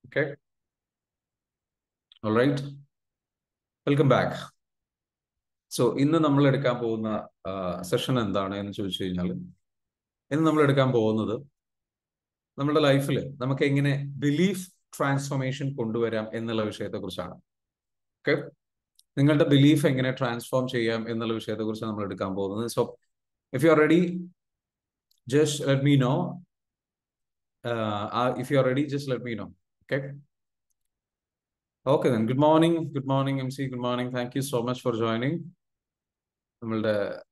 Okay. All right. Welcome back so ഇന്ന് നമ്മൾ എടുക്കാൻ പോകുന്ന സെഷൻ എന്താണ് എന്ന് ചോദിച്ചു കഴിഞ്ഞാൽ ഇന്ന് നമ്മൾ എടുക്കാൻ പോകുന്നത് നമ്മുടെ ലൈഫിൽ നമുക്ക് എങ്ങനെ ബിലീഫ് ട്രാൻസ്ഫോർമേഷൻ കൊണ്ടുവരാം എന്നുള്ള വിഷയത്തെ കുറിച്ചാണ് ഓക്കെ നിങ്ങളുടെ ബിലീഫ് എങ്ങനെ ട്രാൻസ്ഫോം ചെയ്യാം എന്നുള്ള വിഷയത്തെ കുറിച്ച് നമ്മൾ എടുക്കാൻ പോകുന്നത് so if you are ready just let me know if you are ready just let me know okay okay then good morning good morning M C good morning thank you so much for joining നമ്മളുടെ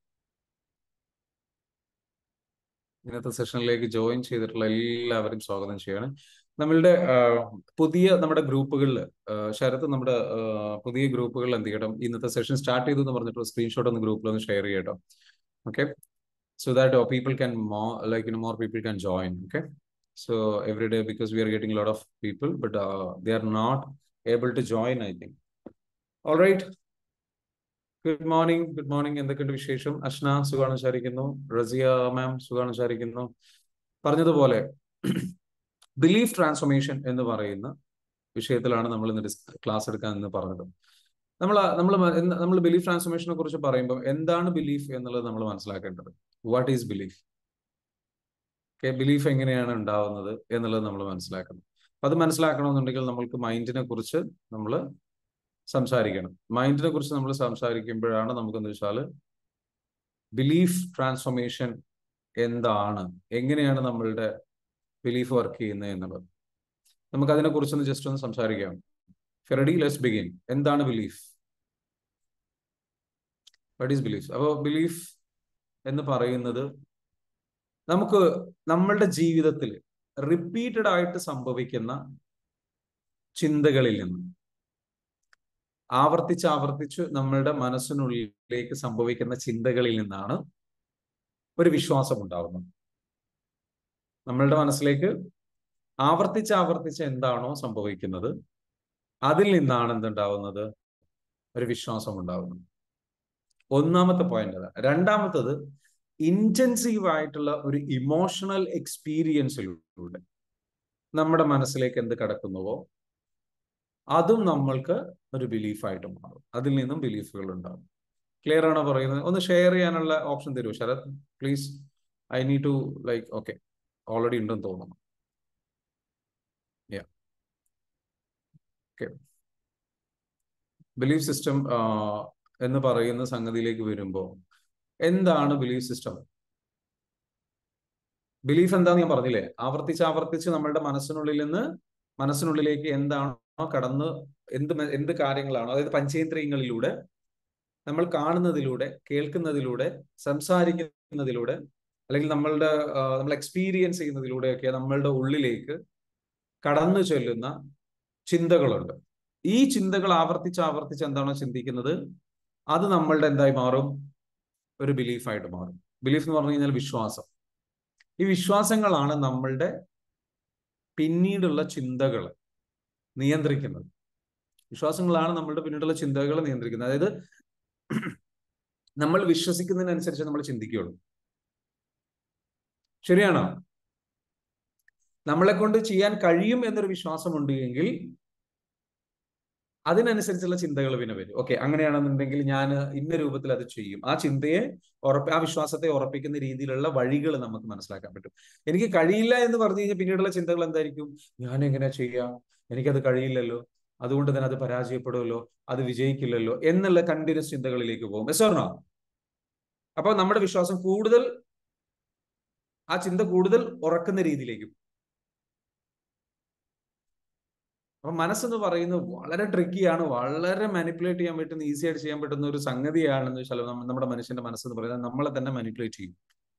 ഇന്നത്തെ സെഷനിലേക്ക് join ചെയ്തിട്ടുള്ള എല്ലാവരും സ്വാഗതം ചെയ്യാണ് നമ്മളുടെ പുതിയ നമ്മുടെ ഗ്രൂപ്പുകളിൽ ശരത്ത് നമ്മുടെ പുതിയ ഗ്രൂപ്പുകളിൽ എന്ത് ചെയ്യണം ഇന്നത്തെ സെഷൻ സ്റ്റാർട്ട് ചെയ്തു എന്ന് പറഞ്ഞിട്ട് സ്ക്രീൻഷോട്ട് ഒന്ന് ഗ്രൂപ്പിൽ ഒന്ന് ഷെയർ ചെയ്യട്ടോ okay so that people can more like you more people can join okay so every day because we are getting lot of people but they are not able to join, I think. All right. Good morning good morning എന്തൊക്കെയുണ്ട് വിശേഷം അഷ്ന സുഖാണ് വിചാരിക്കുന്നു റസിയ മാം സുഖാണ് വിചാരിക്കുന്നു പറഞ്ഞതുപോലെ belief transformation എന്ന് പറയുന്ന വിഷയത്തിലാണ് നമ്മൾ ഇന്ന് ക്ലാസ് എടുക്കാൻ എന്ന് പറഞ്ഞത് നമ്മൾ നമ്മൾ നമ്മൾ ബിലീഫ് ട്രാൻസ്ഫോർമേഷനെ കുറിച്ച് പറയുമ്പോൾ എന്താണ് ബിലീഫ് എന്നുള്ളത് നമ്മൾ മനസ്സിലാക്കേണ്ടത് what is belief okay belief എങ്ങനെയാണ് ഉണ്ടാവുന്നത് എന്നുള്ളത് നമ്മൾ മനസ്സിലാക്കണം അത് മനസ്സിലാക്കണമെന്നുണ്ടെങ്കിൽ നമ്മൾക്ക് മൈൻഡിനെ കുറിച്ച് നമ്മൾ സംസാരിക്കണം മൈൻഡിനെ കുറിച്ച് നമ്മൾ സംസാരിക്കുമ്പോഴാണ് നമുക്ക് എന്താ വെച്ചാൽ ബിലീഫ് ട്രാൻസ്ഫോർമേഷൻ എന്താണ് എങ്ങനെയാണ് നമ്മളുടെ ബിലീഫ് വർക്ക് ചെയ്യുന്നത് എന്നുള്ളത് നമുക്ക് അതിനെ കുറിച്ചൊന്ന് ജസ്റ്റ് ഒന്ന് സംസാരിക്കാം ഫെറഡി ലെസ് ബിഗിൻ എന്താണ് ബിലീഫ് വട്ട് ഈസ് ബിലീഫ് അപ്പോൾ ബിലീഫ് എന്ന് പറയുന്നത് നമുക്ക് നമ്മളുടെ ജീവിതത്തിൽ റിപ്പീറ്റഡ് ആയിട്ട് സംഭവിക്കുന്ന ചിന്തകളിൽ നിന്ന് ആവർത്തിച്ച് ആവർത്തിച്ച് നമ്മളുടെ മനസ്സിനുള്ളിലേക്ക് സംഭവിക്കുന്ന ചിന്തകളിൽ നിന്നാണ് ഒരു വിശ്വാസം ഉണ്ടാവുന്നത് നമ്മളുടെ മനസ്സിലേക്ക് ആവർത്തിച്ച് ആവർത്തിച്ച് എന്താണോ സംഭവിക്കുന്നത് അതിൽ നിന്നാണ് എന്തുണ്ടാവുന്നത് ഒരു വിശ്വാസം ഉണ്ടാവുന്നത് ഒന്നാമത്തെ പോയിന്റ് അതാണ് രണ്ടാമത്തത് ഇന്റൻസീവ് ആയിട്ടുള്ള ഒരു ഇമോഷണൽ എക്സ്പീരിയൻസിലൂടെ നമ്മുടെ മനസ്സിലേക്ക് എന്ത് കിടക്കുന്നുവോ അതും നമ്മൾക്ക് ഒരു ബിലീഫായിട്ട് മാറും അതിൽ നിന്നും ബിലീഫുകൾ ഉണ്ടാകും ക്ലിയർ ആണോ പറയുന്നത് ഒന്ന് ഷെയർ ചെയ്യാനുള്ള ഓപ്ഷൻ തരൂ Sharath please I need to like okay already ഉണ്ടെന്ന് തോന്നുന്നു ഓക്കെ ബിലീഫ് സിസ്റ്റം എന്ന് പറയുന്ന സംഗതിയിലേക്ക് വരുമ്പോൾ എന്താണ് ബിലീഫ് സിസ്റ്റം ബിലീഫ് എന്താന്ന് ഞാൻ പറഞ്ഞില്ലേ ആവർത്തിച്ച് ആവർത്തിച്ച് നമ്മളുടെ മനസ്സിനുള്ളിൽ നിന്ന് മനസ്സിനുള്ളിലേക്ക് എന്താണോ കടന്ന് എന്ത് എന്ത് കാര്യങ്ങളാണോ അതായത് പഞ്ചേന്ദ്രിയങ്ങളിലൂടെ നമ്മൾ കാണുന്നതിലൂടെ കേൾക്കുന്നതിലൂടെ സംസാരിക്കുന്നതിലൂടെ അല്ലെങ്കിൽ നമ്മളുടെ നമ്മൾ എക്സ്പീരിയൻസ് ചെയ്യുന്നതിലൂടെയൊക്കെ നമ്മളുടെ ഉള്ളിലേക്ക് കടന്നു ചെല്ലുന്ന ചിന്തകളുണ്ട് ഈ ചിന്തകൾ ആവർത്തിച്ച് ആവർത്തിച്ച് എന്താണോ ചിന്തിക്കുന്നത് അത് നമ്മളുടെ എന്തായി മാറും ഒരു ബിലീഫായിട്ട് മാറും ബിലീഫ് എന്ന് പറഞ്ഞു കഴിഞ്ഞാൽ വിശ്വാസം ഈ വിശ്വാസങ്ങളാണ് നമ്മളുടെ പിന്നീടുള്ള ചിന്തകൾ നിയന്ത്രിക്കുന്നത് വിശ്വാസങ്ങളാണ് നമ്മളുടെ പിന്നീടുള്ള ചിന്തകൾ നിയന്ത്രിക്കുന്നത് അതായത് നമ്മൾ വിശ്വസിക്കുന്നതിനനുസരിച്ച് നമ്മൾ ചിന്തിക്കുകയുള്ളൂ ശരിയാണോ നമ്മളെ കൊണ്ട് ചെയ്യാൻ കഴിയും എന്നൊരു വിശ്വാസമുണ്ട് എങ്കിൽ അതിനനുസരിച്ചുള്ള ചിന്തകൾ പിന്നെ വരും ഓക്കെ അങ്ങനെയാണെന്നുണ്ടെങ്കിൽ ഞാൻ ഇന്ന രൂപത്തിൽ അത് ചെയ്യും ആ ചിന്തയെ ഉറപ്പ് ആ വിശ്വാസത്തെ ഉറപ്പിക്കുന്ന രീതിയിലുള്ള വഴികൾ നമുക്ക് മനസ്സിലാക്കാൻ പറ്റും എനിക്ക് കഴിയില്ല എന്ന് പറഞ്ഞു കഴിഞ്ഞാൽ പിന്നീടുള്ള ചിന്തകൾ എന്തായിരിക്കും ഞാൻ എങ്ങനെ ചെയ്യാം എനിക്കത് കഴിയില്ലല്ലോ അതുകൊണ്ട് തന്നെ അത് പരാജയപ്പെടുമല്ലോ അത് വിജയിക്കില്ലല്ലോ എന്നുള്ള കണ്ടിന്യൂസ് ചിന്തകളിലേക്ക് പോകും എസോർണോ അപ്പൊ നമ്മുടെ വിശ്വാസം കൂടുതൽ ആ ചിന്ത കൂടുതൽ ഉറക്കുന്ന രീതിയിലേക്കും അപ്പൊ മനസ്സെന്ന് പറയുന്നത് വളരെ ട്രിക്കിയാണ് വളരെ മാനിപ്പുലേറ്റ് ചെയ്യാൻ പറ്റുന്ന ഈസി ആയിട്ട് ചെയ്യാൻ പറ്റുന്ന ഒരു സംഗതിയാണെന്ന് വെച്ചാൽ നമ്മുടെ മനുഷ്യന്റെ മനസ്സെന്ന് പറയുന്നത് നമ്മളെ തന്നെ മാനിപ്പുലേറ്റ് ചെയ്യും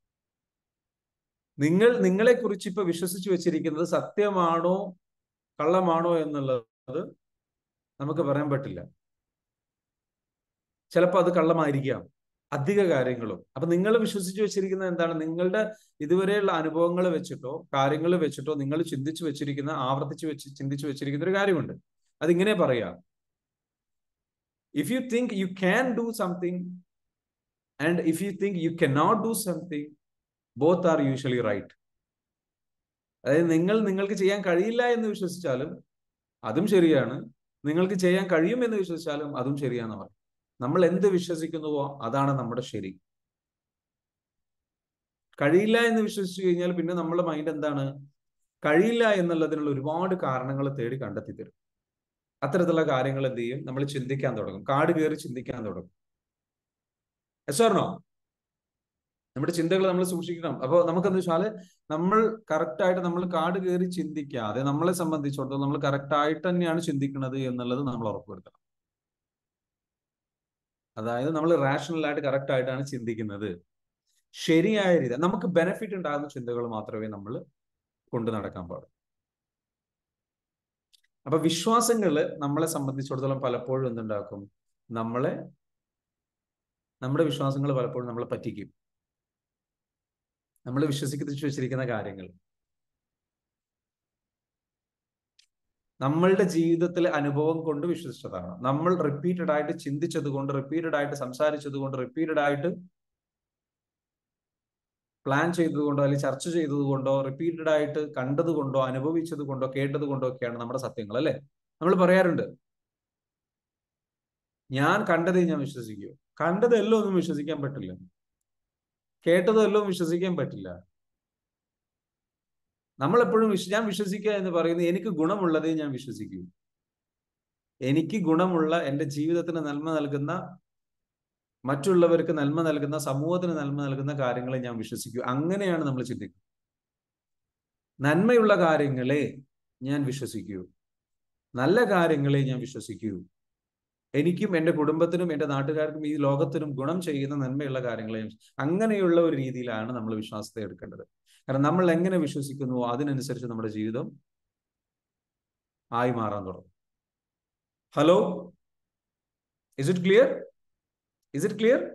നിങ്ങൾ നിങ്ങളെ കുറിച്ച് ഇപ്പൊ വിശ്വസിച്ച് വെച്ചിരിക്കുന്നത് സത്യമാണോ കള്ളമാണോ എന്നുള്ളത് നമുക്ക് പറയാൻ പറ്റില്ല ചിലപ്പോൾ അത് കള്ളമായിരിക്കാം അധിക കാര്യങ്ങളും അപ്പൊ നിങ്ങൾ വിശ്വസിച്ച് വെച്ചിരിക്കുന്നത് എന്താണ് നിങ്ങളുടെ ഇതുവരെയുള്ള അനുഭവങ്ങൾ വെച്ചിട്ടോ കാര്യങ്ങൾ വെച്ചിട്ടോ നിങ്ങൾ ചിന്തിച്ചു വെച്ചിരിക്കുന്ന ആവർത്തിച്ച് വെച്ച് ചിന്തിച്ചു വെച്ചിരിക്കുന്ന ഒരു കാര്യമുണ്ട് അതിങ്ങനെ പറയാം if you think you can do something and if you think you cannot do something both are usually right അതായത് നിങ്ങൾ നിങ്ങൾക്ക് ചെയ്യാൻ കഴിയില്ല എന്ന് വിശ്വസിച്ചാലും അതും ശരിയാണ് നിങ്ങൾക്ക് ചെയ്യാൻ കഴിയുമെന്ന് വിശ്വസിച്ചാലും അതും ശരിയാണെന്ന് പറയും നമ്മൾ എന്ത് വിശ്വസിക്കുന്നുവോ അതാണ് നമ്മുടെ ശരി കഴിയില്ല എന്ന് വിശ്വസിച്ചു കഴിഞ്ഞാൽ പിന്നെ നമ്മുടെ മൈൻഡ് എന്താണ് കഴിയില്ല എന്നുള്ളതിനുള്ള ഒരുപാട് കാരണങ്ങൾ തേടി കണ്ടെത്തി തരും അത്തരത്തിലുള്ള കാര്യങ്ങൾ എന്ത് ചെയ്യും നമ്മൾ ചിന്തിക്കാൻ തുടങ്ങും കാട് കയറി ചിന്തിക്കാൻ തുടങ്ങും എസ്വർണോ നമ്മുടെ ചിന്തകൾ നമ്മൾ സൂക്ഷിക്കണം അപ്പോൾ നമുക്കെന്ത് വെച്ചാല് നമ്മൾ കറക്റ്റ് ആയിട്ട് നമ്മൾ കാട് കയറി ചിന്തിക്കാതെ നമ്മളെ സംബന്ധിച്ചിടത്തോളം നമ്മൾ കറക്റ്റ് ആയിട്ട് തന്നെയാണ് ചിന്തിക്കുന്നത് എന്നുള്ളത് നമ്മൾ ഉറപ്പുവരുത്തണം അതായത് നമ്മൾ റാഷണൽ ആയിട്ട് കറക്റ്റ് ആയിട്ടാണ് ചിന്തിക്കുന്നത് ശരിയായ രീതി നമുക്ക് ബെനിഫിറ്റ് ഉണ്ടാകുന്ന ചിന്തകൾ മാത്രമേ നമ്മൾ കൊണ്ടു നടക്കാൻ പാടുള്ളൂ അപ്പൊ വിശ്വാസങ്ങള് നമ്മളെ സംബന്ധിച്ചിടത്തോളം പലപ്പോഴും എന്തുണ്ടാക്കും നമ്മളെ നമ്മുടെ വിശ്വാസങ്ങൾ പലപ്പോഴും നമ്മളെ പറ്റിക്കും നമ്മൾ വിശ്വസിച്ച് വെച്ചിരിക്കുന്ന കാര്യങ്ങൾ നമ്മളുടെ ജീവിതത്തിലെ അനുഭവം കൊണ്ട് വിശ്വസിച്ചതാണ് നമ്മൾ റിപ്പീറ്റഡ് ആയിട്ട് ചിന്തിച്ചത് കൊണ്ട് റിപ്പീറ്റഡ് ആയിട്ട് സംസാരിച്ചത് കൊണ്ട് റിപ്പീറ്റഡ് ആയിട്ട് പ്ലാൻ ചെയ്തതുകൊണ്ടോ അല്ലെങ്കിൽ ചർച്ച ചെയ്തതുകൊണ്ടോ റിപ്പീറ്റഡ് ആയിട്ട് കണ്ടത് കൊണ്ടോ അനുഭവിച്ചത് കൊണ്ടോ കേട്ടത് കൊണ്ടോ ഒക്കെയാണ് നമ്മുടെ സത്യങ്ങൾ അല്ലെ നമ്മൾ പറയാറുണ്ട് ഞാൻ കണ്ടതേ ഞാൻ വിശ്വസിക്കൂ കണ്ടതെല്ലാം ഒന്നും വിശ്വസിക്കാൻ പറ്റില്ല കേട്ടതെല്ലാം വിശ്വസിക്കാൻ പറ്റില്ല നമ്മൾ എപ്പോഴും ഞാൻ വിശ്വസിക്കുക എന്ന് പറയുന്നത് എനിക്ക് ഗുണമുള്ളതേ ഞാൻ വിശ്വസിക്കൂ എനിക്ക് ഗുണമുള്ള എൻ്റെ ജീവിതത്തിന് നന്മ നൽകുന്ന മറ്റുള്ളവർക്ക് നന്മ നൽകുന്ന സമൂഹത്തിന് നന്മ നൽകുന്ന കാര്യങ്ങളെ ഞാൻ വിശ്വസിക്കൂ അങ്ങനെയാണ് നമ്മൾ ചിന്തിക്കുക നന്മയുള്ള കാര്യങ്ങളെ ഞാൻ വിശ്വസിക്കൂ നല്ല കാര്യങ്ങളെ ഞാൻ വിശ്വസിക്കൂ എനിക്കും എൻ്റെ കുടുംബത്തിനും എൻ്റെ നാട്ടുകാർക്കും ഈ ലോകത്തിനും ഗുണം ചെയ്യുന്ന നന്മയുള്ള കാര്യങ്ങളെ അങ്ങനെയുള്ള ഒരു രീതിയിലാണ് നമ്മൾ വിശ്വാസത്തെ എടുക്കേണ്ടത് കാരണം നമ്മൾ എങ്ങനെ വിശ്വസിക്കുന്നുവോ അതിനനുസരിച്ച് നമ്മുടെ ജീവിതം ആയി മാറാൻ തുടങ്ങും hello is it clear is it clear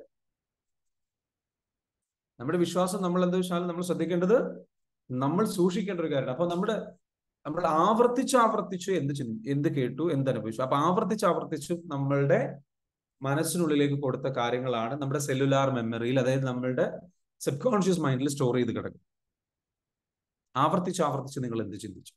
നമ്മുടെ വിശ്വാസം നമ്മൾ എന്താ വെച്ചാൽ നമ്മൾ ശ്രദ്ധിക്കേണ്ടത് നമ്മൾ സൂക്ഷിക്കേണ്ട ഒരു കാര്യമാണ് അപ്പൊ നമ്മുടെ നമ്മൾ ആവർത്തിച്ച് ആവർത്തിച്ച് എന്ത് ചിന്തി എന്ത് കേട്ടു എന്ത് അനുഭവിച്ചു അപ്പൊ ആവർത്തിച്ച് ആവർത്തിച്ച് നമ്മളുടെ മനസ്സിനുള്ളിലേക്ക് കൊടുത്ത കാര്യങ്ങളാണ് നമ്മുടെ സെല്ലുലാർ മെമ്മറിയിൽ അതായത് നമ്മളുടെ സബ് കോൺഷ്യസ് മൈൻഡിൽ സ്റ്റോർ ചെയ്ത് കിടക്കും ആവർത്തിച്ച് ആവർത്തിച്ച് നിങ്ങൾ എന്ത് ചിന്തിച്ചു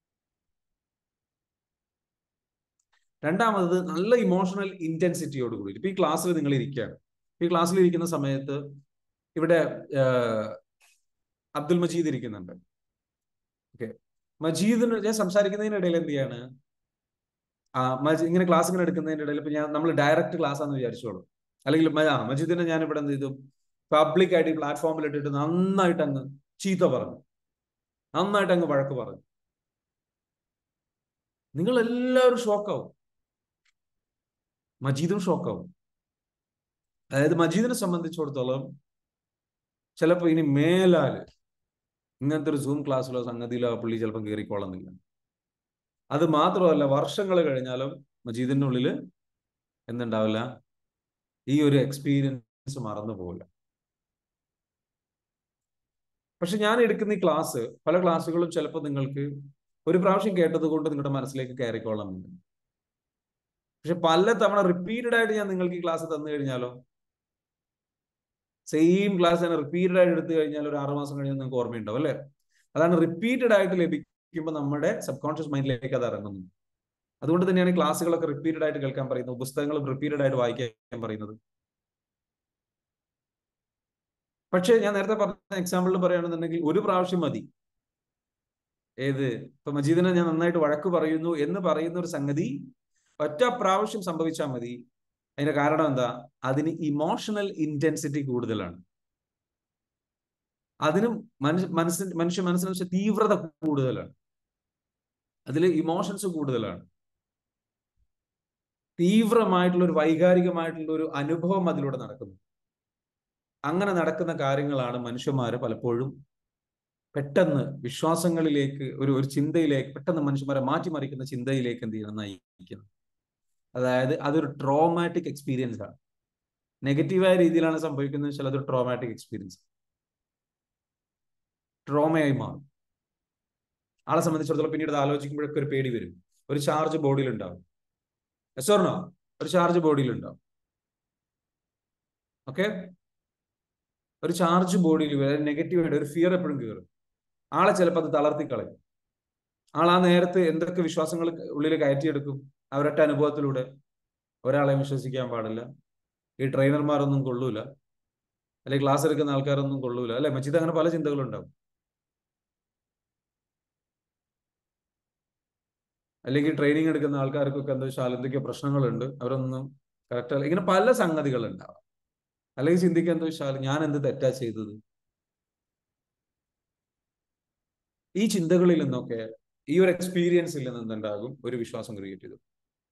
രണ്ടാമത് നല്ല ഇമോഷണൽ ഇന്റൻസിറ്റിയോട് കൂടി ഇപ്പൊ ഈ ക്ലാസ്സിൽ നിങ്ങൾ ഇരിക്കുകയാണ് ഈ ക്ലാസ്സിൽ ഇരിക്കുന്ന സമയത്ത് ഇവിടെ അബ്ദുൽ മജീദ് ഇരിക്കുന്നുണ്ട് ഓക്കെ മജീദിന് ഞാൻ സംസാരിക്കുന്നതിനിടയിൽ എന്ത് ചെയ്യാണ് ആ മജീദ് ഇങ്ങനെ ക്ലാസ് ഇങ്ങനെ എടുക്കുന്നതിന്റെ ഇടയിൽ ഇപ്പൊ ഞാൻ നമ്മൾ ഡയറക്റ്റ് ക്ലാസ് ആണെന്ന് വിചാരിച്ചോളൂ അല്ലെങ്കിൽ ആ മജീദിനെ ഞാൻ ഇവിടെ എന്ത് ചെയ്തു പബ്ലിക് ആയിട്ട് ഈ പ്ലാറ്റ്ഫോമിൽ ഇട്ടിട്ട് നന്നായിട്ട് അങ്ങ് ചീത്ത പറഞ്ഞു നന്നായിട്ട് അങ്ങ് വഴക്ക് പറഞ്ഞു നിങ്ങൾ എല്ലാവരും ഷോക്കാവും മജീദും ഷോക്കാവും അതായത് മജീദിനെ സംബന്ധിച്ചിടത്തോളം ചിലപ്പോൾ ഇനി മേലാല് ഇങ്ങനത്തെ ഒരു സൂം ക്ലാസ്സിലോ സംഗതിയിലോ പുള്ളി ചിലപ്പോൾ കയറിക്കോളുന്നില്ല അത് മാത്രമല്ല വർഷങ്ങൾ കഴിഞ്ഞാലും മജീദിന്റെ ഉള്ളിൽ എന്തുണ്ടാവില്ല ഈ ഒരു എക്സ്പീരിയൻസ് മറന്നു പോകില്ല പക്ഷെ ഞാൻ എടുക്കുന്ന ഈ ക്ലാസ് പല ക്ലാസ്സുകളും ചിലപ്പോൾ നിങ്ങൾക്ക് ഒരു പ്രാവശ്യം കേട്ടത് കൊണ്ട് നിങ്ങളുടെ മനസ്സിലേക്ക് കയറിക്കോളണമെന്നില്ല പക്ഷെ പല തവണ റിപ്പീറ്റഡ് ആയിട്ട് ഞാൻ നിങ്ങൾക്ക് ഈ ക്ലാസ് തന്നു കഴിഞ്ഞാലോ സെയിം ക്ലാസ് തന്നെ റിപ്പീറ്റഡ് ആയിട്ട് എടുത്തു കഴിഞ്ഞാൽ ഒരു ആറ് മാസം കഴിഞ്ഞാൽ നിങ്ങൾക്ക് ഓർമ്മയുണ്ടാവും അല്ലേ അതാണ് റിപ്പീറ്റഡ് ആയിട്ട് ലഭിക്കുമ്പോൾ നമ്മുടെ സബ് കോൺഷ്യസ് മൈൻഡിലേക്ക് അത് ഇറങ്ങുന്നു അതുകൊണ്ട് തന്നെയാണ് ക്ലാസ്സുകളൊക്കെ റിപ്പീറ്റഡ് ആയിട്ട് കേൾക്കാൻ പറയുന്നത് പുസ്തകങ്ങളും റിപ്പീറ്റഡ് ആയിട്ട് വായിക്കാൻ പറയുന്നത് പക്ഷേ ഞാൻ നേരത്തെ പറഞ്ഞ എക്സാമ്പിളിൽ പറയുകയാണെന്നുണ്ടെങ്കിൽ ഒരു പ്രാവശ്യം മതി ഏത് ഇപ്പൊ മജീദിനെ ഞാൻ നന്നായിട്ട് വഴക്ക് പറയുന്നു എന്ന് പറയുന്ന ഒരു സംഗതി ഒറ്റ പ്രാവശ്യം സംഭവിച്ചാൽ മതി അതിന്റെ കാരണം എന്താ അതിന് ഇമോഷണൽ ഇന്റൻസിറ്റി കൂടുതലാണ് അതിനും മനുഷ്യ മനസ്സിന് മനുഷ്യ മനസ്സിന് തീവ്രത കൂടുതലാണ് അതിൽ ഇമോഷൻസ് കൂടുതലാണ് തീവ്രമായിട്ടുള്ള ഒരു വൈകാരികമായിട്ടുള്ള ഒരു അനുഭവം അതിലൂടെ നടക്കുന്നു അങ്ങനെ നടക്കുന്ന കാര്യങ്ങളാണ് മനുഷ്യന്മാരെ പലപ്പോഴും പെട്ടെന്ന് വിശ്വാസങ്ങളിലേക്ക് ഒരു ഒരു ചിന്തയിലേക്ക് പെട്ടെന്ന് മനുഷ്യന്മാരെ മാറ്റിമറിക്കുന്ന ചിന്തയിലേക്ക് എന്ത് ചെയ്യണം നയിക്കുന്നത് അതായത് അതൊരു ട്രോമാറ്റിക് എക്സ്പീരിയൻസ് ആണ് നെഗറ്റീവായ രീതിയിലാണ് സംഭവിക്കുന്നത് വെച്ചാൽ അതൊരു ട്രോമാറ്റിക് എക്സ്പീരിയൻസ് ട്രോമയായി മാറും ആളെ സംബന്ധിച്ചിടത്തോളം പിന്നീട് ആലോചിക്കുമ്പോഴൊക്കെ ഒരു പേടി വരും ഒരു ചാർജ് ബോഡിയിൽ ഉണ്ടാവും എസോർണോ ഒരു ചാർജ് ബോഡിയിൽ ഉണ്ടാവും ഓക്കെ ഒരു ചാർജ് ബോഡിയിൽ നെഗറ്റീവായിട്ട് ഒരു ഫിയർ എപ്പോഴും കയറും ആളെ ചിലപ്പോൾ അത് തളർത്തി കളയും ആൾ ആ നേരത്തെ എന്തൊക്കെ വിശ്വാസങ്ങൾ ഉള്ളിൽ കയറ്റിയെടുക്കും അവരൊറ്റ അനുഭവത്തിലൂടെ ഒരാളെ വിശ്വസിക്കാൻ പാടില്ല ഈ ട്രെയിനർമാരൊന്നും കൊള്ളൂല അല്ലെങ്കിൽ ക്ലാസ് എടുക്കുന്ന ആൾക്കാരൊന്നും കൊള്ളൂല അല്ലെ മച്ചിത് അങ്ങനെ പല ചിന്തകളുണ്ടാവും അല്ലെങ്കിൽ ട്രെയിനിങ് എടുക്കുന്ന ആൾക്കാർക്കൊക്കെ എന്താ വെച്ചാൽ എന്തൊക്കെയോ പ്രശ്നങ്ങളുണ്ട് അവരൊന്നും കറക്റ്റ് അല്ല ഇങ്ങനെ പല സംഗതികൾ ഉണ്ടാവാം അല്ലെങ്കിൽ ചിന്തിക്കാൻ എന്താ വെച്ചാൽ ഞാൻ എന്ത് തെറ്റാ ചെയ്തത് ഈ ചിന്തകളിൽ നിന്നൊക്കെ ഈ ഒരു എക്സ്പീരിയൻസിൽ നിന്ന് എന്തുണ്ടാകും ഒരു വിശ്വാസം ക്രിയേറ്റ് ചെയ്തു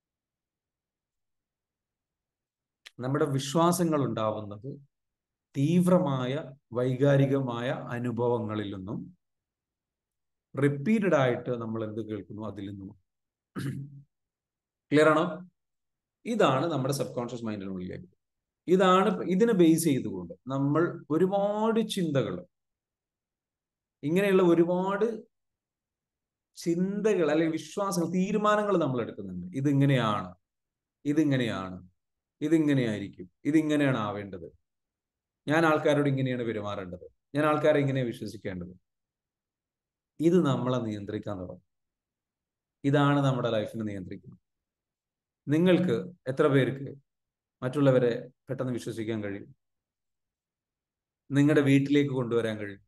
നമ്മുടെ വിശ്വാസങ്ങൾ ഉണ്ടാവുന്നത് തീവ്രമായ വൈകാരികമായ അനുഭവങ്ങളിൽ നിന്നും റിപ്പീറ്റഡ് ആയിട്ട് നമ്മൾ എന്ത് കേൾക്കുന്നു അതിൽ നിന്നും ക്ലിയർ ആണോ ഇതാണ് നമ്മുടെ സബ് കോൺഷ്യസ് മൈൻഡിനുള്ളിലേക്ക് ഇതാണ് ഇതിനെ ബേസ് ചെയ്തുകൊണ്ട് നമ്മൾ ഒരുപാട് ചിന്തകൾ ഇങ്ങനെയുള്ള ഒരുപാട് ചിന്തകൾ അല്ലെങ്കിൽ വിശ്വാസങ്ങൾ തീരുമാനങ്ങൾ നമ്മൾ എടുക്കുന്നുണ്ട് ഇതിങ്ങനെയാണ് ഇതിങ്ങനെയാണ് ഇതിങ്ങനെയായിരിക്കും ഇതിങ്ങനെയാണ് ആവേണ്ടത് ഞാൻ ആൾക്കാരോട് ഇങ്ങനെയാണ് പെരുമാറേണ്ടത് ഞാൻ ആൾക്കാരെ ഇങ്ങനെ വിശ്വസിക്കേണ്ടത് ഇത് നമ്മളെ നിയന്ത്രിക്കാൻ തുടങ്ങും ഇതാണ് നമ്മുടെ ലൈഫിനെ നിയന്ത്രിക്കുന്നത് നിങ്ങൾക്ക് എത്ര പേർക്ക് മറ്റുള്ളവരെ പെട്ടെന്ന് വിശ്വസിക്കാൻ കഴിയും നിങ്ങളുടെ വീട്ടിലേക്ക് കൊണ്ടുവരാൻ കഴിയും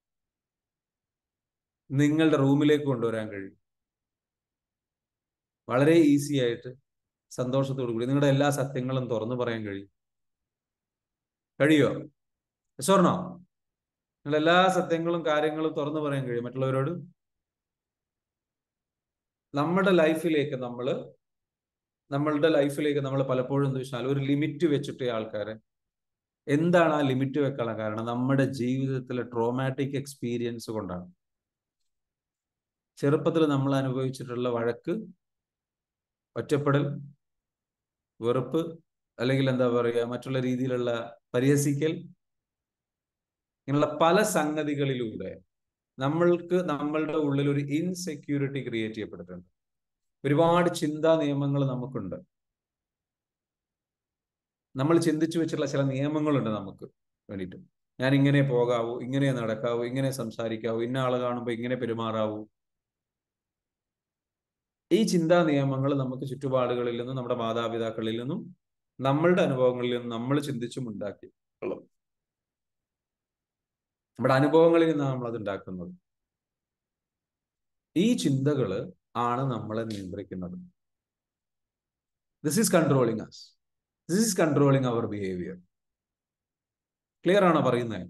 നിങ്ങളുടെ റൂമിലേക്ക് കൊണ്ടുവരാൻ കഴിയും വളരെ ഈസി ആയിട്ട് സന്തോഷത്തോടു കൂടി നിങ്ങളുടെ എല്ലാ സത്യങ്ങളും തുറന്നു പറയാൻ കഴിയും കഴിയോ സ്വർണോ നിങ്ങൾ എല്ലാ സത്യങ്ങളും കാര്യങ്ങളും തുറന്നു പറയാൻ കഴിയും മറ്റുള്ളവരോട് നമ്മുടെ ലൈഫിലേക്ക് നമ്മൾ നമ്മളുടെ ലൈഫിലേക്ക് നമ്മൾ പലപ്പോഴും എന്താ വെച്ചാൽ ഒരു ലിമിറ്റ് വെച്ചിട്ട് ആൾക്കാരെ എന്താണ് ആ ലിമിറ്റ് വെക്കാനുള്ള കാരണം നമ്മുടെ ജീവിതത്തിലെ ട്രോമാറ്റിക് എക്സ്പീരിയൻസ് കൊണ്ടാണ് ചെറുപ്പത്തിൽ നമ്മൾ അനുഭവിച്ചിട്ടുള്ള വഴക്ക് ഒറ്റപ്പെടൽ വെറുപ്പ് അല്ലെങ്കിൽ എന്താ പറയുക മറ്റുള്ള രീതിയിലുള്ള പരിഹസിക്കൽ ഇങ്ങനെയുള്ള പല സംഗതികളിലൂടെ നമ്മൾക്ക് നമ്മളുടെ ഉള്ളിൽ ഒരു ഇൻസെക്യൂരിറ്റി ക്രിയേറ്റ് ചെയ്യപ്പെട്ടിട്ടുണ്ട് ഒരുപാട് ചിന്താ നിയമങ്ങൾ നമുക്കുണ്ട് നമ്മൾ ചിന്തിച്ചു വെച്ചിട്ടുള്ള ചില നിയമങ്ങളുണ്ട് നമുക്ക് വേണ്ടിയിട്ട് ഞാൻ ഇങ്ങനെ പോകാവൂ ഇങ്ങനെ നടക്കാവൂ ഇങ്ങനെ സംസാരിക്കാവൂ ഇന്ന ആളെ കാണുമ്പോൾ ഇങ്ങനെ പെരുമാറാവൂ ഈ ചിന്താ നിയമങ്ങൾ നമുക്ക് ചുറ്റുപാടുകളിൽ നിന്നും നമ്മുടെ മാതാപിതാക്കളിൽ നിന്നും നമ്മളുടെ അനുഭവങ്ങളിൽ നിന്നും നമ്മൾ ചിന്തിച്ചും ഉണ്ടാക്കി നമ്മുടെ അനുഭവങ്ങളിൽ നിന്നാണ് നമ്മൾ അത് ഉണ്ടാക്കുന്നത് ഈ ചിന്തകൾ ആണ് നമ്മളെ നിയന്ത്രിക്കുന്നത് this is controlling us this is controlling our behaviour clear ആണോ പറയുന്നത്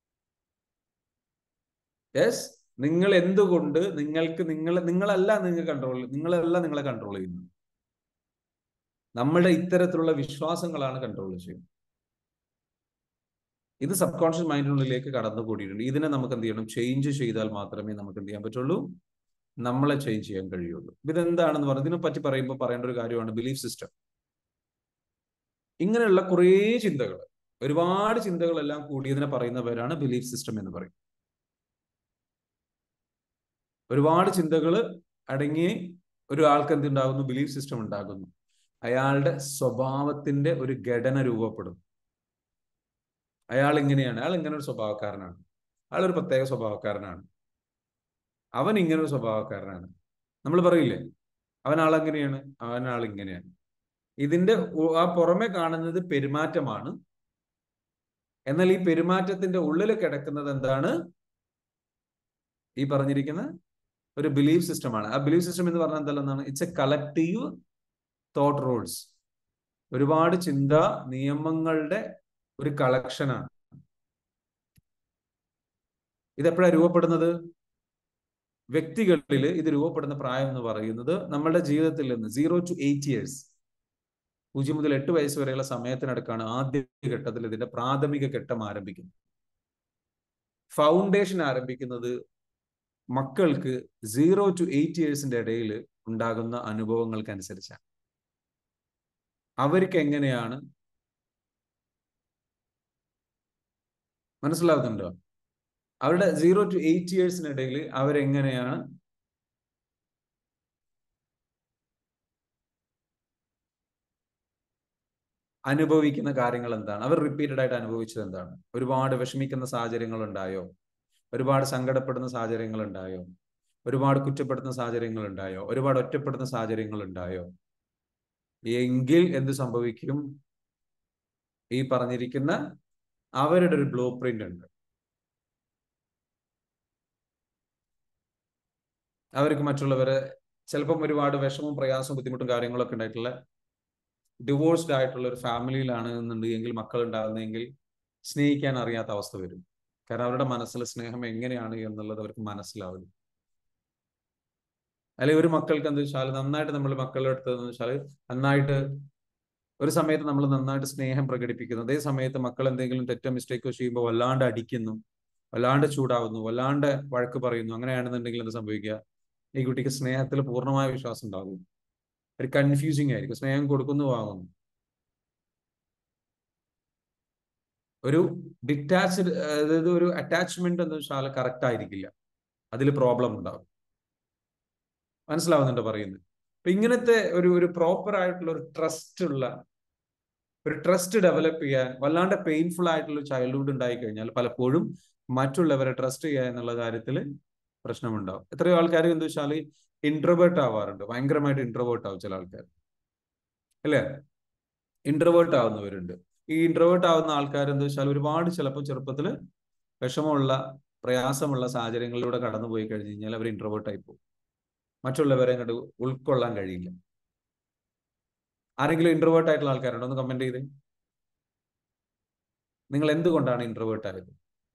യെസ് നിങ്ങൾ എന്തുകൊണ്ട് നിങ്ങൾക്ക് നിങ്ങൾ നിങ്ങളല്ല നിങ്ങൾ കൺട്രോൾ നിങ്ങളല്ല നിങ്ങളെ കൺട്രോൾ ചെയ്യുന്നത് നമ്മുടെ ഇത്തരത്തിലുള്ള വിശ്വാസങ്ങളാണ് കൺട്രോൾ ചെയ്യുന്നത് ഇത് സബ് കോൺഷ്യസ് മൈൻഡിനുള്ളിലേക്ക് കടന്നു കൂടിയിട്ടുണ്ട് ഇതിനെ നമുക്ക് എന്ത് ചെയ്യണം ചേഞ്ച് ചെയ്താൽ മാത്രമേ നമുക്ക് എന്ത് ചെയ്യാൻ പറ്റുള്ളൂ നമ്മളെ ചേഞ്ച് ചെയ്യാൻ കഴിയുള്ളൂ ഇതെന്താണെന്ന് പറഞ്ഞത് ഇതിനെ പറ്റി പറയുമ്പോൾ പറയേണ്ട ഒരു കാര്യമാണ് ബിലീഫ് സിസ്റ്റം ഇങ്ങനെയുള്ള കുറേ ചിന്തകൾ ഒരുപാട് ചിന്തകളെല്ലാം കൂടിയതിനെ പറയുന്ന പേരാണ് ബിലീഫ് സിസ്റ്റം എന്ന് പറയും ഒരുപാട് ചിന്തകൾ അടങ്ങി ഒരു ആൾക്ക് എന്തുണ്ടാകുന്നു ബിലീഫ് സിസ്റ്റം ഉണ്ടാകുന്നു അയാളുടെ സ്വഭാവത്തിന്റെ ഒരു ഘടന രൂപപ്പെടും അയാൾ ഇങ്ങനെയാണ് അയാൾ ഇങ്ങനെ ഒരു സ്വഭാവക്കാരനാണ് അയാൾ ഒരു പ്രത്യേക സ്വഭാവക്കാരനാണ് അവൻ ഇങ്ങനെ ഒരു സ്വഭാവക്കാരനാണ് നമ്മൾ പറയില്ലേ അവൻ ആളെങ്ങനെയാണ് അവൻ ആൾ ഇങ്ങനെയാണ് ഇതിന്റെ ആ പുറമെ കാണുന്നത് പെരുമാറ്റമാണ് എന്നാൽ ഈ പെരുമാറ്റത്തിന്റെ ഉള്ളിൽ കിടക്കുന്നത് എന്താണ് ഈ പറഞ്ഞിരിക്കുന്ന ഒരു ബിലീഫ് സിസ്റ്റമാണ് ആ ബിലീഫ് സിസ്റ്റം എന്ന് പറഞ്ഞാൽ എന്താണ് it's a collective thought rules ഒരുപാട് ചിന്ത നിയമങ്ങളുടെ ഒരു കളക്ഷനാണ് ഇതെപ്പോഴാണ് രൂപപ്പെടുന്നത് വ്യക്തികളിൽ ഇത് രൂപപ്പെടുന്ന പ്രായം എന്ന് പറയുന്നത് നമ്മളുടെ ജീവിതത്തിൽ നിന്ന് സീറോ ടു എയ്റ്റ് ഇയേഴ്സ് പൂജ്യം മുതൽ എട്ട് വയസ്സ് വരെയുള്ള സമയത്തിനടുക്കാണ് ആദ്യ ഘട്ടത്തിൽ ഇതിന്റെ പ്രാഥമിക ഘട്ടം ആരംഭിക്കുന്നത് ഫൗണ്ടേഷൻ ആരംഭിക്കുന്നത് മക്കൾക്ക് സീറോ ടു എയ്റ്റ് ഇയേഴ്സിന്റെ ഇടയിൽ ഉണ്ടാകുന്ന അനുഭവങ്ങൾക്കനുസരിച്ചാണ് അവർക്ക് എങ്ങനെയാണ് മനസ്സിലാവുന്നുണ്ടോ അവരുടെ സീറോ ടു എയ്റ്റ് ഇയേഴ്സിനിടയിൽ അവരെങ്ങനെയാണ് അനുഭവിക്കുന്ന കാര്യങ്ങൾ എന്താണ് അവർ റിപ്പീറ്റഡ് ആയിട്ട് അനുഭവിച്ചത് എന്താണ് ഒരുപാട് വിഷമിക്കുന്ന സാഹചര്യങ്ങൾ ഉണ്ടായോ ഒരുപാട് സങ്കടപ്പെടുന്ന സാഹചര്യങ്ങൾ ഉണ്ടായോ ഒരുപാട് കുറ്റപ്പെടുത്തുന്ന സാഹചര്യങ്ങൾ ഉണ്ടായോ ഒരുപാട് ഒറ്റപ്പെടുന്ന സാഹചര്യങ്ങൾ ഉണ്ടായോ എങ്കിൽ എന്ത് സംഭവിക്കും ഈ പറഞ്ഞിരിക്കുന്ന അവരുടെ ഒരു ബ്ലൂ പ്രിന്റ് ഉണ്ട് അവർക്ക് മറ്റുള്ളവരെ ചിലപ്പം ഒരുപാട് വിഷമവും പ്രയാസവും ബുദ്ധിമുട്ടും കാര്യങ്ങളൊക്കെ ഉണ്ടായിട്ടുള്ള ഡിവോഴ്സ്ഡ് ആയിട്ടുള്ള ഒരു ഫാമിലിയിലാണ് എന്നുണ്ടെങ്കിൽ മക്കൾ ഉണ്ടാകുന്നതെങ്കിൽ സ്നേഹിക്കാൻ അറിയാത്ത അവസ്ഥ വരും കാരണം അവരുടെ മനസ്സിൽ സ്നേഹം എങ്ങനെയാണ് എന്നുള്ളത് അവർക്ക് മനസ്സിലാവില്ല അല്ലെങ്കിൽ ഒരു മക്കൾക്ക് എന്താ വെച്ചാൽ നന്നായിട്ട് നമ്മൾ മക്കളുടെ അടുത്ത് എന്ന് വെച്ചാൽ നന്നായിട്ട് ഒരു സമയത്ത് നമ്മൾ നന്നായിട്ട് സ്നേഹം പ്രകടിപ്പിക്കുന്നു അതേ സമയത്ത് മക്കൾ എന്തെങ്കിലും തെറ്റോ മിസ്റ്റേക്കോ ചെയ്യുമ്പോൾ വല്ലാണ്ട് അടിക്കുന്നു വല്ലാണ്ട് ചൂടാവുന്നു വല്ലാണ്ട് വഴക്ക് പറയുന്നു അങ്ങനെയാണെന്നുണ്ടെങ്കിൽ എന്ത് സംഭവിക്കുക ഈ കുട്ടിക്ക് സ്നേഹത്തിൽ പൂർണ്ണമായ വിശ്വാസം ഉണ്ടാകും ഒരു കൺഫ്യൂസിങ് ആയിരിക്കും സ്നേഹം കൊടുക്കുന്നു വാങ്ങുന്നു ഒരു ഡിറ്റാച്ച്ഡ് അതായത് ഒരു അറ്റാച്ച്മെന്റ് എന്ന് വെച്ചാൽ കറക്റ്റ് ആയിരിക്കില്ല അതിൽ പ്രോബ്ലം ഉണ്ടാകും മനസ്സിലാവുന്നുണ്ട് പറയുന്നത് അപ്പൊ ഇങ്ങനത്തെ ഒരു ഒരു പ്രോപ്പർ ആയിട്ടുള്ള ഒരു ട്രസ്റ്റ് ഉള്ള ഒരു ട്രസ്റ്റ് ഡെവലപ്പ് ചെയ്യാൻ വല്ലാണ്ട് പെയിൻഫുൾ ആയിട്ടുള്ള ചൈൽഡ്ഹുഡ് ഉണ്ടായി കഴിഞ്ഞാൽ പലപ്പോഴും മറ്റുള്ളവരെ ട്രസ്റ്റ് ചെയ്യുക എന്നുള്ള കാര്യത്തിൽ പ്രശ്നമുണ്ടാവും എത്രയോ ആൾക്കാർ എന്താ വെച്ചാൽ ഇൻട്രോവേർട്ട് ആവാറുണ്ട് ഭയങ്കരമായിട്ട് ഇൻട്രോവേർട്ട് ആവും ചില ആൾക്കാർ അല്ലേ ഇൻട്രോവേർട്ട് ആവുന്നവരുണ്ട് ഈ ഇൻട്രോവേർട്ട് ആവുന്ന ആൾക്കാർ എന്താ വെച്ചാൽ ഒരുപാട് ചിലപ്പോൾ ചെറുപ്പത്തിൽ വിഷമമുള്ള പ്രയാസമുള്ള സാഹചര്യങ്ങളിലൂടെ കടന്നു പോയി കഴിഞ്ഞു കഴിഞ്ഞാൽ അവർ ഇൻട്രോവേർട്ട് ആയി പോകും മറ്റുള്ളവരെ അങ്ങോട്ട് ഉൾക്കൊള്ളാൻ കഴിയില്ല ആരെങ്കിലും ഇൻട്രോവേർട്ട് ആയിട്ടുള്ള ആൾക്കാരുണ്ടോ ഒന്ന് കമന്റ് ചെയ്തേ നിങ്ങൾ എന്തുകൊണ്ടാണ് ഇൻട്രോവേർട്ട് ആയത്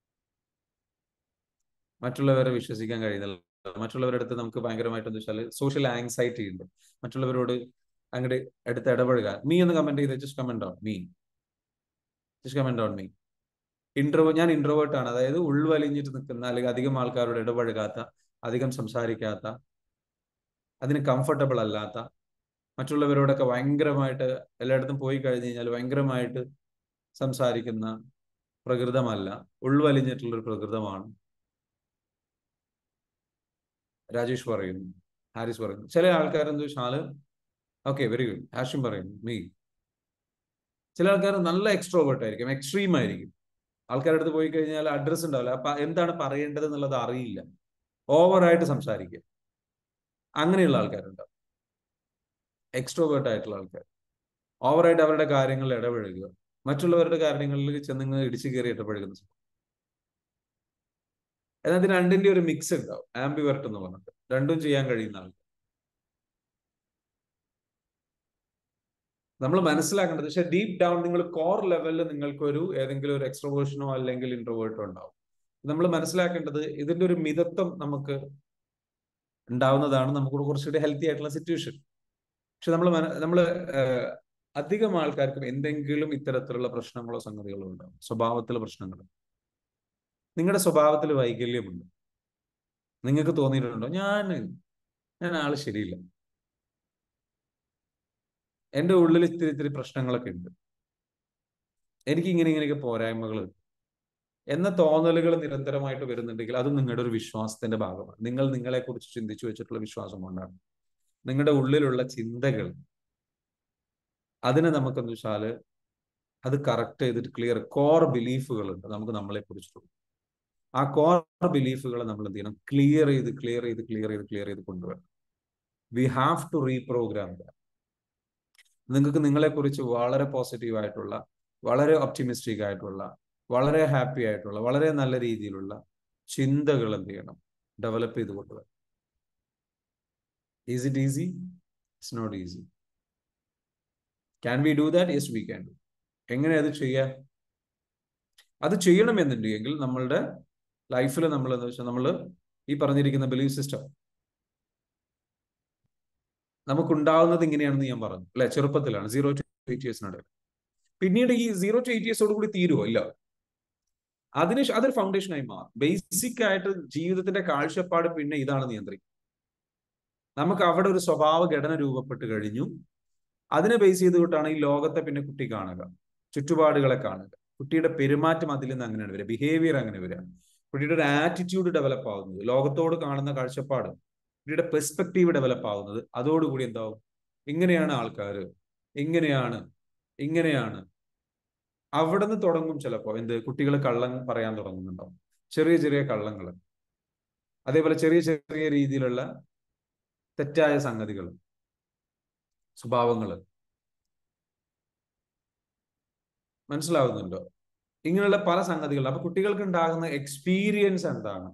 മറ്റുള്ളവരെ വിശ്വസിക്കാൻ കഴിയുന്നില്ല മറ്റുള്ളവരുടെ അടുത്ത് നമുക്ക് ഭയങ്കരമായിട്ട് എന്താ വെച്ചാൽ സോഷ്യൽ ആങ്സൈറ്റി ഉണ്ട് മറ്റുള്ളവരോട് അങ്ങോട്ട് എടുത്ത് ഇടപഴകാൻ മീ എന്ന് കമന്റ് ചെയ്ത് just comment on me just comment on me ഇൻട്രോവോ ഞാൻ ഇൻട്രോവേർട്ട് ആണ് അതായത് ഉൾവലിഞ്ഞിട്ട് നിൽക്കുന്ന അല്ലെങ്കിൽ അധികം ആൾക്കാരോട് ഇടപഴകാത്ത അധികം സംസാരിക്കാത്ത അതിന് കംഫർട്ടബിൾ അല്ലാത്ത മറ്റുള്ളവരോടൊക്കെ ഭയങ്കരമായിട്ട് എല്ലായിടത്തും പോയി കഴിഞ്ഞു കഴിഞ്ഞാൽ ഭയങ്കരമായിട്ട് സംസാരിക്കുന്ന പ്രകൃതമല്ല ഉൾവലിഞ്ഞിട്ടുള്ള ഒരു പ്രകൃതമാണ് രാജേഷ് പറയുന്നു ഹാരിസ് പറയുന്നു ചില ആൾക്കാർ എന്താ വെച്ചാല് ഓക്കെ വെരി ഗുഡ് ഹാഷിം പറയുന്നു മീ ചില ആൾക്കാർ നല്ല എക്സ്ട്രോവേർട്ട് ആയിരിക്കും എക്സ്ട്രീം ആയിരിക്കും ആൾക്കാരുടെ അടുത്ത് പോയി കഴിഞ്ഞാൽ അഡ്രസ് ഉണ്ടാവില്ല അപ്പൊ എന്താണ് പറയേണ്ടത് എന്നുള്ളത് അറിയില്ല ഓവറായിട്ട് സംസാരിക്കുക അങ്ങനെയുള്ള ആൾക്കാരുണ്ടാവും എക്സ്ട്രോവേർട്ട് ആയിട്ടുള്ള ആൾക്കാർ ഓവറായിട്ട് അവരുടെ കാര്യങ്ങളിൽ ഇടപഴകുക മറ്റുള്ളവരുടെ കാര്യങ്ങളിൽ ചെന്നിങ്ങ് ഇടിച്ചു കയറി ഇടപഴകുന്ന എന്നാൽ ഇത് രണ്ടിന്റെ ഒരു മിക്സ് ഉണ്ടാവും ആംബിവർട്ട് എന്ന് പറഞ്ഞിട്ട് രണ്ടും ചെയ്യാൻ കഴിയുന്ന ആൾക്കാർ നമ്മൾ മനസ്സിലാക്കേണ്ടത് പക്ഷെ ഡീപ്പ് ഡൗൺ നിങ്ങൾ കോർ ലെവലിൽ നിങ്ങൾക്കൊരു ഏതെങ്കിലും ഒരു എക്സ്ട്രോവേഷനോ അല്ലെങ്കിൽ ഇൻട്രോവേർട്ടോ ഉണ്ടാവും നമ്മൾ മനസ്സിലാക്കേണ്ടത് ഇതിന്റെ ഒരു മിതത്വം നമുക്ക് ഉണ്ടാവുന്നതാണ് നമുക്ക് കുറച്ചുകൂടി ഹെൽത്തി ആയിട്ടുള്ള സിറ്റുവേഷൻ പക്ഷെ നമ്മൾ നമ്മൾ അധികം ആൾക്കാർക്കും എന്തെങ്കിലും ഇത്തരത്തിലുള്ള പ്രശ്നങ്ങളോ സംഗതികളോ ഉണ്ടാവും സ്വഭാവത്തിലെ പ്രശ്നങ്ങൾ നിങ്ങളുടെ സ്വഭാവത്തിൽ വൈകല്യമുണ്ട് നിങ്ങൾക്ക് തോന്നിയിട്ടുണ്ടോ ഞാൻ ഞാൻ ആള് ശരിയില്ല എൻ്റെ ഉള്ളിൽ ഇത്തിരി ഇത്തിരി പ്രശ്നങ്ങളൊക്കെ ഉണ്ട് എനിക്ക് ഇങ്ങനെ ഇങ്ങനെയൊക്കെ പോരായ്മകൾ എന്ന തോന്നലുകൾ നിരന്തരമായിട്ട് വരുന്നുണ്ടെങ്കിൽ അത് നിങ്ങളുടെ ഒരു വിശ്വാസത്തിന്റെ ഭാഗമാണ് നിങ്ങൾ നിങ്ങളെ കുറിച്ച് ചിന്തിച്ചു വെച്ചിട്ടുള്ള വിശ്വാസം കൊണ്ടാണ് നിങ്ങളുടെ ഉള്ളിലുള്ള ചിന്തകൾ അതിനെ നമുക്കെന്ന് വെച്ചാല് അത് കറക്റ്റ് ചെയ്തിട്ട് ക്ലിയർ കോർ ബിലീഫുകൾ ഉണ്ട് നമുക്ക് നമ്മളെ കുറിച്ചിട്ടുള്ള ആ കോർ ബിലീഫുകളെ നമ്മൾ എന്ത് ചെയ്യണം ക്ലിയർ ചെയ്ത് ക്ലിയർ ചെയ്ത് ക്ലിയർ ചെയ്ത് ക്ലിയർ ചെയ്ത് കൊണ്ടുവരണം വി ഹാവ് ടു റീപ്രോഗ്രാം നിങ്ങൾക്ക് നിങ്ങളെ കുറിച്ച് വളരെ പോസിറ്റീവ് ആയിട്ടുള്ള വളരെ ഒപ്റ്റിമിസ്റ്റിക് ആയിട്ടുള്ള വളരെ ഹാപ്പി ആയിട്ടുള്ള വളരെ നല്ല രീതിയിലുള്ള ചിന്തകൾ എന്ത് ചെയ്യണം ഡെവലപ്പ് ചെയ്ത് കൊണ്ടുവരണം is it easy it's not easy can we do that yes we can do എങ്ങനെ അത് ചെയ്യാം അത് ചെയ്യണമെന്നുണ്ടെങ്കിൽ നമ്മളുടെ ലൈഫിൽ നമ്മൾ എന്താ വെച്ചാൽ നമ്മൾ ഈ പറഞ്ഞിരിക്കുന്ന ബിലീഫ് സിസ്റ്റം നമുക്കുണ്ടാവുന്നത് ഇങ്ങനെയാണെന്ന് ഞാൻ പറഞ്ഞു അല്ലെ ചെറുപ്പത്തിലാണ് സീറോ ടു എയ്റ്റ് ഇയേഴ്സിനിടയിൽ പിന്നീട് ഈ സീറോ ടു എയ്റ്റ് ഇയേഴ്സോട് കൂടി തീരുമോ ഇല്ല അതിന് അതൊരു ഫൗണ്ടേഷനായി മാറും ബേസിക് ആയിട്ട് ജീവിതത്തിന്റെ കാഴ്ചപ്പാട് പിന്നെ ഇതാണ് നിയന്ത്രിക്കുന്നത് നമുക്ക് അവിടെ ഒരു സ്വഭാവ ഘടന രൂപപ്പെട്ട് കഴിഞ്ഞു അതിനെ ബേസ് ചെയ്തുകൊണ്ടാണ് ഈ ലോകത്തെ പിന്നെ കുട്ടി കാണുക ചുറ്റുപാടുകളെ കാണുക കുട്ടിയുടെ പെരുമാറ്റം അതിൽ നിന്ന് അങ്ങനെയാണ് വരിക ബിഹേവിയർ അങ്ങനെ വരിക കുട്ടിയുടെ ഒരു ആറ്റിറ്റ്യൂഡ് ഡെവലപ്പ് ആവുന്നത് ലോകത്തോട് കാണുന്ന കാഴ്ചപ്പാട് കുട്ടിയുടെ പെർസ്പെക്റ്റീവ് ഡെവലപ്പ് ആവുന്നത് അതോടുകൂടി എന്താവും ഇങ്ങനെയാണ് ആൾക്കാർ ഇങ്ങനെയാണ് ഇങ്ങനെയാണ് അവിടെ നിന്ന് തുടങ്ങും ചിലപ്പോൾ എന്ത് കുട്ടികൾ കള്ളം പറയാൻ തുടങ്ങുന്നുണ്ടാവും ചെറിയ ചെറിയ കള്ളങ്ങൾ അതേപോലെ ചെറിയ ചെറിയ രീതിയിലുള്ള തെറ്റായ സംഗതികൾ സ്വഭാവങ്ങൾ മനസ്സിലാവുന്നുണ്ടോ ഇങ്ങനെയുള്ള പല സംഗതികൾ അപ്പൊ കുട്ടികൾക്ക് ഉണ്ടാകുന്ന എക്സ്പീരിയൻസ് എന്താണ്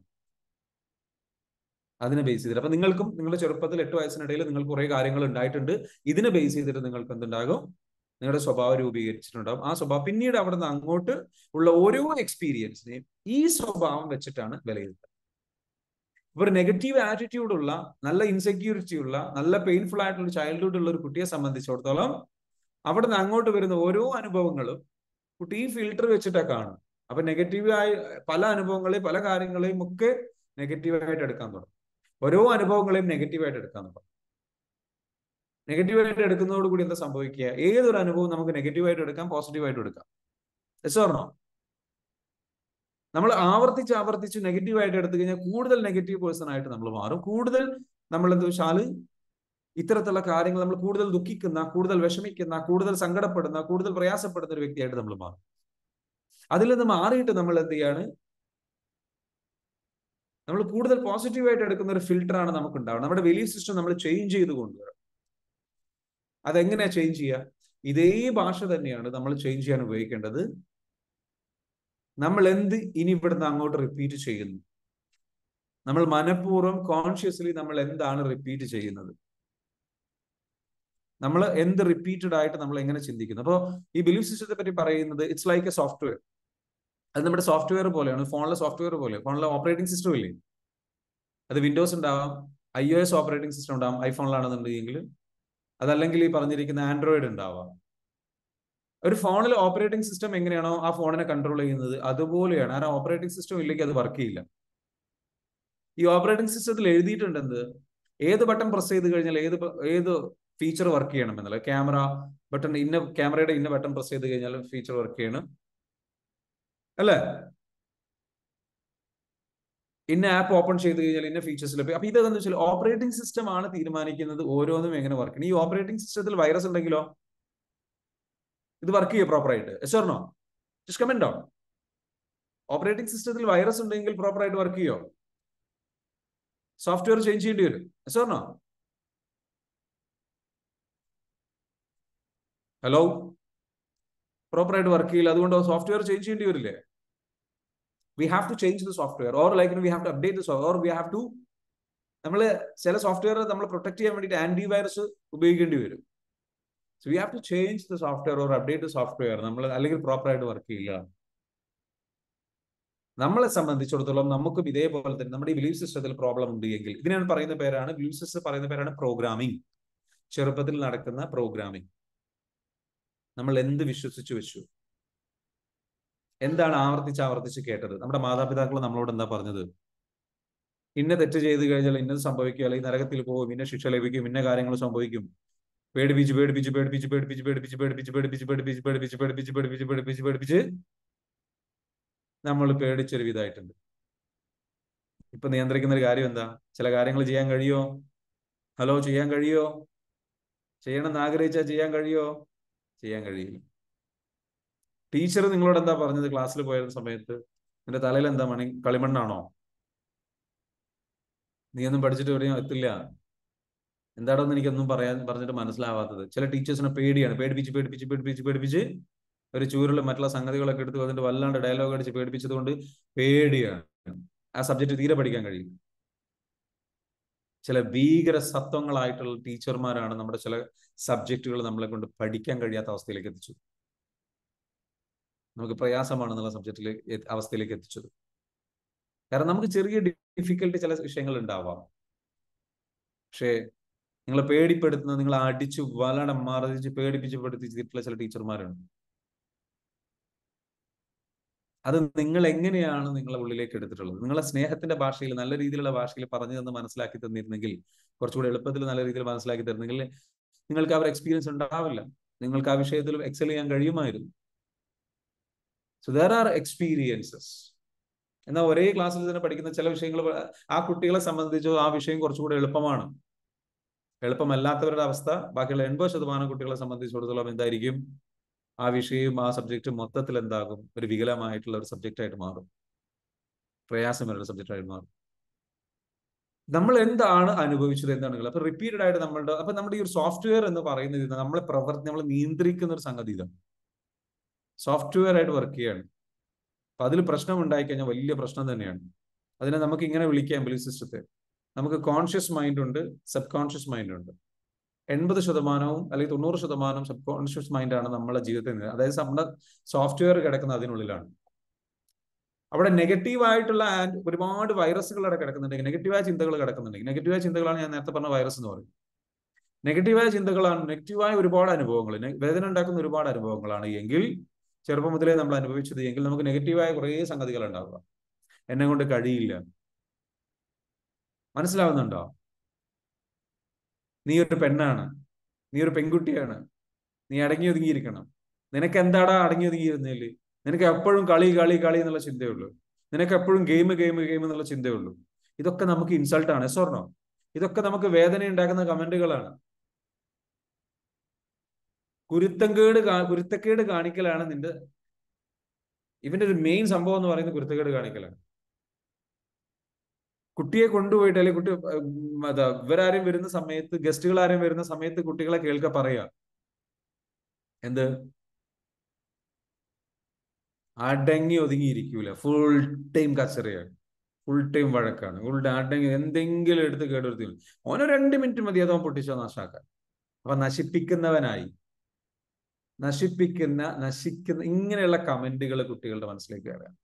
അതിനെ ബേസ് ചെയ്തിട്ട് അപ്പൊ നിങ്ങൾക്കും നിങ്ങളുടെ ചെറുപ്പത്തിൽ എട്ട് വയസ്സിനിടയിൽ നിങ്ങൾക്ക് കുറെ കാര്യങ്ങൾ ഉണ്ടായിട്ടുണ്ട് ഇതിനെ ബേസ് ചെയ്തിട്ട് നിങ്ങൾക്ക് എന്തുണ്ടാകും നിങ്ങളുടെ സ്വഭാവം രൂപീകരിച്ചിട്ടുണ്ടാവും ആ സ്വഭാവം പിന്നീട് അവിടെ നിന്ന് അങ്ങോട്ട് ഉള്ള ഓരോ എക്സ്പീരിയൻസിനെയും ഈ സ്വഭാവം വെച്ചിട്ടാണ് വിലയിരുത്തുക ഇപ്പൊ ഒരു നെഗറ്റീവ് ആറ്റിറ്റ്യൂഡ് ഉള്ള നല്ല ഇൻസെക്യൂരിറ്റി ഉള്ള നല്ല പെയിൻഫുൾ ആയിട്ടുള്ള ചൈൽഡ്ഹുഡ് ഉള്ള ഒരു കുട്ടിയെ സംബന്ധിച്ചിടത്തോളം അവിടെ നിന്ന് അങ്ങോട്ട് വരുന്ന ഓരോ അനുഭവങ്ങളും കുട്ടി ഈ ഫിൽട്ടർ വെച്ചിട്ടാണ് കാണും അപ്പൊ നെഗറ്റീവായ പല അനുഭവങ്ങളെയും പല കാര്യങ്ങളെയും ഒക്കെ നെഗറ്റീവായിട്ട് എടുക്കാൻ തുടങ്ങും ഓരോ അനുഭവങ്ങളെയും നെഗറ്റീവായിട്ട് എടുക്കാൻ തുടങ്ങും നെഗറ്റീവായിട്ട് എടുക്കുന്നതോടുകൂടി എന്താ സംഭവിക്കുക ഏതൊരു അനുഭവം നമുക്ക് നെഗറ്റീവായിട്ട് എടുക്കാം പോസിറ്റീവായിട്ട് എടുക്കാം എസ് ഓർണോ നമ്മൾ ആവർത്തിച്ച് ആവർത്തിച്ച് നെഗറ്റീവായിട്ട് എടുത്തു കഴിഞ്ഞാൽ കൂടുതൽ നെഗറ്റീവ് പേഴ്സൺ ആയിട്ട് നമ്മൾ മാറും കൂടുതൽ നമ്മൾ എന്താ വെച്ചാല് ഇത്തരത്തിലുള്ള കാര്യങ്ങൾ നമ്മൾ കൂടുതൽ ദുഃഖിക്കുന്ന കൂടുതൽ വിഷമിക്കുന്ന കൂടുതൽ സങ്കടപ്പെടുന്ന കൂടുതൽ പ്രയാസപ്പെടുന്ന ഒരു വ്യക്തിയായിട്ട് നമ്മൾ മാറും അതിൽ നിന്ന് മാറിയിട്ട് നമ്മൾ എന്ത് ചെയ്യാണ് നമ്മൾ കൂടുതൽ പോസിറ്റീവായിട്ട് എടുക്കുന്ന ഒരു ഫിൽട്ടറാണ് നമുക്ക് ഉണ്ടാവുന്നത് നമ്മുടെ ബിലീഫ് സിസ്റ്റം നമ്മൾ ചേഞ്ച് ചെയ്ത് കൊണ്ടുവരണം അതെങ്ങനെയാ ചേഞ്ച് ചെയ്യുക ഇതേ ഭാഷ തന്നെയാണ് നമ്മൾ ചേഞ്ച് ചെയ്യാൻ ഉപയോഗിക്കേണ്ടത് നമ്മൾ എന്ത് ഇനി ഇവിടുന്ന് അങ്ങോട്ട് റിപ്പീറ്റ് ചെയ്യുന്നു നമ്മൾ മനഃപൂർവ്വം കോൺഷ്യസ്ലി നമ്മൾ എന്താണ് റിപ്പീറ്റ് ചെയ്യുന്നത് നമ്മൾ എന്ത് റിപ്പീറ്റഡ് ആയിട്ട് നമ്മൾ എങ്ങനെ ചിന്തിക്കുന്നു അപ്പോൾ ഈ ബിലീഫ് സിസ്റ്റത്തെ പറ്റി പറയുന്നത് ഇറ്റ്സ് ലൈക്ക് എ സോഫ്റ്റ്വെയർ അത് നമ്മുടെ സോഫ്റ്റ്വെയർ പോലെയാണ് ഫോണിലെ സോഫ്റ്റ്വെയർ പോലെ ഫോണിലെ ഓപ്പറേറ്റിംഗ് സിസ്റ്റം ഇല്ലേ അത് വിൻഡോസ് ഉണ്ടാവാം I O S operating system ഉണ്ടാവാം ഐഫോണിലാണെന്നുണ്ടെങ്കിൽ അതല്ലെങ്കിൽ ഈ പറഞ്ഞിരിക്കുന്ന ആൻഡ്രോയിഡ് ഉണ്ടാവാം ഒരു ഫോണിൽ ഓപ്പറേറ്റിംഗ് സിസ്റ്റം എങ്ങനെയാണോ ആ ഫോണിനെ കൺട്രോൾ ചെയ്യുന്നത് അതുപോലെയാണ് ആ ഓപ്പറേറ്റിംഗ് സിസ്റ്റം ഇല്ലെങ്കിൽ അത് വർക്ക് ചെയ്യില്ല ഈ ഓപ്പറേറ്റിംഗ് സിസ്റ്റത്തിൽ എഴുതിയിട്ടുണ്ട് എന്ത് ഏത് ബട്ടൺ പ്രസ് ചെയ്ത് കഴിഞ്ഞാൽ ഏത് ഏത് ഫീച്ചർ വർക്ക് ചെയ്യണം എന്നുള്ളത് ക്യാമറ ബട്ടൺ ഇന്ന ക്യാമറയുടെ ഇന്ന ബട്ടൺ പ്രസ് ചെയ്ത് കഴിഞ്ഞാൽ ഫീച്ചർ വർക്ക് ചെയ്യണം അല്ലേ ഇന്ന ആപ്പ് ഓപ്പൺ ചെയ്ത് കഴിഞ്ഞാൽ ഇന്ന ഫീച്ചേഴ്സ് ലഭ്യം അപ്പൊ ഇതെന്ന് വെച്ചാൽ ഓപ്പറേറ്റിംഗ് സിസ്റ്റം ആണ് തീരുമാനിക്കുന്നത് ഓരോന്നും എങ്ങനെ വർക്ക് ചെയ്യണം ഈ ഓപ്പറേറ്റിംഗ് സിസ്റ്റത്തിൽ വൈറസ് ഉണ്ടെങ്കിലോ ഇത് വർക്ക് ചെയ്യോ പ്രോപ്പറായിട്ട് yes or no just comment down operating സിസ്റ്റത്തിൽ വൈറസ് ഉണ്ടെങ്കിൽ പ്രോപ്പറായിട്ട് വർക്ക് ചെയ്യോ സോഫ്റ്റ്വെയർ ചേഞ്ച് ചെയ്യേണ്ടി വരും എസ് ഓർണോ ഹലോ പ്രോപ്പറായിട്ട് വർക്ക് ചെയ്യില്ല അതുകൊണ്ട് സോഫ്റ്റ്വെയർ ചേഞ്ച് ചെയ്യേണ്ടി വരില്ലേ we have to change the software or like we have to update the or we have to നമ്മൾ ചില സോഫ്റ്റ്വെയർ നമ്മൾ പ്രൊട്ടക്ട് ചെയ്യാൻ വേണ്ടിയിട്ട് ആന്റി വൈറസ് ഉപയോഗിക്കേണ്ടി വരും so we have to change the software or update the software നമ്മൾ അല്ലെങ്കിൽ പ്രോപ്പറായിട്ട് വർക്ക് ചെയ്യില്ല നമ്മളെ സംബന്ധിച്ചിടത്തോളം നമുക്കും ഇതേപോലെ തന്നെ നമ്മുടെ ഈ ബിലീഫ് സിസ്റ്റത്തിൽ പ്രോബ്ലം ഉണ്ട് എങ്കിൽ ഇതിനാണ് പറയുന്ന പേരാണ് ബിലീഫ് സിസ്റ്റം പറയുന്ന പേരാണ് പ്രോഗ്രാമിംഗ് ചെറുപ്പത്തിൽ നടക്കുന്ന പ്രോഗ്രാമിംഗ് നമ്മൾ എന്ത് വിശ്വസിച്ചു വെച്ചു എന്താണ് ആവർത്തിച്ച് ആവർത്തിച്ച് കേട്ടത് നമ്മുടെ മാതാപിതാക്കൾ നമ്മളോട് എന്താ പറഞ്ഞത് ഇന്ന തെറ്റ് ചെയ്ത് കഴിഞ്ഞാൽ ഇന്നത് സംഭവിക്കും അല്ലെങ്കിൽ നരകത്തിൽ പോകും ഇന്ന ശിക്ഷ ലഭിക്കും ഇന്ന കാര്യങ്ങൾ സംഭവിക്കും പേടിപ്പിച്ച് പേടിപ്പിച്ച് പേടിപ്പിച്ച് പേടിപ്പിച്ച് പേടിപ്പിച്ച് പേടിപ്പിച്ച് പേടിപ്പിച്ച് പേടിപ്പിച്ച് പേടിപ്പിച്ച് പേടിപ്പിച്ച് പേടിപ്പിച്ച് പേടിപ്പിച്ച് പേടിപ്പിച്ച് നമ്മൾ പേടിച്ചൊരു വിധമായിട്ടുണ്ട് ഇപ്പൊ നിയന്ത്രിക്കുന്ന ഒരു കാര്യം എന്താ ചില കാര്യങ്ങൾ ചെയ്യാൻ കഴിയോ ഹലോ ചെയ്യാൻ കഴിയോ ചെയ്യണമെന്ന് ആഗ്രഹിച്ചാൽ ചെയ്യാൻ കഴിയോ ചെയ്യാൻ കഴിയില്ല ടീച്ചർ നിങ്ങളോട് എന്താ പറഞ്ഞത് ക്ലാസ്സിൽ പോയ സമയത്ത് നിന്റെ തലയിൽ എന്താ മണി കളിമണ്ണാണോ നീ ഒന്നും പഠിച്ചിട്ട് എവിടെയും എത്തില്ല എന്താടോന്ന് എനിക്കൊന്നും പറയാൻ പറഞ്ഞിട്ട് മനസ്സിലാവാത്തത് ചില ടീച്ചേഴ്സിനെ പേടിയാണ് പേടിപ്പിച്ച് പേടിപ്പിച്ച് പേടിപ്പിച്ച് പേടിപ്പിച്ച് ഒരു ചൂരുള്ള മറ്റുള്ള സംഗതികളൊക്കെ എടുത്ത് വന്നിട്ട് വല്ലാണ്ട് ഡയലോഗ് അടിച്ച് പേടിപ്പിച്ചത് കൊണ്ട് പേടിയാണ് ആ സബ്ജക്ട് തീരെ പഠിക്കാൻ കഴിയും ചില ഭീകര സത്വങ്ങളായിട്ടുള്ള ടീച്ചർമാരാണ് നമ്മുടെ ചില സബ്ജക്റ്റുകൾ നമ്മളെ കൊണ്ട് പഠിക്കാൻ കഴിയാത്ത അവസ്ഥയിലേക്ക് എത്തിച്ചു നമുക്ക് പ്രയാസമാണെന്നുള്ള സബ്ജക്റ്റിൽ അവസ്ഥയിലേക്ക് എത്തിച്ചത് കാരണം നമുക്ക് ചെറിയ ഡിഫിക്കൽട്ടി ചില വിഷയങ്ങൾ ഉണ്ടാവാം പക്ഷേ നിങ്ങളെ പേടിപ്പെടുത്തുന്ന നിങ്ങളെ അടിച്ച് വലടം മറിച്ച് പേടിപ്പിച്ച് പഠിപ്പിച്ചിട്ടുള്ള ചില ടീച്ചർമാരുണ്ട് അത് നിങ്ങൾ എങ്ങനെയാണ് നിങ്ങളെ ഉള്ളിലേക്ക് എടുത്തിട്ടുള്ളത് നിങ്ങളെ സ്നേഹത്തിന്റെ ഭാഷയിൽ നല്ല രീതിയിലുള്ള ഭാഷയിൽ പറഞ്ഞു തന്ന് മനസ്സിലാക്കി തന്നിരുന്നെങ്കിൽ കുറച്ചുകൂടി എളുപ്പത്തിൽ നല്ല രീതിയിൽ മനസ്സിലാക്കി തരുന്നെങ്കിൽ നിങ്ങൾക്ക് ആ ഒരു എക്സ്പീരിയൻസ് ഉണ്ടാവില്ല നിങ്ങൾക്ക് ആ വിഷയത്തിൽ എക്സൽ ചെയ്യാൻ കഴിയുമായിരുന്നു സോ ദർ ആർ എക്സ്പീരിയൻസസ് എന്നാൽ ഒരേ ക്ലാസ്സിൽ തന്നെ പഠിക്കുന്ന ചില വിഷയങ്ങൾ ആ കുട്ടികളെ സംബന്ധിച്ചോ ആ വിഷയം കുറച്ചുകൂടി എളുപ്പമാണ് എളുപ്പമല്ലാത്തവരുടെ അവസ്ഥ ബാക്കിയുള്ള എൺപത് ശതമാനം കുട്ടികളെ സംബന്ധിച്ചിടത്തോളം എന്തായിരിക്കും ആ വിഷയവും ആ സബ്ജക്റ്റ് മൊത്തത്തിൽ എന്താകും ഒരു വികലമായിട്ടുള്ള ഒരു സബ്ജക്റ്റ് ആയിട്ട് മാറും പ്രയാസമുള്ള സബ്ജക്റ്റ് ആയിട്ട് മാറും നമ്മൾ എന്താണ് അനുഭവിച്ചത് എന്താണ് അപ്പൊ റിപ്പീറ്റഡ് ആയിട്ട് നമ്മളുടെ അപ്പൊ നമ്മുടെ ഈ ഒരു സോഫ്റ്റ്വെയർ എന്ന് പറയുന്നത് ഇത് നമ്മളെ പ്രവർത്തി നമ്മളെ നിയന്ത്രിക്കുന്ന ഒരു സംഗതി ഇതാണ് സോഫ്റ്റ്വെയർ ആയിട്ട് വർക്ക് ചെയ്യാണ് അപ്പൊ അതിൽ പ്രശ്നം ഉണ്ടായി കഴിഞ്ഞാൽ വലിയ പ്രശ്നം തന്നെയാണ് അതിനെ നമുക്ക് ഇങ്ങനെ വിളിക്കാം ബിലീഫ് സിസ്റ്റത്തെ നമുക്ക് കോൺഷ്യസ് മൈൻഡ് ഉണ്ട് സബ് കോൺഷ്യസ് മൈൻഡ് ഉണ്ട് എൺപത് ശതമാനവും അല്ലെങ്കിൽ തൊണ്ണൂറ് ശതമാനം സബ് കോൺഷ്യസ് മൈൻഡാണ് നമ്മളെ ജീവിതത്തിൽ അതായത് നമ്മുടെ സോഫ്റ്റ്വെയർ കിടക്കുന്ന അതിനുള്ളിലാണ് അവിടെ നെഗറ്റീവ് ആയിട്ടുള്ള ഒരുപാട് വൈറസുകൾ അവിടെ കിടക്കുന്നുണ്ടെങ്കിൽ നെഗറ്റീവായ ചിന്തകൾ കിടക്കുന്നുണ്ടെങ്കിൽ നെഗറ്റീവായ ചിന്തകളാണ് ഞാൻ നേരത്തെ പറഞ്ഞ വൈറസ് എന്ന് പറയും നെഗറ്റീവായ ചിന്തകളാണ് നെഗറ്റീവായ ഒരുപാട് അനുഭവങ്ങൾ വേദന ഉണ്ടാക്കുന്ന ഒരുപാട് അനുഭവങ്ങളാണ് എങ്കിൽ ചെറുപ്പം മുതലേ നമ്മൾ അനുഭവിച്ചത് എങ്കിൽ നമുക്ക് നെഗറ്റീവായ കുറേ സംഗതികൾ ഉണ്ടാവുക എന്നെ കൊണ്ട് കഴിയില്ല മനസ്സിലാവുന്നുണ്ടോ നീ ഒരു പെണ്ണാണ് നീ ഒരു പെൺകുട്ടിയാണ് നീ അടങ്ങി ഒതുങ്ങിയിരിക്കണം നിനക്ക് എന്താടാ അടങ്ങി ഒതുങ്ങിയിരുന്നില്ല നിനക്ക് എപ്പോഴും കളി കളി കളി എന്നുള്ള ചിന്തയുള്ളൂ നിനക്ക് എപ്പോഴും ഗെയിം ഗെയിം ഗെയിം എന്നുള്ള ചിന്തയുള്ളൂ ഇതൊക്കെ നമുക്ക് ഇൻസൾട്ടാണ് സ്വർണോ ഇതൊക്കെ നമുക്ക് വേദന ഉണ്ടാക്കുന്ന കമന്റുകളാണ് കുരുത്തക്കേട് കുരുത്തക്കേട് കാണിക്കലാണ് നിന്റെ ഇവന്റെ ഒരു മെയിൻ സംഭവം എന്ന് പറയുന്നത് കുരുത്തക്കേട് കാണിക്കലാണ് കുട്ടിയെ കൊണ്ടുപോയിട്ട് അല്ലെങ്കിൽ കുട്ടി അതാ ഇവരാരും വരുന്ന സമയത്ത് ഗസ്റ്റുകൾ ആരും വരുന്ന സമയത്ത് കുട്ടികളെ കേൾക്ക പറയാ എന്ത് അടങ്ങി ഒതുങ്ങിയിരിക്കൂല ഫുൾ ടൈം കച്ചറയാണ് ഫുൾ ടൈം വഴക്കാണ് ഫുൾ അടങ്ങി എന്തെങ്കിലും എടുത്ത് കേടുവരുത്തി ഓനോ രണ്ട് മിനിറ്റ് മതി അതോ പൊട്ടിച്ചോ നാശാക്കാൻ അപ്പൊ നശിപ്പിക്കുന്നവനായി നശിപ്പിക്കുന്ന നശിക്കുന്ന ഇങ്ങനെയുള്ള കമന്റുകൾ കുട്ടികളുടെ മനസ്സിലേക്ക് കയറാം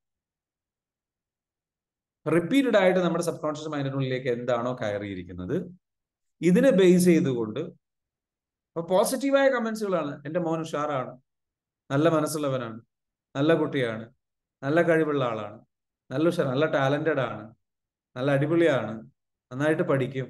റിപ്പീറ്റഡ് ആയിട്ട് നമ്മുടെ സബ് കോൺഷ്യസ് മൈൻഡിനുള്ളിലേക്ക് എന്താണോ കയറിയിരിക്കുന്നത് ഇതിനെ ബേസ് ചെയ്തുകൊണ്ട് അപ്പൊ പോസിറ്റീവായ കമന്റ്സുകളാണ് എൻ്റെ മോൻ ഉഷാറാണ് നല്ല മനസ്സുള്ളവനാണ് നല്ല കുട്ടിയാണ് നല്ല കഴിവുള്ള ആളാണ് നല്ല ഉഷാർ നല്ല ടാലന്റഡ് ആണ് നല്ല അടിപൊളിയാണ് നന്നായിട്ട് പഠിക്കും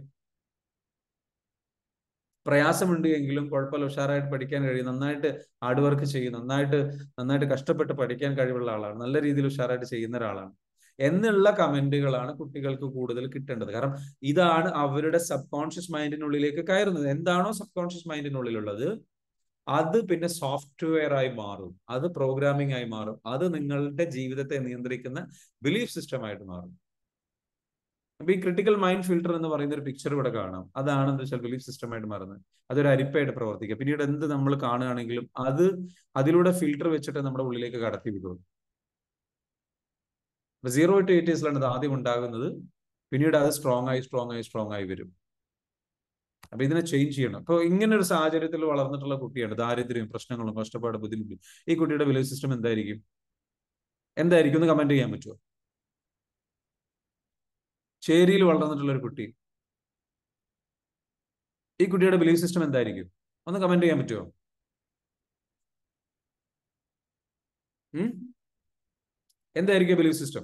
പ്രയാസമുണ്ട് എങ്കിലും കുഴപ്പമില്ല ഉഷാറായിട്ട് പഠിക്കാൻ കഴിയും നന്നായിട്ട് ഹാർഡ് വർക്ക് ചെയ്യും നന്നായിട്ട് നന്നായിട്ട് കഷ്ടപ്പെട്ട് പഠിക്കാൻ കഴിവുള്ള ആളാണ് നല്ല രീതിയിൽ ഉഷാറായിട്ട് ചെയ്യുന്ന ഒരാളാണ് എന്നുള്ള കമന്റുകളാണ് കുട്ടികൾക്ക് കൂടുതൽ കിട്ടേണ്ടത് കാരണം ഇതാണ് അവരുടെ സബ് കോൺഷ്യസ് മൈൻഡിനുള്ളിലേക്ക് കയറുന്നത് എന്താണോ സബ് കോൺഷ്യസ് മൈൻഡിനുള്ളിലുള്ളത് അത് പിന്നെ സോഫ്റ്റ്വെയർ ആയി മാറും അത് പ്രോഗ്രാമിംഗ് ആയി മാറും അത് നിങ്ങളുടെ ജീവിതത്തെ നിയന്ത്രിക്കുന്ന ബിലീഫ് സിസ്റ്റം ആയിട്ട് മാറും അപ്പൊ ഈ ക്രിട്ടിക്കൽ മൈൻഡ് ഫിൽട്ടർ എന്ന് പറയുന്ന ഒരു പിക്ചർ ഇവിടെ കാണാം അതാണ് എന്താ വെച്ചാൽ ബിലീഫ് സിസ്റ്റം ആയിട്ട് മാറുന്നത് അതൊരു അരിപ്പായിട്ട് പ്രവർത്തിക്കുക പിന്നീട് എന്ത് നമ്മൾ കാണുകയാണെങ്കിലും അത് അതിലൂടെ ഫിൽട്ടർ വെച്ചിട്ട് നമ്മുടെ ഉള്ളിലേക്ക് കടത്തി വിടും സീറോ ടു എയ്റ്റീസിലാണ് ഇത് ആദ്യം ഉണ്ടാകുന്നത് പിന്നീട് അത് സ്ട്രോങ് ആയി സ്ട്രോങ് ആയി സ്ട്രോങ് ആയി വരും അപ്പൊ ഇതിനെ ചേഞ്ച് ചെയ്യണം അപ്പൊ ഇങ്ങനെ ഒരു സാഹചര്യത്തിൽ വളർന്നിട്ടുള്ള കുട്ടിയാണ് ദാരിദ്ര്യം പ്രശ്നങ്ങളും കഷ്ടപ്പാട് ബുദ്ധിമുട്ടും ഈ കുട്ടിയുടെ ബിലീഫ് സിസ്റ്റം എന്തായിരിക്കും എന്തായിരിക്കും ഒന്ന് കമന്റ് ചെയ്യാൻ പറ്റുമോ ചേരിയിൽ വളർന്നിട്ടുള്ള ഒരു കുട്ടി ഈ കുട്ടിയുടെ ബിലീഫ് സിസ്റ്റം എന്തായിരിക്കും ഒന്ന് കമന്റ് ചെയ്യാൻ പറ്റുമോ എന്തായിരിക്കും ബിലീഫ് സിസ്റ്റം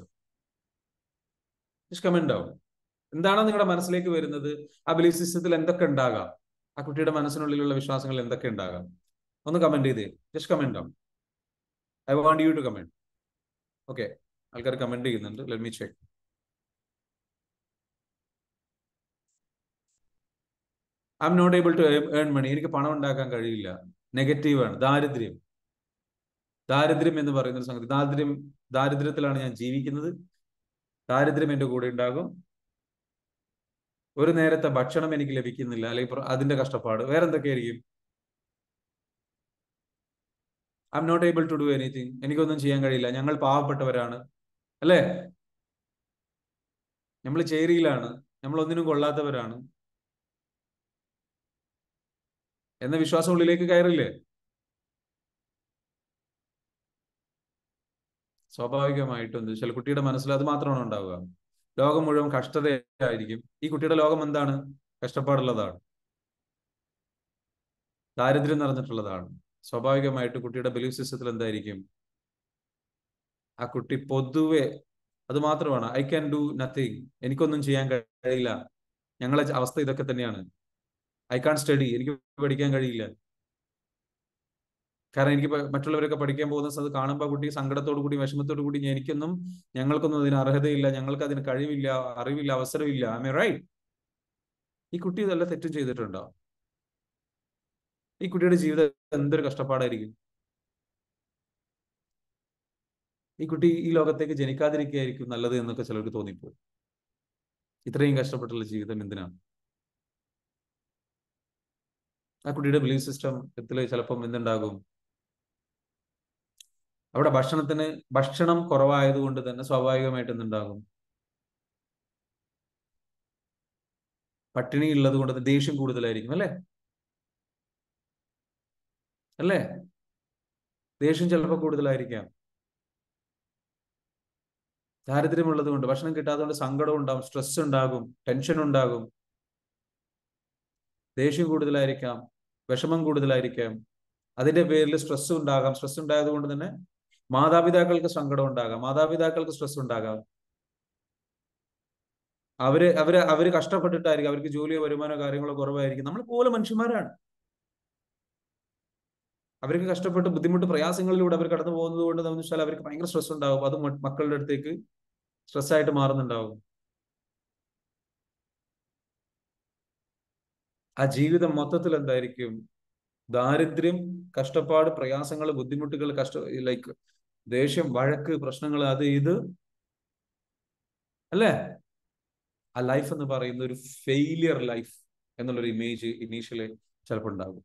കമന്റ് ആവും എന്താണോ നിങ്ങളുടെ മനസ്സിലേക്ക് വരുന്നത് ആ ബിലീഫ് സിസ്റ്റത്തിൽ എന്തൊക്കെ ഉണ്ടാകാം ആ കുട്ടിയുടെ മനസ്സിനുള്ളിലുള്ള വിശ്വാസങ്ങൾ എന്തൊക്കെ ഉണ്ടാകാം ഒന്ന് കമന്റ് ചെയ്തേ ജസ്റ്റ് കമന്റ് ആവും I want you to comment okay ആൾക്കാർ കമന്റ് ചെയ്യുന്നുണ്ട് let me check I'm not able to earn money എനിക്ക് പണം ഉണ്ടാക്കാൻ കഴിയില്ല നെഗറ്റീവാണ് ദാരിദ്ര്യം ദാരിദ്ര്യം എന്ന് പറയുന്ന ഒരു സംഗതി ദാരിദ്ര്യം ദാരിദ്ര്യത്തിലാണ് ഞാൻ ജീവിക്കുന്നത് ദാരിദ്ര്യം എൻ്റെ കൂടെ ഉണ്ടാകും ഒരു നേരത്തെ ഭക്ഷണം എനിക്ക് ലഭിക്കുന്നില്ല അല്ലെങ്കിൽ അതിന്റെ കഷ്ടപ്പാട് വേറെ എന്തൊക്കെയായിരിക്കും I'm not able to do anything എനിക്കൊന്നും ചെയ്യാൻ കഴിയില്ല ഞങ്ങൾ പാവപ്പെട്ടവരാണ് അല്ലേ നമ്മൾ ചേരിയിലാണ് നമ്മൾ ഒന്നിനും കൊള്ളാത്തവരാണ് എന്ന വിശ്വാസം ഉള്ളിലേക്ക് കയറില്ലേ സ്വാഭാവികമായിട്ടും എന്താ വെച്ചാൽ കുട്ടിയുടെ മനസ്സിൽ അത് മാത്രമാണ് ഉണ്ടാവുക ലോകം മുഴുവൻ കഷ്ടതയായിരിക്കും ഈ കുട്ടിയുടെ ലോകം എന്താണ് കഷ്ടപ്പാടുള്ളതാണ് ദാരിദ്ര്യം നിറഞ്ഞിട്ടുള്ളതാണ് സ്വാഭാവികമായിട്ട് കുട്ടിയുടെ ബിലീഫ് സിസ്റ്റത്തിൽ എന്തായിരിക്കും ആ കുട്ടി പൊതുവെ അത് മാത്രമാണ് ഐ ക്യാൻ ഡു നത്തിങ് എനിക്കൊന്നും ചെയ്യാൻ കഴിയില്ല ഞങ്ങളെ അവസ്ഥ ഇതൊക്കെ തന്നെയാണ് ഐ കാൺ സ്റ്റഡി എനിക്ക് പഠിക്കാൻ കഴിയില്ല കാരണം എനിക്ക് മറ്റുള്ളവരൊക്കെ പഠിക്കാൻ പോകുന്ന സ്ഥലത്ത് കാണുമ്പോൾ കുട്ടി സങ്കടത്തോടു കൂടി വിഷമത്തോടു കൂടി എനിക്കൊന്നും ഞങ്ങൾക്കൊന്നും അതിന് അർഹതയില്ല ഞങ്ങൾക്ക് അതിന് കഴിവില്ല അറിവില്ല അവസരമില്ല ഐ റൈറ്റ് ഈ കുട്ടി ഇതെല്ലാം തെറ്റും ചെയ്തിട്ടുണ്ടോ ഈ കുട്ടിയുടെ ജീവിതം എന്തൊരു കഷ്ടപ്പാടായിരിക്കും ഈ കുട്ടി ഈ ലോകത്തേക്ക് ജനിക്കാതിരിക്കുകയായിരിക്കും നല്ലത് എന്നൊക്കെ ചിലർക്ക് തോന്നിപ്പോ ഇത്രയും കഷ്ടപ്പെട്ടുള്ള ജീവിതം എന്തിനാണ് ആ കുട്ടിയുടെ ബിലീഫ് സിസ്റ്റത്തിൽ ചിലപ്പം എന്തുണ്ടാകും അവിടെ ഭക്ഷണത്തിന് ഭക്ഷണം കുറവായതുകൊണ്ട് തന്നെ സ്വാഭാവികമായിട്ട് എന്തുണ്ടാകും പട്ടിണി ഉള്ളത് കൊണ്ട് ദേഷ്യം കൂടുതലായിരിക്കും അല്ലേ അല്ലേ ദേഷ്യം ചിലപ്പോൾ കൂടുതലായിരിക്കാം ദാരിദ്ര്യമുള്ളത് കൊണ്ട് ഭക്ഷണം കിട്ടാത്തതുകൊണ്ട് സങ്കടം ഉണ്ടാകും സ്ട്രെസ് ഉണ്ടാകും ടെൻഷൻ ഉണ്ടാകും ദേഷ്യം കൂടുതലായിരിക്കാം വിഷമം കൂടുതലായിരിക്കാം അതിന്റെ പേരിൽ സ്ട്രെസ് ഉണ്ടാകാം സ്ട്രെസ് ഉണ്ടായത് കൊണ്ട് തന്നെ മാതാപിതാക്കൾക്ക് സങ്കടം ഉണ്ടാകാം മാതാപിതാക്കൾക്ക് സ്ട്രെസ് ഉണ്ടാകാം അവര് അവര് അവര് കഷ്ടപ്പെട്ടിട്ടായിരിക്കും അവർക്ക് ജോലിയോ വരുമാനോ കാര്യങ്ങളോ കുറവായിരിക്കും നമ്മൾ പോലെ മനുഷ്യന്മാരാണ് അവർക്ക് കഷ്ടപ്പെട്ട് ബുദ്ധിമുട്ട് പ്രയാസങ്ങളിലൂടെ അവർ കടന്നു പോകുന്നത് കൊണ്ട് എന്ന് വെച്ചാൽ അവർക്ക് ഭയങ്കര സ്ട്രെസ് ഉണ്ടാവും അത് മക്കളുടെ അടുത്തേക്ക് സ്ട്രെസ് ആയിട്ട് മാറുന്നുണ്ടാവും ആ ജീവിതം മൊത്തത്തിൽ എന്തായിരിക്കും ദാരിദ്ര്യം കഷ്ടപ്പാട് പ്രയാസങ്ങൾ ബുദ്ധിമുട്ടുകൾ കഷ്ട ലൈക്ക് ദേഷ്യം വഴക്ക് പ്രശ്നങ്ങൾ അത് ഇത് അല്ലേ ആ ലൈഫ് എന്ന് പറയുന്ന ഒരു ഫെയിലിയർ ലൈഫ് എന്നുള്ളൊരു ഇമേജ് ഇനീഷ്യലി ചിലപ്പോൾ ഉണ്ടാകും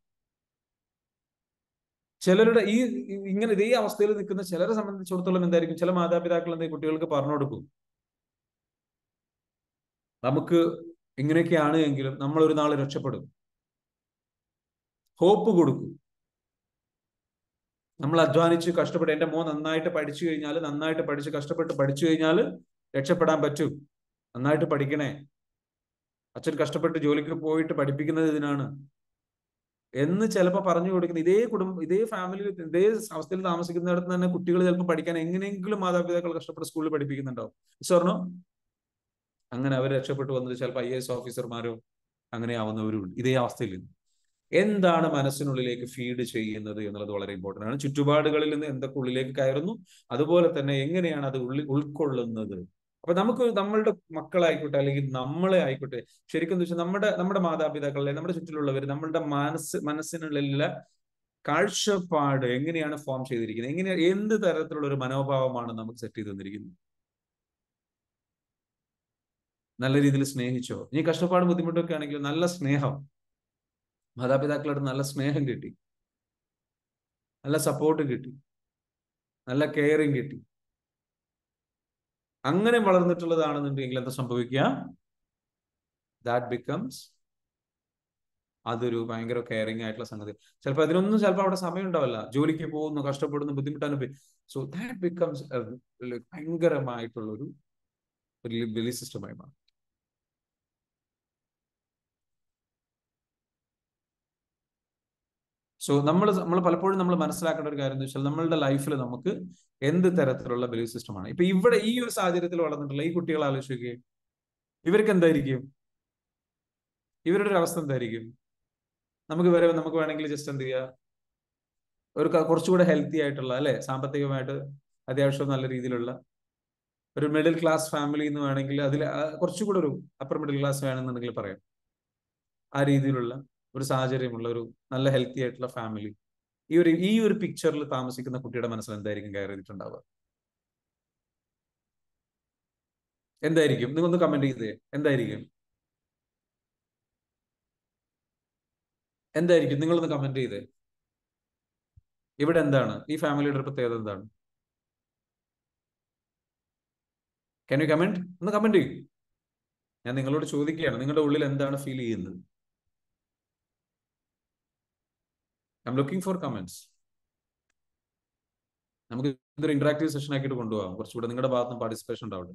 ചിലരുടെ ഈ ഇങ്ങനെ ഇതേ അവസ്ഥയിൽ നിൽക്കുന്ന ചിലരെ സംബന്ധിച്ചിടത്തോളം എന്തായിരിക്കും ചില മാതാപിതാക്കൾ എന്തെങ്കിലും കുട്ടികൾക്ക് പറഞ്ഞു കൊടുക്കും നമുക്ക് ഇങ്ങനെയൊക്കെയാണ് എങ്കിലും നമ്മൾ ഒരു നാൾ രക്ഷപ്പെടും ഹോപ്പ് കൊടുക്കും നമ്മൾ അധ്വാനിച്ച് കഷ്ടപ്പെട്ട് എന്റെ മോൻ നന്നായിട്ട് പഠിച്ചു കഴിഞ്ഞാൽ നന്നായിട്ട് പഠിച്ച് കഷ്ടപ്പെട്ട് പഠിച്ചു കഴിഞ്ഞാൽ രക്ഷപ്പെടാൻ പറ്റും നന്നായിട്ട് പഠിക്കണേ അച്ഛൻ കഷ്ടപ്പെട്ട് ജോലിക്ക് പോയിട്ട് പഠിപ്പിക്കുന്നത് ഇതിനാണ് എന്ന് ചിലപ്പോൾ പറഞ്ഞു കൊടുക്കുന്ന ഇതേ കുടുംബം ഇതേ ഫാമിലി ഇതേ അവസ്ഥയിൽ താമസിക്കുന്നിടത്ത് തന്നെ കുട്ടികൾ ചിലപ്പോൾ പഠിക്കാൻ എങ്ങനെയെങ്കിലും മാതാപിതാക്കൾ കഷ്ടപ്പെട്ട് സ്കൂളിൽ പഠിപ്പിക്കുന്നുണ്ടാവും സ്വർണ്ണോ അങ്ങനെ അവർ രക്ഷപ്പെട്ടു വന്നത് ചിലപ്പോൾ ഐ എസ് ഓഫീസർമാരോ അങ്ങനെ ആവുന്നവരും ഇതേ അവസ്ഥയിൽ നിന്ന് എന്താണ് മനസ്സിനുള്ളിലേക്ക് ഫീഡ് ചെയ്യുന്നത് എന്നുള്ളത് വളരെ ഇമ്പോർട്ടൻ്റ് ആണ് ചുറ്റുപാടുകളിൽ നിന്ന് എന്തൊക്കെ ഉള്ളിലേക്ക് കയറുന്നു അതുപോലെ തന്നെ എങ്ങനെയാണ് അത് ഉള്ളിൽ ഉൾക്കൊള്ളുന്നത് അപ്പൊ നമുക്ക് നമ്മളുടെ മക്കളായിക്കോട്ടെ അല്ലെങ്കിൽ നമ്മളെ ആയിക്കോട്ടെ ശരിക്കും എന്ന് വെച്ചാൽ നമ്മുടെ നമ്മുടെ മാതാപിതാക്കളെ നമ്മുടെ ചുറ്റിലുള്ളവർ നമ്മളുടെ മനസ്സ് മനസ്സിനുള്ള കാഴ്ചപ്പാട് എങ്ങനെയാണ് ഫോം ചെയ്തിരിക്കുന്നത് എങ്ങനെ എന്ത് തരത്തിലുള്ള ഒരു മനോഭാവമാണ് നമുക്ക് സെറ്റ് ചെയ്ത് തന്നിരിക്കുന്നത് നല്ല രീതിയിൽ സ്നേഹിച്ചോ ഇനി കഷ്ടപ്പാട് ബുദ്ധിമുട്ടൊക്കെ ആണെങ്കിൽ നല്ല സ്നേഹം മാതാപിതാക്കളുടെ നല്ല സ്നേഹം കിട്ടി നല്ല സപ്പോർട്ട് കിട്ടി നല്ല കെയറിങ് കിട്ടി അങ്ങനെ വളർന്നിട്ടുള്ളതാണെന്നുണ്ടെങ്കിൽ എന്താ സംഭവിക്കുക ദാറ്റ് ബിക്കംസ് അതൊരു ഭയങ്കര കെയറിങ് ആയിട്ടുള്ള സംഗതി ചിലപ്പോൾ അതിനൊന്നും ചിലപ്പോൾ അവിടെ സമയം ഉണ്ടാവില്ല ജോലിക്ക് പോകുന്നു കഷ്ടപ്പെടുന്നു ബുദ്ധിമുട്ടാണ് സോ ദാറ്റ് ബിക്കംസ് ഭയങ്കരമായിട്ടുള്ള ഒരു ബിലീഫ് സിസ്റ്റമായി മാറും സോ നമ്മൾ നമ്മൾ പലപ്പോഴും നമ്മൾ മനസ്സിലാക്കേണ്ട ഒരു കാര്യം എന്ന് വെച്ചാൽ നമ്മളുടെ ലൈഫിൽ നമുക്ക് എന്ത് തരത്തിലുള്ള ബിലീഫ് സിസ്റ്റമാണ് ഇപ്പൊ ഇവിടെ ഈ ഒരു സാഹചര്യത്തിൽ വളർന്നിട്ടുള്ള ഈ കുട്ടികൾ ആലോചിക്കുക ഇവർക്ക് എന്തായിരിക്കും ഇവരുടെ ഒരു അവസ്ഥ എന്തായിരിക്കും നമുക്ക് വരെ നമുക്ക് വേണമെങ്കിൽ ജസ്റ്റ് എന്ത് ചെയ്യുക ഒരു കുറച്ചുകൂടെ ഹെൽത്തി ആയിട്ടുള്ള അല്ലെ സാമ്പത്തികമായിട്ട് അത്യാവശ്യം നല്ല രീതിയിലുള്ള ഒരു മിഡിൽ ക്ലാസ് ഫാമിലി എന്ന് വേണമെങ്കിൽ അതിൽ കുറച്ചുകൂടെ ഒരു അപ്പർ മിഡിൽ ക്ലാസ് വേണമെന്നുണ്ടെങ്കിൽ പറയാം ആ രീതിയിലുള്ള ഒരു സാഹചര്യമുള്ള ഒരു നല്ല ഹെൽത്തി ആയിട്ടുള്ള ഫാമിലി ഈ ഒരു ഈ ഒരു പിക്ചറിൽ താമസിക്കുന്ന കുട്ടിയുടെ മനസ്സിൽ എന്തായിരിക്കും കയറിയിട്ടുണ്ടാവുക എന്തായിരിക്കും നിങ്ങൾ ഒന്ന് കമന്റ് ചെയ്തേ എന്തായിരിക്കും എന്തായിരിക്കും നിങ്ങളൊന്ന് കമന്റ് ചെയ്തേ ഇവിടെ എന്താണ് ഈ ഫാമിലിയുടെ ഒരു പ്രത്യേകത എന്താണ് ക്യാൻ യു കമന്റ് ഒന്ന് കമന്റ് ചെയ്യൂ ഞാൻ നിങ്ങളോട് ചോദിക്കുകയാണ് നിങ്ങളുടെ ഉള്ളിൽ എന്താണ് ഫീൽ ചെയ്യുന്നത് I'm looking for comments നമുക്ക് ഇതൊരു ഇന്ററാക്റ്റീവ് സെഷൻ ആക്കിയിട്ട് കൊണ്ടുപോകാം കുറച്ചുകൂടെ നിങ്ങളുടെ ഭാഗത്ത് നിന്ന് പാർട്ടിസിപ്പേഷൻ ഉണ്ടാവട്ടെ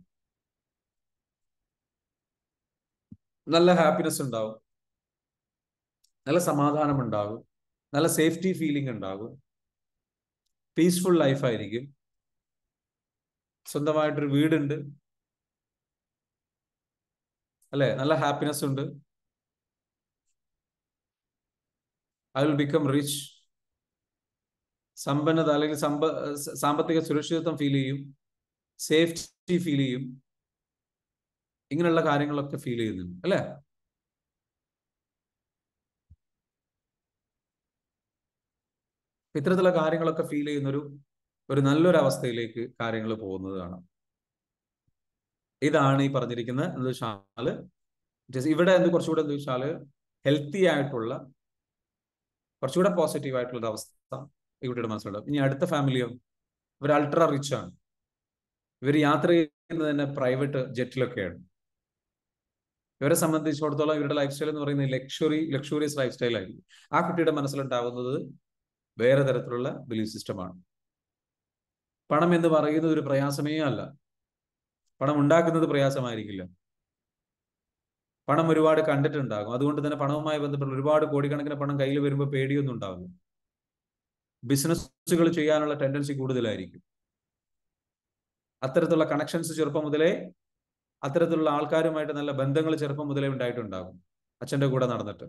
നല്ല ഹാപ്പിനെസ് ഉണ്ടാവും നല്ല സമാധാനം ഉണ്ടാകും നല്ല സേഫ്റ്റി ഫീലിംഗ് ഉണ്ടാകും പീസ്ഫുൾ ലൈഫായിരിക്കും സ്വന്തമായിട്ടൊരു വീടുണ്ട് അല്ലെ നല്ല ഹാപ്പിനെസ് ഉണ്ട് ഐ വിൽ ബിക്കം റിച്ച് സമ്പന്നത അല്ലെങ്കിൽ സമ്പ സാമ്പത്തിക സുരക്ഷിതത്വം ഫീൽ ചെയ്യും സേഫ്റ്റി ഫീൽ ചെയ്യും ഇങ്ങനെയുള്ള കാര്യങ്ങളൊക്കെ ഫീൽ ചെയ്യുന്നുണ്ട് അല്ലേ ഇത്തരത്തിലുള്ള കാര്യങ്ങളൊക്കെ ഫീൽ ചെയ്യുന്ന ഒരു ഒരു നല്ലൊരു അവസ്ഥയിലേക്ക് കാര്യങ്ങൾ പോകുന്നത് കാണാം ഇതാണ് ഈ പറഞ്ഞിരിക്കുന്ന എന്താ വെച്ചാല് just ഇവിടെ എന്ത് കുറച്ചുകൂടെ എന്താ വെച്ചാല് ഹെൽത്തി ആയിട്ടുള്ള കുറച്ചുകൂടെ പോസിറ്റീവ് ആയിട്ടുള്ള ഒരു അവസ്ഥ ഈ കുട്ടിയുടെ മനസ്സിലുണ്ട് ഇനി അടുത്ത ഫാമിലിയോ ഇവർ അൾട്രാ റിച്ച് ആണ് ഇവർ യാത്ര ചെയ്യുന്നത് തന്നെ പ്രൈവറ്റ് ജെറ്റിലൊക്കെയാണ് ഇവരെ സംബന്ധിച്ചിടത്തോളം ഇവരുടെ ലൈഫ് സ്റ്റൈൽ എന്ന് പറയുന്നത് ലക്ഷറി ലക്ഷറിയസ് ലൈഫ് സ്റ്റൈൽ ആയിരിക്കും ആ കുട്ടിയുടെ മനസ്സിലുണ്ടാവുന്നത് വേറെ തരത്തിലുള്ള ബിലീഫ് സിസ്റ്റമാണ് പണം എന്ന് പറയുന്നത് ഒരു പ്രയാസമേ അല്ല പണം ഉണ്ടാക്കുന്നത് പ്രയാസമായിരിക്കില്ല പണം ഒരുപാട് കണ്ടിട്ടുണ്ടാകും അതുകൊണ്ട് തന്നെ പണവുമായി ബന്ധപ്പെട്ട ഒരുപാട് കോടിക്കണക്കിന് പണം കയ്യിൽ വരുമ്പോൾ പേടിയൊന്നും ഉണ്ടാവില്ല ബിസിനസ്സുകൾ ചെയ്യാനുള്ള ടെൻഡൻസി കൂടുതലായിരിക്കും അത്തരത്തിലുള്ള കണക്ഷൻസ് ചെറുപ്പം മുതലേ അത്തരത്തിലുള്ള ആൾക്കാരുമായിട്ട് നല്ല ബന്ധങ്ങൾ ചെറുപ്പം മുതലേ ഉണ്ടായിട്ടുണ്ടാകും അച്ഛന്റെ കൂടെ നടന്നിട്ട്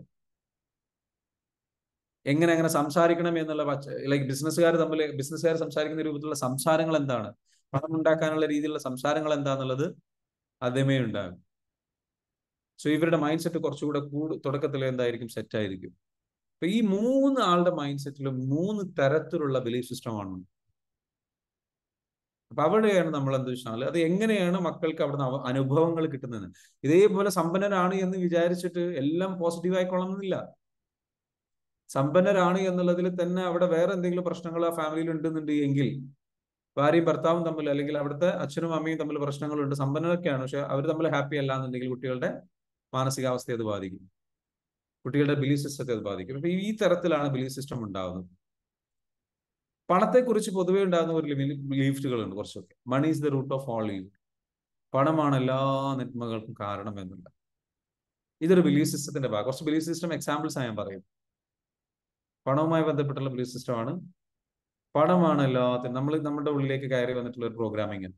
എങ്ങനെ എങ്ങനെ സംസാരിക്കണം എന്നുള്ള ലൈക്ക് ബിസിനസ്സുകാർ തമ്മിൽ ബിസിനസ്സുകാർ സംസാരിക്കുന്ന രൂപത്തിലുള്ള സംസാരങ്ങൾ എന്താണ് പണം ഉണ്ടാക്കാനുള്ള രീതിയിലുള്ള സംസാരങ്ങൾ എന്താന്നുള്ളത് ആദ്യമേ ഉണ്ടാകും സോ ഇവരുടെ മൈൻഡ് സെറ്റ് കുറച്ചുകൂടെ കൂട് തുടക്കത്തിൽ എന്തായിരിക്കും സെറ്റ് ആയിരിക്കും അപ്പൊ ഈ മൂന്ന് ആളുടെ മൈൻഡ് സെറ്റിലും മൂന്ന് തരത്തിലുള്ള ബിലീഫ് സിസ്റ്റമാണ് അപ്പൊ അവിടെയാണ് നമ്മൾ എന്താ വെച്ചാൽ അത് എങ്ങനെയാണ് മക്കൾക്ക് അവിടുന്ന് അവ- അനുഭവങ്ങൾ കിട്ടുന്നത് ഇതേപോലെ സമ്പന്നരാണ് എന്ന് വിചാരിച്ചിട്ട് എല്ലാം പോസിറ്റീവ് ആയിക്കൊള്ളണമെന്നില്ല സമ്പന്നരാണ് എന്നുള്ളതിൽ തന്നെ അവിടെ വേറെ എന്തെങ്കിലും പ്രശ്നങ്ങൾ ആ ഫാമിലിയിൽ ഉണ്ടെന്നുണ്ട് എങ്കിൽ ഭാര്യയും ഭർത്താവും തമ്മിൽ അല്ലെങ്കിൽ അവിടുത്തെ അച്ഛനും അമ്മയും തമ്മിൽ പ്രശ്നങ്ങളുണ്ട് സമ്പന്നരൊക്കെയാണ് പക്ഷെ അവർ തമ്മിൽ ഹാപ്പി അല്ല എന്നുണ്ടെങ്കിൽ കുട്ടികളുടെ മാനസികാവസ്ഥയെ അത് ബാധിക്കും കുട്ടികളുടെ ബിലീഫ് സിസ്റ്റത്തെ അത് ബാധിക്കും അപ്പൊ ഈ തരത്തിലാണ് ബിലീഫ് സിസ്റ്റം ഉണ്ടാകുന്നത് പണത്തെക്കുറിച്ച് പൊതുവെ ഉണ്ടാകുന്ന ഒരു ബിലീഫുകളുണ്ട് കുറച്ചൊക്കെ money is the root of all evil പണമാണ് എല്ലാ നന്മകൾക്കും കാരണം എന്നുള്ള ഇതൊരു ബിലീഫ് സിസ്റ്റത്തിന്റെ ഭാഗം കുറച്ച് ബിലീഫ് സിസ്റ്റം എക്സാമ്പിൾസ് ഞാൻ പറയും പണവുമായി ബന്ധപ്പെട്ടുള്ള ബിലീഫ് സിസ്റ്റമാണ് പണമാണ് എല്ലാത്തിനും നമ്മൾ നമ്മുടെ ഉള്ളിലേക്ക് കയറി വന്നിട്ടുള്ള ഒരു പ്രോഗ്രാമിങ്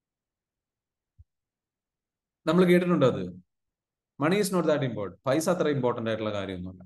നമ്മൾ കേട്ടിട്ടുണ്ടോ അത് money is not that important പൈസ അത്ര ഇമ്പോർട്ടൻ്റ് ആയിട്ടുള്ള കാര്യമൊന്നുമല്ല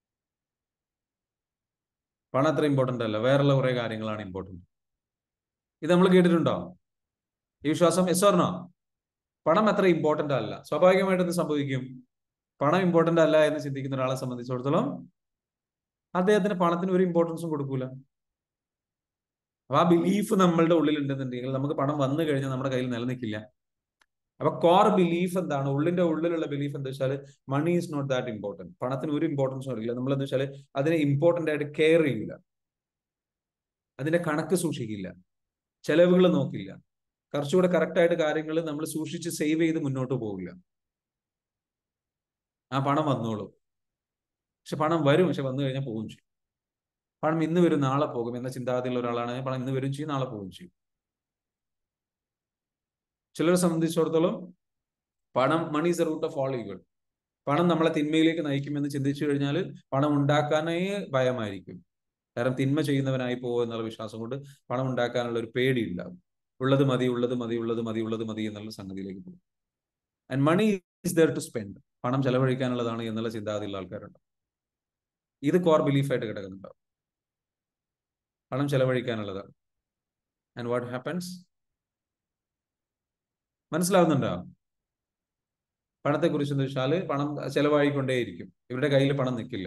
പണം അത്ര ഇമ്പോർട്ടൻ്റ് അല്ല വേറെയുള്ള കുറെ കാര്യങ്ങളാണ് ഇമ്പോർട്ടൻ്റ് ഇത് നമ്മൾ കേട്ടിട്ടുണ്ടോ ഈ വിശ്വാസം എസ് ഓർണോ പണം അത്ര ഇമ്പോർട്ടൻ്റ് അല്ല സ്വാഭാവികമായിട്ട് എന്ത് സംഭവിക്കും പണം ഇമ്പോർട്ടൻ്റ് അല്ല എന്ന് ചിന്തിക്കുന്ന ഒരാളെ സംബന്ധിച്ചിടത്തോളം അദ്ദേഹത്തിന് പണത്തിന് ഒരു ഇമ്പോർട്ടൻസും കൊടുക്കൂല അപ്പൊ ആ ബിലീഫ് നമ്മളുടെ ഉള്ളിൽ ഉണ്ടെന്നുണ്ടെങ്കിൽ നമുക്ക് പണം വന്നു കഴിഞ്ഞാൽ നമ്മുടെ കയ്യിൽ നിലനിൽക്കില്ല അപ്പൊ കോർ ബിലീഫ് എന്താണ് ഉള്ളിന്റെ ഉള്ളിലുള്ള ബിലീഫ് എന്താ വെച്ചാൽ money is not that important പണത്തിന് ഒരു ഇമ്പോർട്ടൻസും അറിയില്ല നമ്മൾ എന്താ വെച്ചാൽ അതിനെ ഇമ്പോർട്ടന്റ് ആയിട്ട് കെയർ ചെയ്യില്ല അതിന്റെ കണക്ക് സൂക്ഷിക്കില്ല ചെലവുകൾ നോക്കില്ല കുറച്ചുകൂടെ കറക്റ്റ് ആയിട്ട് കാര്യങ്ങൾ നമ്മൾ സൂക്ഷിച്ച് സേവ് ചെയ്ത് മുന്നോട്ട് പോകില്ല ആ പണം വന്നോളൂ പക്ഷെ പണം വരും പക്ഷെ വന്നു കഴിഞ്ഞാൽ പോകും ചെയ്യും പണം ഇന്ന് വരും നാളെ പോകും എന്ന ചിന്താഗതിയുള്ള ഒരാളാണ് പണം ഇന്ന് വരും ചെയ്യും നാളെ പോകും ചെയ്യും ചിലരെ സംബന്ധിച്ചിടത്തോളം പണം money is a root of all ഈകൾ പണം നമ്മളെ തിന്മയിലേക്ക് നയിക്കുമെന്ന് ചിന്തിച്ചു കഴിഞ്ഞാൽ പണം ഉണ്ടാക്കാനേ ഭയമായിരിക്കും കാരണം തിന്മ ചെയ്യുന്നവനായി പോകും എന്നുള്ള വിശ്വാസം കൊണ്ട് പണം ഉണ്ടാക്കാനുള്ള ഒരു പേടി ഉണ്ടാകും ഉള്ളത് മതി ഉള്ളത് മതി ഉള്ളത് മതി ഉള്ളത് മതി എന്നുള്ള സംഗതിയിലേക്ക് പോകും and money is there to spend പണം ചെലവഴിക്കാനുള്ളതാണ് എന്നുള്ള ചിന്താഗതിയുള്ള ആൾക്കാരുണ്ട് ഇത് കോർ ബിലീഫായിട്ട് കിടക്കുന്നുണ്ടാവും പണം ചെലവഴിക്കാനുള്ളതാണ് ആൻഡ് വാട്ട് ഹാപ്പൻസ് മനസ്സിലാവുന്നുണ്ടോ പണത്തെ കുറിച്ച് എന്ന് വെച്ചാൽ പണം ചെലവായിക്കൊണ്ടേയിരിക്കും ഇവരുടെ കയ്യിൽ പണം നിൽക്കില്ല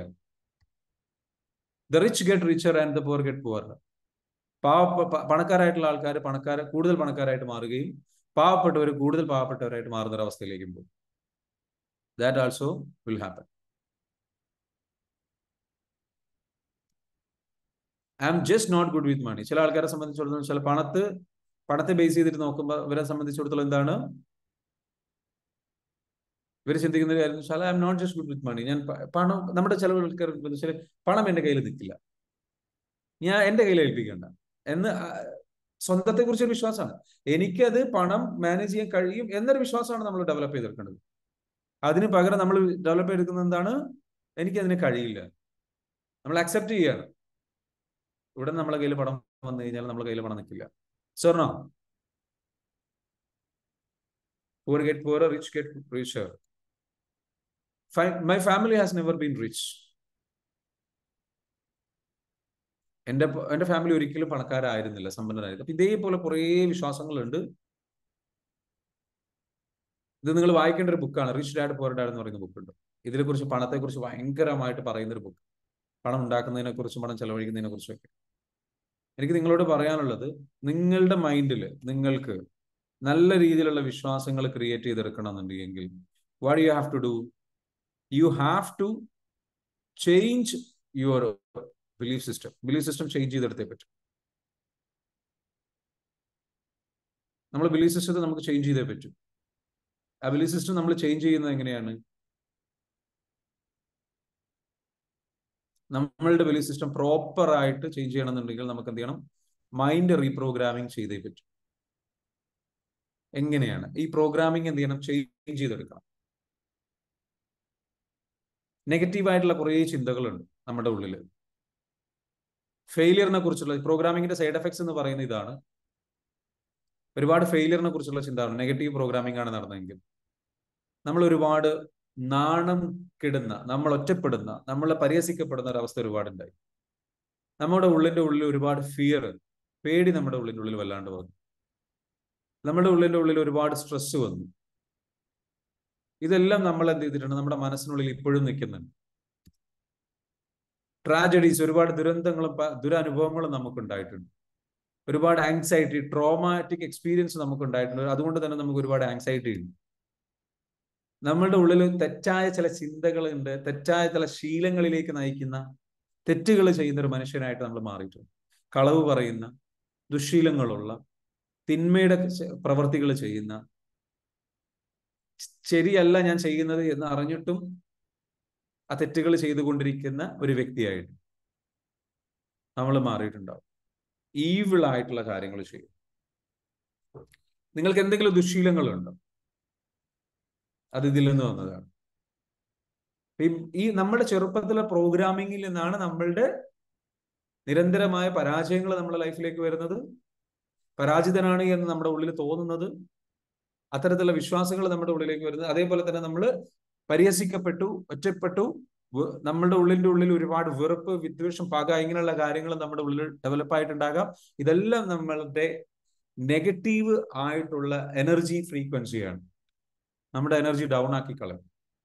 the rich get richer and the poor get poor പാവ പണക്കാരായിട്ടുള്ള ആൾക്കാർ പണക്കാർ കൂടുതൽ പണക്കാരായിട്ട് മാറുകയും പാവപ്പെട്ടവർ കൂടുതൽ പാവപ്പെട്ടവരായിട്ട് മാറുന്ന ഒരു അവസ്ഥയിലേക്കും പോകും that also will happen I am just not good with money ചില ആൾക്കാരെ സംബന്ധിച്ചിടത്തോളം ചില പണത്ത് പണത്തെ ബേസ് ചെയ്തിട്ട് നോക്കുമ്പോൾ ഇവരെ സംബന്ധിച്ചിടത്തോളം എന്താണ് ഇവർ ചിന്തിക്കുന്ന ഒരു കാര്യം വെച്ചാൽ I'm not just good with money ഞാൻ പണം നമ്മുടെ ചില ആൾക്കാർ വെച്ചാൽ പണം എൻ്റെ കയ്യിൽ നിൽക്കില്ല ഞാൻ എൻ്റെ കയ്യിൽ ഏൽപ്പിക്കേണ്ട എന്ന് സ്വന്തത്തെ കുറിച്ച് ഒരു വിശ്വാസമാണ് എനിക്കത് പണം മാനേജ് ചെയ്യാൻ കഴിയും എന്നൊരു വിശ്വാസമാണ് നമ്മൾ ഡെവലപ്പ് ചെയ്തെടുക്കേണ്ടത് അതിന് പകരം നമ്മൾ ഡെവലപ്പ് ചെയ്തെടുക്കുന്നത് എന്താണ് എനിക്കതിന് കഴിയില്ല നമ്മൾ അക്സെപ്റ്റ് ചെയ്യാണ് ഇവിടെ നമ്മളെ കയ്യിൽ പണം വന്നു കഴിഞ്ഞാൽ നമ്മളെ കയ്യിൽ പണം നിൽക്കില്ല സ്വർണോ poor get poorer, rich get richer. My family has never been rich. എൻ്റെ എൻ്റെ ഫാമിലി ഒരിക്കലും പണക്കാരായിരുന്നില്ല സമ്പന്നരായിരുന്നു അപ്പൊ ഇതേപോലെ കുറേ വിശ്വാസങ്ങളുണ്ട് ഇത് നിങ്ങൾ വായിക്കേണ്ട ഒരു ബുക്കാണ് റിച്ച് ഡാഡ് പോർ ഡാഡ് എന്ന് പറയുന്ന ബുക്കുണ്ട് ഇതിനെക്കുറിച്ച് പണത്തെക്കുറിച്ച് ഭയങ്കരമായിട്ട് പറയുന്ന ഒരു ബുക്ക് പണം ഉണ്ടാക്കുന്നതിനെ കുറിച്ചും പണം ചെലവഴിക്കുന്നതിനെ കുറിച്ചൊക്കെ എനിക്ക് നിങ്ങളോട് പറയാനുള്ളത് നിങ്ങളുടെ മൈൻഡിൽ നിങ്ങൾക്ക് നല്ല രീതിയിലുള്ള വിശ്വാസങ്ങൾ ക്രിയേറ്റ് ചെയ്തെടുക്കണം എന്നുണ്ടെങ്കിൽ what you have to do you have to change your belief system belief system change ചെയ്തെടുത്തേ പറ്റും നമ്മൾ ബിലീഫ് സിസ്റ്റത്തെ നമുക്ക് ചേഞ്ച് ചെയ്തേ പറ്റും ആ ബിലീഫ് സിസ്റ്റം നമ്മൾ ചേഞ്ച് ചെയ്യുന്നത് എങ്ങനെയാണ് നമ്മളുടെ ബിലീഫ് സിസ്റ്റം പ്രോപ്പർ ആയിട്ട് ചേഞ്ച് ചെയ്യണമെന്നുണ്ടെങ്കിൽ നമുക്ക് എന്ത് ചെയ്യണം മൈൻഡ് റീപ്രോഗ്രാമിംഗ് ചെയ്തേ പറ്റും എങ്ങനെയാണ് ഈ പ്രോഗ്രാമിംഗ് എന്ത് ചെയ്യണം ചേഞ്ച് ചെയ്തെടുക്കണം നെഗറ്റീവ് ആയിട്ടുള്ള കുറേ ചിന്തകളുണ്ട് നമ്മുടെ ഉള്ളിൽ ഫെയിലിയറിനെ കുറിച്ചുള്ള പ്രോഗ്രാമിംഗിന്റെ സൈഡ് എഫക്ട്സ് എന്ന് പറയുന്ന ഇതാണ് ഒരുപാട് ഫെയിലിയറിനെ കുറിച്ചുള്ള ചിന്തയാണ് നെഗറ്റീവ് പ്രോഗ്രാമിംഗ് ആണ് നടന്നതെങ്കിൽ നമ്മൾ ഒരുപാട് നാണം കിടുന്ന നമ്മൾ ഒറ്റപ്പെടുന്ന നമ്മൾ പരിഹസിക്കപ്പെടുന്ന ഒരു അവസ്ഥ ഒരുപാടുണ്ടായി നമ്മുടെ ഉള്ളിന്റെ ഉള്ളിൽ ഒരുപാട് ഫിയർ പേടി നമ്മുടെ ഉള്ളിന്റെ ഉള്ളിൽ വല്ലാണ്ട് വന്നു നമ്മുടെ ഉള്ളിന്റെ ഉള്ളിൽ ഒരുപാട് സ്ട്രെസ് വന്നു ഇതെല്ലാം നമ്മൾ എന്ത് ചെയ്തിട്ടുണ്ട് നമ്മുടെ മനസ്സിനുള്ളിൽ ഇപ്പോഴും നിൽക്കുന്നുണ്ട് ട്രാജഡീസ് ഒരുപാട് ദുരന്തങ്ങളും ദുരനുഭവങ്ങളും നമുക്ക് ഉണ്ടായിട്ടുണ്ട് ഒരുപാട് ആങ്സൈറ്റി ട്രോമാറ്റിക് എക്സ്പീരിയൻസ് നമുക്ക് ഉണ്ടായിട്ടുണ്ട് അതുകൊണ്ട് തന്നെ നമുക്ക് ഒരുപാട് ആങ്സൈറ്റി ഉണ്ട് നമ്മളുടെ ഉള്ളിൽ തെറ്റായ ചില ചിന്തകളുണ്ട് തെറ്റായ ചില ശീലങ്ങളിലേക്ക് നയിക്കുന്ന തെറ്റുകൾ ചെയ്യുന്ന ഒരു മനുഷ്യനായിട്ട് നമ്മൾ മാറിയിട്ടുണ്ട് കളവ് പറയുന്ന ദുശീലങ്ങളുള്ള തിന്മയുടെ പ്രവർത്തികൾ ചെയ്യുന്ന ശരിയല്ല ഞാൻ ചെയ്യുന്നത് എന്ന് അറിഞ്ഞിട്ടും ആ തെറ്റുകൾ ചെയ്തുകൊണ്ടിരിക്കുന്ന ഒരു വ്യക്തിയായിട്ട് നമ്മൾ മാറിയിട്ടുണ്ടാവും ഈവിൾ ആയിട്ടുള്ള കാര്യങ്ങൾ ചെയ്യും നിങ്ങൾക്ക് എന്തെങ്കിലും ദുശീലങ്ങളുണ്ടോ അത് ഇതിൽ നിന്ന് വന്നതാണ് ഈ നമ്മുടെ ചെറുപ്പത്തിലെ പ്രോഗ്രാമിങ്ങിൽ നിന്നാണ് നമ്മളുടെ നിരന്തരമായ പരാജയങ്ങൾ നമ്മുടെ ലൈഫിലേക്ക് വരുന്നത് പരാജിതനാണ് എന്ന് നമ്മുടെ ഉള്ളിൽ തോന്നുന്നത് അത്തരത്തിലുള്ള വിശ്വാസങ്ങൾ നമ്മുടെ ഉള്ളിലേക്ക് വരുന്നത് അതേപോലെ തന്നെ നമ്മൾ പരിഹസിക്കപ്പെട്ടു ഒറ്റപ്പെട്ടു നമ്മളുടെ ഉള്ളിന്റെ ഉള്ളിൽ ഒരുപാട് വെറുപ്പ് വിദ്വേഷം പക ഇങ്ങനെയുള്ള കാര്യങ്ങൾ നമ്മുടെ ഉള്ളിൽ ഡെവലപ്പ് ആയിട്ടുണ്ടാകാം ഇതെല്ലാം നമ്മളുടെ നെഗറ്റീവ് ആയിട്ടുള്ള എനർജി ഫ്രീക്വൻസിയാണ് നമ്മുടെ എനർജി ഡൗൺ ആക്കി കളയും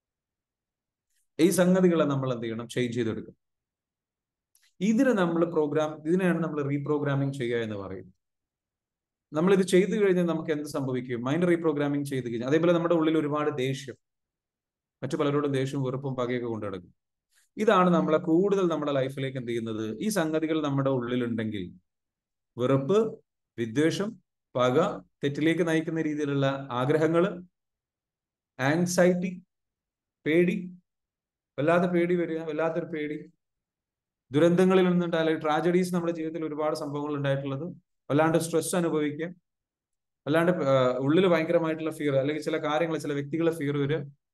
ഈ സംഗതികളെ നമ്മൾ എന്ത് ചെയ്യണം ചേഞ്ച് ചെയ്തെടുക്കും ഇതിന് നമ്മൾ പ്രോഗ്രാം ഇതിനെയാണ് നമ്മൾ റീപ്രോഗ്രാമിംഗ് ചെയ്യുക എന്ന് പറയുന്നത് നമ്മൾ ഇത് ചെയ്തു കഴിഞ്ഞാൽ നമുക്ക് എന്ത് സംഭവിക്കും മൈൻഡ് റീപ്രോഗ്രാമിംഗ് ചെയ്ത് കഴിഞ്ഞാൽ അതേപോലെ നമ്മുടെ ഉള്ളിൽ ഒരുപാട് ദേഷ്യം മറ്റു പലരോടും ദേഷ്യവും വെറുപ്പും പകയൊക്കെ കൊണ്ടു നടക്കും ഇതാണ് നമ്മളെ കൂടുതൽ നമ്മുടെ ലൈഫിലേക്ക് എന്ത് ചെയ്യുന്നത് ഈ സംഗതികൾ നമ്മുടെ ഉള്ളിലുണ്ടെങ്കിൽ വെറുപ്പ് വിദ്വേഷം പക തെറ്റിലേക്ക് നയിക്കുന്ന രീതിയിലുള്ള ആഗ്രഹങ്ങൾ ആൻസൈറ്റി പേടി വല്ലാത്ത പേടി വരിക വല്ലാത്തൊരു പേടി ദുരന്തങ്ങളിൽ നിന്നുണ്ടായ അല്ലെങ്കിൽ ട്രാജഡീസ് നമ്മുടെ ജീവിതത്തിൽ ഒരുപാട് സംഭവങ്ങൾ ഉണ്ടായിട്ടുള്ളത് വല്ലാണ്ട് സ്ട്രെസ് അനുഭവിക്കുക വല്ലാണ്ട് ഉള്ളിൽ ഭയങ്കരമായിട്ടുള്ള ഫിയർ അല്ലെങ്കിൽ ചില കാര്യങ്ങൾ ചില വ്യക്തികളെ ഫിയർ വരിക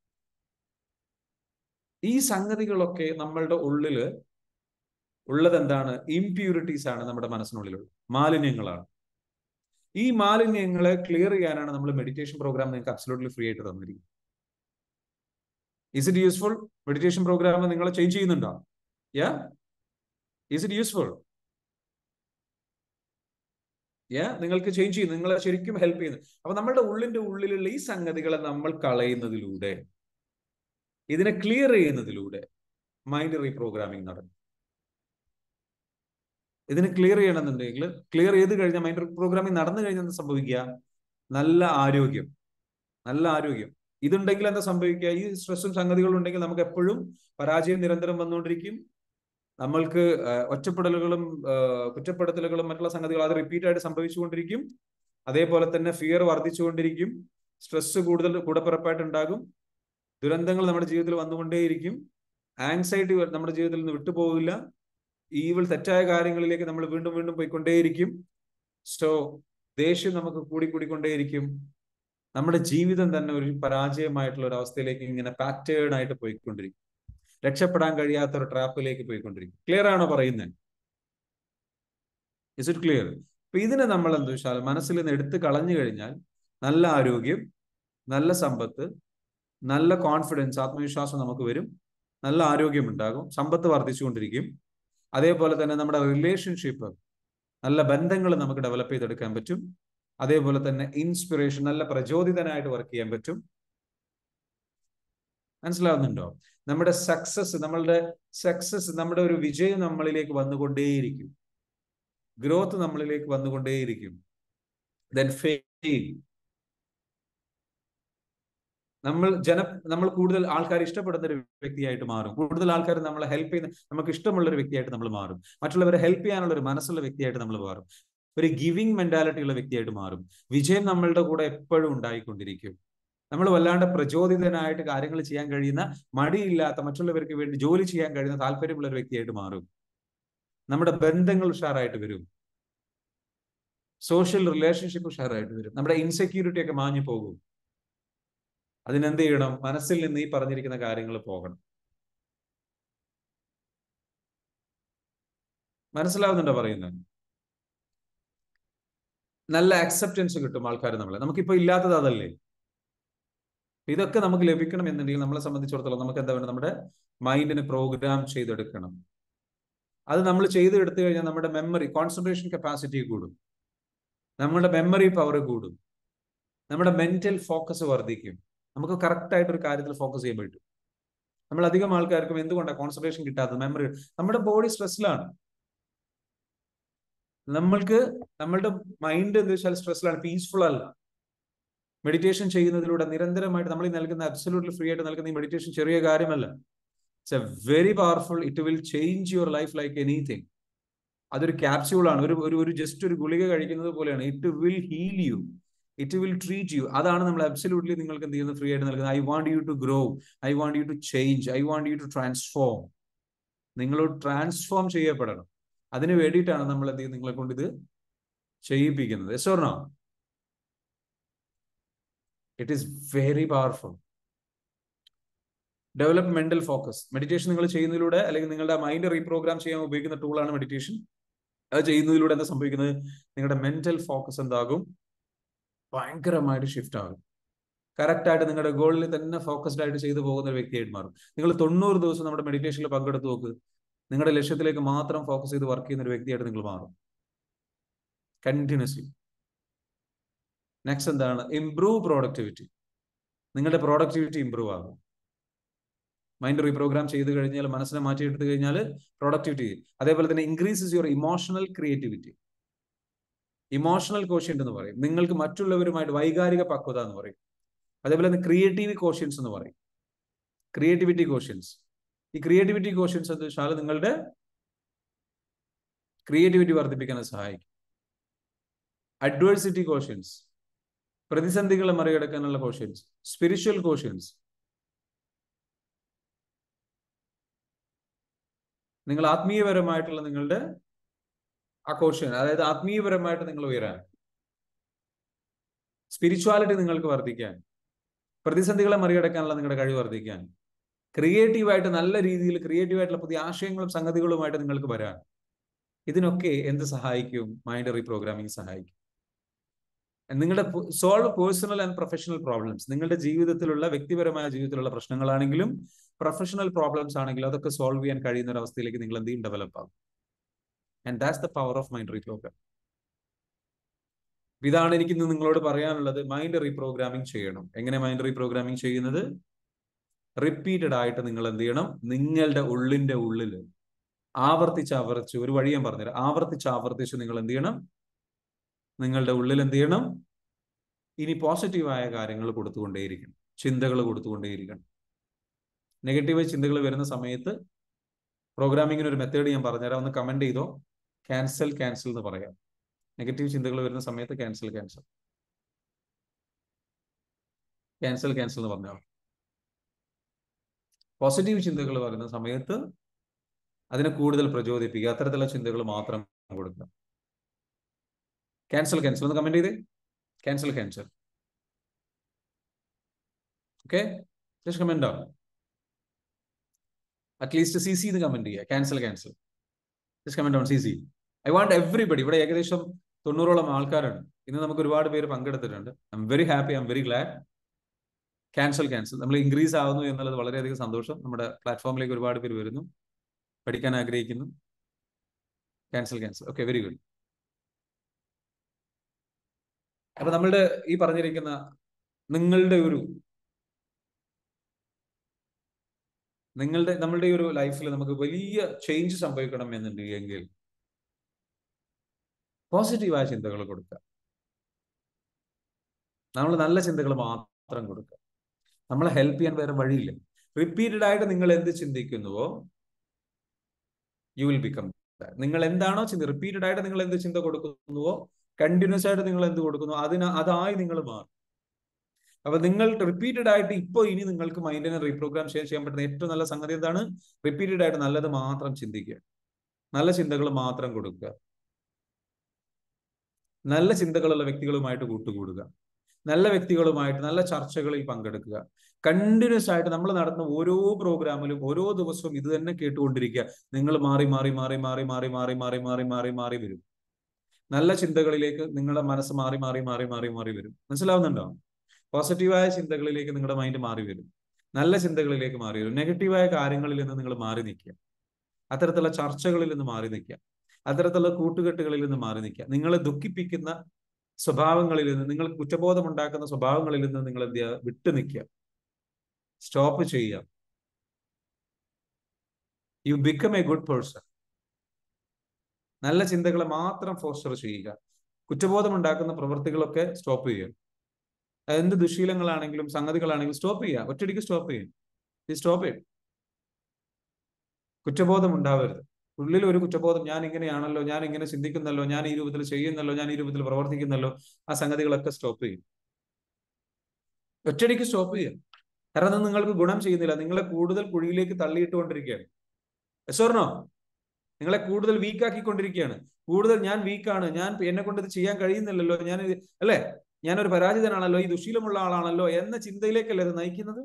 ഈ സംഗതികളൊക്കെ നമ്മളുടെ ഉള്ളില് ഉള്ളത് എന്താണ് ഇംപ്യൂരിറ്റീസ് ആണ് നമ്മുടെ മനസ്സിനുള്ളിലുള്ളത് മാലിന്യങ്ങളാണ് ഈ മാലിന്യങ്ങളെ ക്ലിയർ ചെയ്യാനാണ് നമ്മൾ മെഡിറ്റേഷൻ പ്രോഗ്രാം നിങ്ങൾക്ക് അബ്സലൂട്ട്ലി ഫ്രീ ആയിട്ട് തന്നിരിക്കുന്നത് is it useful meditation program നിങ്ങൾ ചേഞ്ച് ചെയ്യുന്നുണ്ടോ yeah is it useful yeah നിങ്ങൾക്ക് ചേഞ്ച് ചെയ്യുന്നു നിങ്ങളെ ശരിക്കും ഹെൽപ്പ് ചെയ്യുന്നു അപ്പൊ നമ്മുടെ ഉള്ളിന്റെ ഉള്ളിലുള്ള ഈ സംഗതികളെ നമ്മൾ കളയുന്നതിലൂടെ ഇതിനെ ക്ലിയർ ചെയ്യുന്നതിലൂടെ മൈൻഡ് റീപ്രോഗ്രാമിംഗ് നടക്കും ഇതിന് ക്ലിയർ ചെയ്യണമെന്നുണ്ടെങ്കിൽ ക്ലിയർ ചെയ്ത് കഴിഞ്ഞാൽ മൈൻഡ് റീപ്രോഗ്രാമിംഗ് നടന്നു കഴിഞ്ഞാൽ എന്താ സംഭവിക്കുക നല്ല ആരോഗ്യം നല്ല ആരോഗ്യം ഇതുണ്ടെങ്കിൽ എന്താ സംഭവിക്കുക ഈ സ്ട്രെസ്സും സംഗതികളും ഉണ്ടെങ്കിൽ നമുക്ക് എപ്പോഴും പരാജയം നിരന്തരം വന്നുകൊണ്ടിരിക്കും നമ്മൾക്ക് ഒറ്റപ്പെടലുകളും കുറ്റപ്പെടുത്തലുകളും മറ്റുള്ള സംഗതികൾ അത് റിപ്പീറ്റ് ആയിട്ട് സംഭവിച്ചുകൊണ്ടിരിക്കും അതേപോലെ തന്നെ ഫിയർ വർദ്ധിച്ചുകൊണ്ടിരിക്കും സ്ട്രെസ് കൂടുതൽ കൂടപ്പിറപ്പായിട്ട് ഉണ്ടാകും ദുരന്തങ്ങൾ നമ്മുടെ ജീവിതത്തിൽ വന്നുകൊണ്ടേയിരിക്കും ആങ്സൈറ്റി നമ്മുടെ ജീവിതത്തിൽ നിന്ന് വിട്ടുപോകില്ല ഈവിൾ തെറ്റായ കാര്യങ്ങളിലേക്ക് നമ്മൾ വീണ്ടും വീണ്ടും പോയിക്കൊണ്ടേയിരിക്കും സോ ദേഷ്യം നമുക്ക് കൂടി കൂടിക്കൊണ്ടേയിരിക്കും നമ്മുടെ ജീവിതം തന്നെ ഒരു പരാജയമായിട്ടുള്ള ഒരു അവസ്ഥയിലേക്ക് ഇങ്ങനെ പാറ്റേൺ ആയിട്ട് പോയിക്കൊണ്ടിരിക്കും രക്ഷപ്പെടാൻ കഴിയാത്ത ഒരു ട്രാപ്പിലേക്ക് പോയിക്കൊണ്ടിരിക്കും ക്ലിയർ ആണോ പറയുന്നത് ഇസ് ഇറ്റ് ക്ലിയർ അപ്പൊ ഇതിനെ നമ്മൾ എന്താ വെച്ചാൽ മനസ്സിൽ നിന്ന് എടുത്ത് കളഞ്ഞു കഴിഞ്ഞാൽ നല്ല ആരോഗ്യം നല്ല സമ്പത്ത് നല്ല കോൺഫിഡൻസ് ആത്മവിശ്വാസം നമുക്ക് വരും നല്ല ആരോഗ്യം ഉണ്ടാകും സമ്പത്ത് വർദ്ധിച്ചുകൊണ്ടിരിക്കും അതേപോലെ തന്നെ നമ്മുടെ റിലേഷൻഷിപ്പ് നല്ല ബന്ധങ്ങൾ നമുക്ക് ഡെവലപ്പ് ചെയ്തെടുക്കാൻ പറ്റും അതേപോലെ തന്നെ ഇൻസ്പിറേഷൻ നല്ല പ്രചോദിതനായിട്ട് വർക്ക് ചെയ്യാൻ പറ്റും മനസ്സിലാവുന്നുണ്ടോ നമ്മുടെ സക്സസ് നമ്മളുടെ സക്സസ് നമ്മുടെ ഒരു വിജയം നമ്മളിലേക്ക് വന്നുകൊണ്ടേയിരിക്കും ഗ്രോത്ത് നമ്മളിലേക്ക് വന്നുകൊണ്ടേയിരിക്കും ദെൻ ഫെയിൽ നമ്മൾ ജന നമ്മൾ കൂടുതൽ ആൾക്കാർ ഇഷ്ടപ്പെടുന്ന ഒരു വ്യക്തിയായിട്ട് മാറും കൂടുതൽ ആൾക്കാർ നമ്മളെ ഹെൽപ്പ് ചെയ്യുന്ന നമുക്ക് ഇഷ്ടമുള്ള ഒരു വ്യക്തിയായിട്ട് നമ്മൾ മാറും മറ്റുള്ളവരെ ഹെൽപ്പ് ചെയ്യാനുള്ള ഒരു മനസ്സുള്ള വ്യക്തിയായിട്ട് നമ്മൾ മാറും ഒരു ഗിവിംഗ് മെന്റാലിറ്റി ഉള്ള വ്യക്തിയായിട്ട് മാറും വിജയം നമ്മളുടെ കൂടെ എപ്പോഴും ഉണ്ടായിക്കൊണ്ടിരിക്കും നമ്മൾ വല്ലാണ്ട് പ്രചോദിതനായിട്ട് കാര്യങ്ങൾ ചെയ്യാൻ കഴിയുന്ന മടിയില്ലാത്ത മറ്റുള്ളവർക്ക് വേണ്ടി ജോലി ചെയ്യാൻ കഴിയുന്ന താല്പര്യമുള്ള ഒരു വ്യക്തിയായിട്ട് മാറും നമ്മുടെ ബന്ധങ്ങൾ ഉഷാറായിട്ട് വരും സോഷ്യൽ റിലേഷൻഷിപ്പ് ഉഷാറായിട്ട് വരും നമ്മുടെ ഇൻസെക്യൂരിറ്റി ഒക്കെ മാഞ്ഞു പോകും അതിനെന്ത് ചെയ്യണം മനസ്സിൽ നിന്ന് ഈ പറഞ്ഞിരിക്കുന്ന കാര്യങ്ങൾ പോകണം മനസ്സിലാവുന്നുണ്ടോ പറയുന്നത് നല്ല അക്സെപ്റ്റൻസ് കിട്ടും ആൾക്കാർ നമ്മളെ നമുക്കിപ്പോ ഇല്ലാത്തത് അതല്ലേ ഇതൊക്കെ നമുക്ക് ലഭിക്കണം എന്നുണ്ടെങ്കിൽ നമ്മളെ സംബന്ധിച്ചിടത്തോളം നമുക്ക് എന്താ വേണം നമ്മുടെ മൈൻഡിനെ പ്രോഗ്രാം ചെയ്തെടുക്കണം അത് നമ്മൾ ചെയ്തെടുത്തു കഴിഞ്ഞാൽ നമ്മുടെ മെമ്മറി കോൺസെൻട്രേഷൻ കപ്പാസിറ്റി കൂടും നമ്മുടെ മെമ്മറി പവർ കൂടും നമ്മുടെ മെന്റൽ ഫോക്കസ് വർദ്ധിക്കും നമുക്ക് കറക്റ്റ് ആയിട്ട് ഒരു കാര്യത്തിൽ ഫോക്കസ് ചെയ്യാൻ പറ്റും നമ്മൾ അധികം ആൾക്കാർക്കും എന്തുകൊണ്ടാണ് കോൺസെൻട്രേഷൻ കിട്ടാത്തത് മെമ്മറി നമ്മുടെ ബോഡി സ്ട്രെസ്സിലാണ് നമ്മൾക്ക് നമ്മളുടെ മൈൻഡ് എന്താ വെച്ചാൽ സ്ട്രെസ്സിലാണ് പീസ്ഫുൾ അല്ല മെഡിറ്റേഷൻ ചെയ്യുന്നതിലൂടെ നിരന്തരമായിട്ട് നമ്മൾ ഈ നൽകുന്ന അബ്സല്യൂട്ട്ലി ഫ്രീ ആയിട്ട് നൽകുന്ന ഈ മെഡിറ്റേഷൻ ചെറിയ കാര്യമല്ല it's a very powerful it will change your life like anything അതൊരു ക്യാപ്സ്യൂൾ ആണ് ഒരു ഒരു ഒരു ജസ്റ്റ് ഒരു ഗുളിക കഴിക്കുന്നത് പോലെയാണ് it will heal you it will treat you അതാണ് നമ്മൾ അബ്സല്യൂട്ട്ലി നിങ്ങൾക്ക് എന്ത് ചെയ്യുന്നത് ഫ്രീ ആയിട്ട് നൽകുന്നത് I want you to grow I want you to change I want you to transform നിങ്ങൾ ട്രാൻസ്ഫോം ചെയ്യപ്പെടണം അതിന് വേണ്ടിയിട്ടാണ് നമ്മൾ എന്ത് ചെയ്യുന്നത് നിങ്ങളെ കൊണ്ട് ഇത് ചെയ്യിപ്പിക്കുന്നത് yes it is very powerful develop mental focus meditation നിങ്ങൾ ചെയ്യുന്നതിലൂടെ അല്ലെങ്കിൽ നിങ്ങളുടെ മൈൻഡ് റീപ്രോഗ്രാം ചെയ്യാൻ ഉപയോഗിക്കുന്ന ടൂളാണ് മെഡിറ്റേഷൻ അത് ചെയ്യുന്നതിലൂടെ എന്താ സംഭവിക്കുന്നത് നിങ്ങളുടെ മെന്റൽ ഫോക്കസ് എന്താകും ഭയങ്കരമായിട്ട് ഷിഫ്റ്റ് ആകും കറക്റ്റ് ആയിട്ട് നിങ്ങളുടെ ഗോളിൽ തന്നെ ഫോക്കസ്ഡ് ആയിട്ട് ചെയ്തു പോകുന്ന ഒരു വ്യക്തിയായിട്ട് മാറും നിങ്ങൾ തൊണ്ണൂറ് ദിവസം നമ്മുടെ മെഡിറ്റേഷനിൽ പങ്കെടുത്ത് നോക്ക് നിങ്ങളുടെ ലക്ഷ്യത്തിലേക്ക് മാത്രം ഫോക്കസ് ചെയ്ത് വർക്ക് ചെയ്യുന്ന ഒരു വ്യക്തിയായിട്ട് നിങ്ങൾ മാറും കണ്ടിന്യൂസ്ലി നെക്സ്റ്റ് എന്താണ് ഇംപ്രൂവ് പ്രോഡക്ടിവിറ്റി നിങ്ങളുടെ പ്രോഡക്ടിവിറ്റി ഇംപ്രൂവ് ആകും മൈൻഡ് റീപ്രോഗ്രാം ചെയ്ത് കഴിഞ്ഞാൽ മനസ്സിനെ മാറ്റിയെടുത്ത് കഴിഞ്ഞാൽ പ്രൊഡക്ടിവിറ്റി അതേപോലെ തന്നെ increases your emotional creativity emotional quotient എന്ന് പറയും നിങ്ങൾക്ക് മറ്റുള്ളവരുമായിട്ട് വൈകാരിക പക്വത എന്ന് പറയും അതേപോലെ തന്നെ ക്രിയേറ്റീവ് കോഷ്യൻസ് എന്ന് പറയും ക്രിയേറ്റിവിറ്റി കോഷ്യൻസ് ഈ ക്രിയേറ്റിവിറ്റി കോഷ്യൻസ് എന്ന് വെച്ചാൽ നിങ്ങളുടെ ക്രിയേറ്റിവിറ്റി വർദ്ധിപ്പിക്കാൻ സഹായിക്കും അഡ്വേഴ്സിറ്റി കോഷ്യൻസ് പ്രതിസന്ധികളെ മറികടക്കാനുള്ള കോഷ്യൻസ് സ്പിരിച്വൽ കോഷ്യൻസ് നിങ്ങൾ ആത്മീയപരമായിട്ടുള്ള നിങ്ങളുടെ ആ കോഷ്യൻ അതായത് ആത്മീയപരമായിട്ട് നിങ്ങൾ ഉയരാൻ സ്പിരിച്വാലിറ്റി നിങ്ങൾക്ക് വർദ്ധിക്കാൻ പ്രതിസന്ധികളെ മറികടക്കാനുള്ള നിങ്ങളുടെ കഴിവ് വർദ്ധിക്കാൻ ക്രിയേറ്റീവായിട്ട് നല്ല രീതിയിൽ ക്രിയേറ്റീവായിട്ടുള്ള പുതിയ ആശയങ്ങളും സംഗതികളുമായിട്ട് നിങ്ങൾക്ക് വരാൻ ഇതിനൊക്കെ എന്ത് സഹായിക്കും മൈൻഡ് റീപ്രോഗ്രാമിംഗ് സഹായിക്കും നിങ്ങളുടെ solve personal and professional problems നിങ്ങളുടെ ജീവിതത്തിലുള്ള വ്യക്തിപരമായ ജീവിതത്തിലുള്ള പ്രശ്നങ്ങളാണെങ്കിലും പ്രൊഫഷണൽ പ്രോബ്ലംസ് ആണെങ്കിലും അതൊക്കെ സോൾവ് ചെയ്യാൻ കഴിയുന്ന ഒരു അവസ്ഥയിലേക്ക് നിങ്ങൾ എന്ത് ചെയ്യും ഡെവലപ്പ് ആകും and that's the power of mind reprogram ഇതാണ് എനിക്ക് ഇന്ന് നിങ്ങളോട് പറയാനുള്ളത് മൈൻഡ് റീപ്രോഗ്രാമിംഗ് ചെയ്യണം എങ്ങനെ മൈൻഡ് റീപ്രോഗ്രാമിംഗ് ചെയ്യുന്നത് റിപ്പീറ്റഡ് ആയിട്ട് നിങ്ങൾ എന്ത് ചെയ്യണം നിങ്ങളുടെ ഉള്ളിന്റെ ഉള്ളിൽ ആവർത്തിച്ച് ആവർത്തിച്ച് ഒരു വഴി ഞാൻ പറഞ്ഞുതരാം ആവർത്തിച്ച് ആവർത്തിച്ച് നിങ്ങൾ എന്ത് ചെയ്യണം നിങ്ങളുടെ ഉള്ളിൽ എന്ത് ചെയ്യണം ഇനി പോസിറ്റീവായ കാര്യങ്ങൾ കൊടുത്തുകൊണ്ടേയിരിക്കണം ചിന്തകൾ കൊടുത്തുകൊണ്ടേയിരിക്കണം നെഗറ്റീവ് ചിന്തകൾ വരുന്ന സമയത്ത് പ്രോഗ്രാമിങ്ങിന് ഒരു മെത്തേഡ് ഞാൻ പറഞ്ഞുതരാം ഒന്ന് കമന്റ് ചെയ്തോ ക്യാൻസൽ ക്യാൻസൽ എന്ന് പറയാം നെഗറ്റീവ് ചിന്തകൾ വരുന്ന സമയത്ത് ക്യാൻസൽ ക്യാൻസൽ ക്യാൻസൽ ക്യാൻസൽ എന്ന് പറഞ്ഞോ പോസിറ്റീവ് ചിന്തകൾ വരുന്ന സമയത്ത് അതിനെ കൂടുതൽ പ്രചോദിപ്പിക്കുക അത്തരത്തിലുള്ള ചിന്തകൾ മാത്രം കൊടുക്കുക ക്യാൻസൽ ക്യാൻസൽ ഒന്ന് കമന്റ് ചെയ്തേ cancel cancel okay just comment ആണ് അറ്റ്ലീസ്റ്റ് സി സി എന്ന് കമന്റ് ചെയ്യുക cancel cancel just comment on C C I want everybody ഇവിടെ ഏകദേശം തൊണ്ണൂറോളം ആൾക്കാരുണ്ട് ഇന്ന് നമുക്ക് ഒരുപാട് പേര് പങ്കെടുത്തിട്ടുണ്ട് I'm very happy I'm very glad cancel cancel നമ്മൾ ഇൻക്രീസ് ആവുന്നു എന്നുള്ളത് വളരെയധികം സന്തോഷം നമ്മുടെ പ്ലാറ്റ്ഫോമിലേക്ക് ഒരുപാട് പേര് വരുന്നു പഠിക്കാൻ ആഗ്രഹിക്കുന്നു cancel cancel okay very good അപ്പൊ നമ്മളുടെ ഈ പറഞ്ഞിരിക്കുന്ന നിങ്ങളുടെ ഒരു നിങ്ങളുടെ നമ്മളുടെ ഈ ഒരു ലൈഫിൽ നമുക്ക് വലിയ ചേഞ്ച് സംഭവിക്കണം എന്നുണ്ടെങ്കിൽ പോസിറ്റീവായ ചിന്തകൾ കൊടുക്കുക നമ്മൾ നല്ല ചിന്തകൾ മാത്രം കൊടുക്കുക നമ്മളെ ഹെൽപ്പ് ചെയ്യാൻ വേറെ വഴിയില്ല റിപ്പീറ്റഡ് ആയിട്ട് നിങ്ങൾ എന്ത് ചിന്തിക്കുന്നുവോ യു വിൽ ബിക്കം നിങ്ങൾ എന്താണോ ചിന്ത റിപ്പീറ്റഡ് ആയിട്ട് നിങ്ങൾ എന്ത് ചിന്ത കൊടുക്കുന്നുവോ കണ്ടിന്യൂസ് ആയിട്ട് നിങ്ങൾ എന്ത് കൊടുക്കുന്നു അതിന് അതായി നിങ്ങൾ മാറും അപ്പൊ നിങ്ങൾ റിപ്പീറ്റഡ് ആയിട്ട് ഇപ്പോൾ ഇനി നിങ്ങൾക്ക് മൈൻഡിനെ റീപ്രോഗ്രാം ചെയ്യാൻ ചെയ്യാൻ പറ്റുന്ന ഏറ്റവും നല്ല സംഗതി എന്താണ് റിപ്പീറ്റഡ് ആയിട്ട് നല്ലത് മാത്രം ചിന്തിക്കുക നല്ല ചിന്തകൾ മാത്രം കൊടുക്കുക നല്ല ചിന്തകളുള്ള വ്യക്തികളുമായിട്ട് കൂട്ടുകൂടുക നല്ല വ്യക്തികളുമായിട്ട് നല്ല ചർച്ചകളിൽ പങ്കെടുക്കുക കണ്ടിന്യൂസ് ആയിട്ട് നമ്മൾ നടത്തുന്ന ഓരോ പ്രോഗ്രാമിലും ഓരോ ദിവസവും ഇത് തന്നെ കേട്ടുകൊണ്ടിരിക്കുക നിങ്ങൾ മാറി മാറി മാറി മാറി മാറി മാറി മാറി മാറി മാറി മാറി വരും നല്ല ചിന്തകളിലേക്ക് നിങ്ങളുടെ മനസ്സ് മാറി മാറി മാറി മാറി മാറി വരും മനസ്സിലാവുന്നുണ്ടോ പോസിറ്റീവായ ചിന്തകളിലേക്ക് നിങ്ങളുടെ മൈൻഡ് മാറി വരും നല്ല ചിന്തകളിലേക്ക് മാറി വരും നെഗറ്റീവായ കാര്യങ്ങളിൽ നിന്ന് നിങ്ങൾ മാറി നിൽക്കുക അത്തരത്തിലുള്ള ചർച്ചകളിൽ നിന്ന് മാറി നിൽക്കുക അത്തരത്തിലുള്ള കൂട്ടുകെട്ടുകളിൽ നിന്ന് മാറി നിൽക്കുക നിങ്ങളെ ദുഃഖിപ്പിക്കുന്ന സ്വഭാവങ്ങളിൽ നിന്ന് നിങ്ങൾ കുറ്റബോധം ഉണ്ടാക്കുന്ന സ്വഭാവങ്ങളിൽ നിന്ന് നിങ്ങൾ എന്ത് ചെയ്യുക വിട്ടു നിൽക്കുക സ്റ്റോപ്പ് ചെയ്യുക you become a good person നല്ല ചിന്തകളെ മാത്രം ഫോസ്റ്റർ ചെയ്യുക കുറ്റബോധം ഉണ്ടാക്കുന്ന പ്രവൃത്തികളൊക്കെ സ്റ്റോപ്പ് ചെയ്യുക എന്ത് ദുശീലങ്ങളാണെങ്കിലും സംഗതികളാണെങ്കിലും സ്റ്റോപ്പ് ചെയ്യുക ഒറ്റയടിക്ക് സ്റ്റോപ്പ് ചെയ്യും ഈ സ്റ്റോപ്പ് ചെയ്യും കുറ്റബോധം ഉണ്ടാവരുത് ഉള്ളിൽ ഒരു കുറ്റബോധം ഞാൻ ഇങ്ങനെയാണല്ലോ ഞാൻ ഇങ്ങനെ ചിന്തിക്കുന്നല്ലോ ഞാൻ ഈ രൂപത്തിൽ ചെയ്യുന്നല്ലോ ഞാൻ ഈ രൂപത്തിൽ പ്രവർത്തിക്കുന്നല്ലോ ആ സംഗതികളൊക്കെ സ്റ്റോപ്പ് ചെയ്യും ഒറ്റയടിക്ക് സ്റ്റോപ്പ് ചെയ്യുക കാരണം അത് നിങ്ങൾക്ക് ഗുണം ചെയ്യുന്നില്ല നിങ്ങളെ കൂടുതൽ കുഴിയിലേക്ക് തള്ളിയിട്ടുകൊണ്ടിരിക്കുകയാണ് എസോർണോ നിങ്ങളെ കൂടുതൽ വീക്കാക്കിക്കൊണ്ടിരിക്കുകയാണ് കൂടുതൽ ഞാൻ വീക്കാണ് ഞാൻ എന്നെ കൊണ്ട് ഇത് ചെയ്യാൻ കഴിയുന്നില്ലല്ലോ ഞാൻ അല്ലേ ഞാനൊരു പരാജിതനാണല്ലോ ഈ ദുശീലമുള്ള ആളാണല്ലോ എന്ന ചിന്തയിലേക്കല്ലേ അത് നയിക്കുന്നത്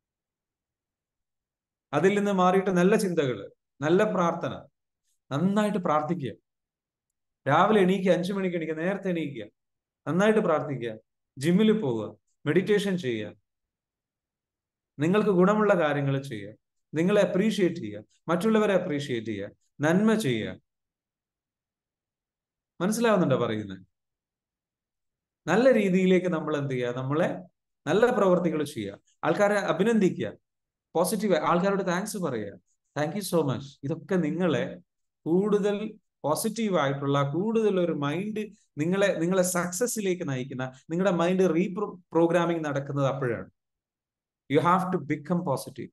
അതിൽ നിന്ന് മാറിയിട്ട് നല്ല ചിന്തകൾ നല്ല പ്രാർത്ഥന നന്നായിട്ട് പ്രാർത്ഥിക്കുക രാവിലെ എണീക്കുക അഞ്ചു മണിക്ക് എണീക്കുക നേരത്തെ എണീക്കുക നന്നായിട്ട് പ്രാർത്ഥിക്കുക ജിമ്മിൽ പോവുക മെഡിറ്റേഷൻ ചെയ്യുക നിങ്ങൾക്ക് ഗുണമുള്ള കാര്യങ്ങൾ ചെയ്യുക നിങ്ങളെ അപ്രീഷിയേറ്റ് ചെയ്യുക മറ്റുള്ളവരെ അപ്രീഷിയേറ്റ് ചെയ്യുക നന്മ ചെയ്യുക മനസ്സിലാവുന്നുണ്ടോ പറയുന്നത് നല്ല രീതിയിലേക്ക് നമ്മൾ എന്ത് ചെയ്യുക നമ്മളെ നല്ല പ്രവർത്തികൾ ചെയ്യുക ആൾക്കാരെ അഭിനന്ദിക്കുക പോസിറ്റീവ് ആൾക്കാരോട് താങ്ക്സ് പറയുക താങ്ക് യു സോ മച്ച് ഇതൊക്കെ നിങ്ങളെ കൂടുതൽ പോസിറ്റീവ് ആയിട്ടുള്ള കൂടുതൽ ഒരു മൈൻഡ് നിങ്ങളെ നിങ്ങളെ സക്സസിലേക്ക് നയിക്കുന്ന നിങ്ങളുടെ മൈൻഡ് റീപ്രോ പ്രോഗ്രാമിംഗ് നടക്കുന്നത് അപ്പോഴാണ് you have to become positive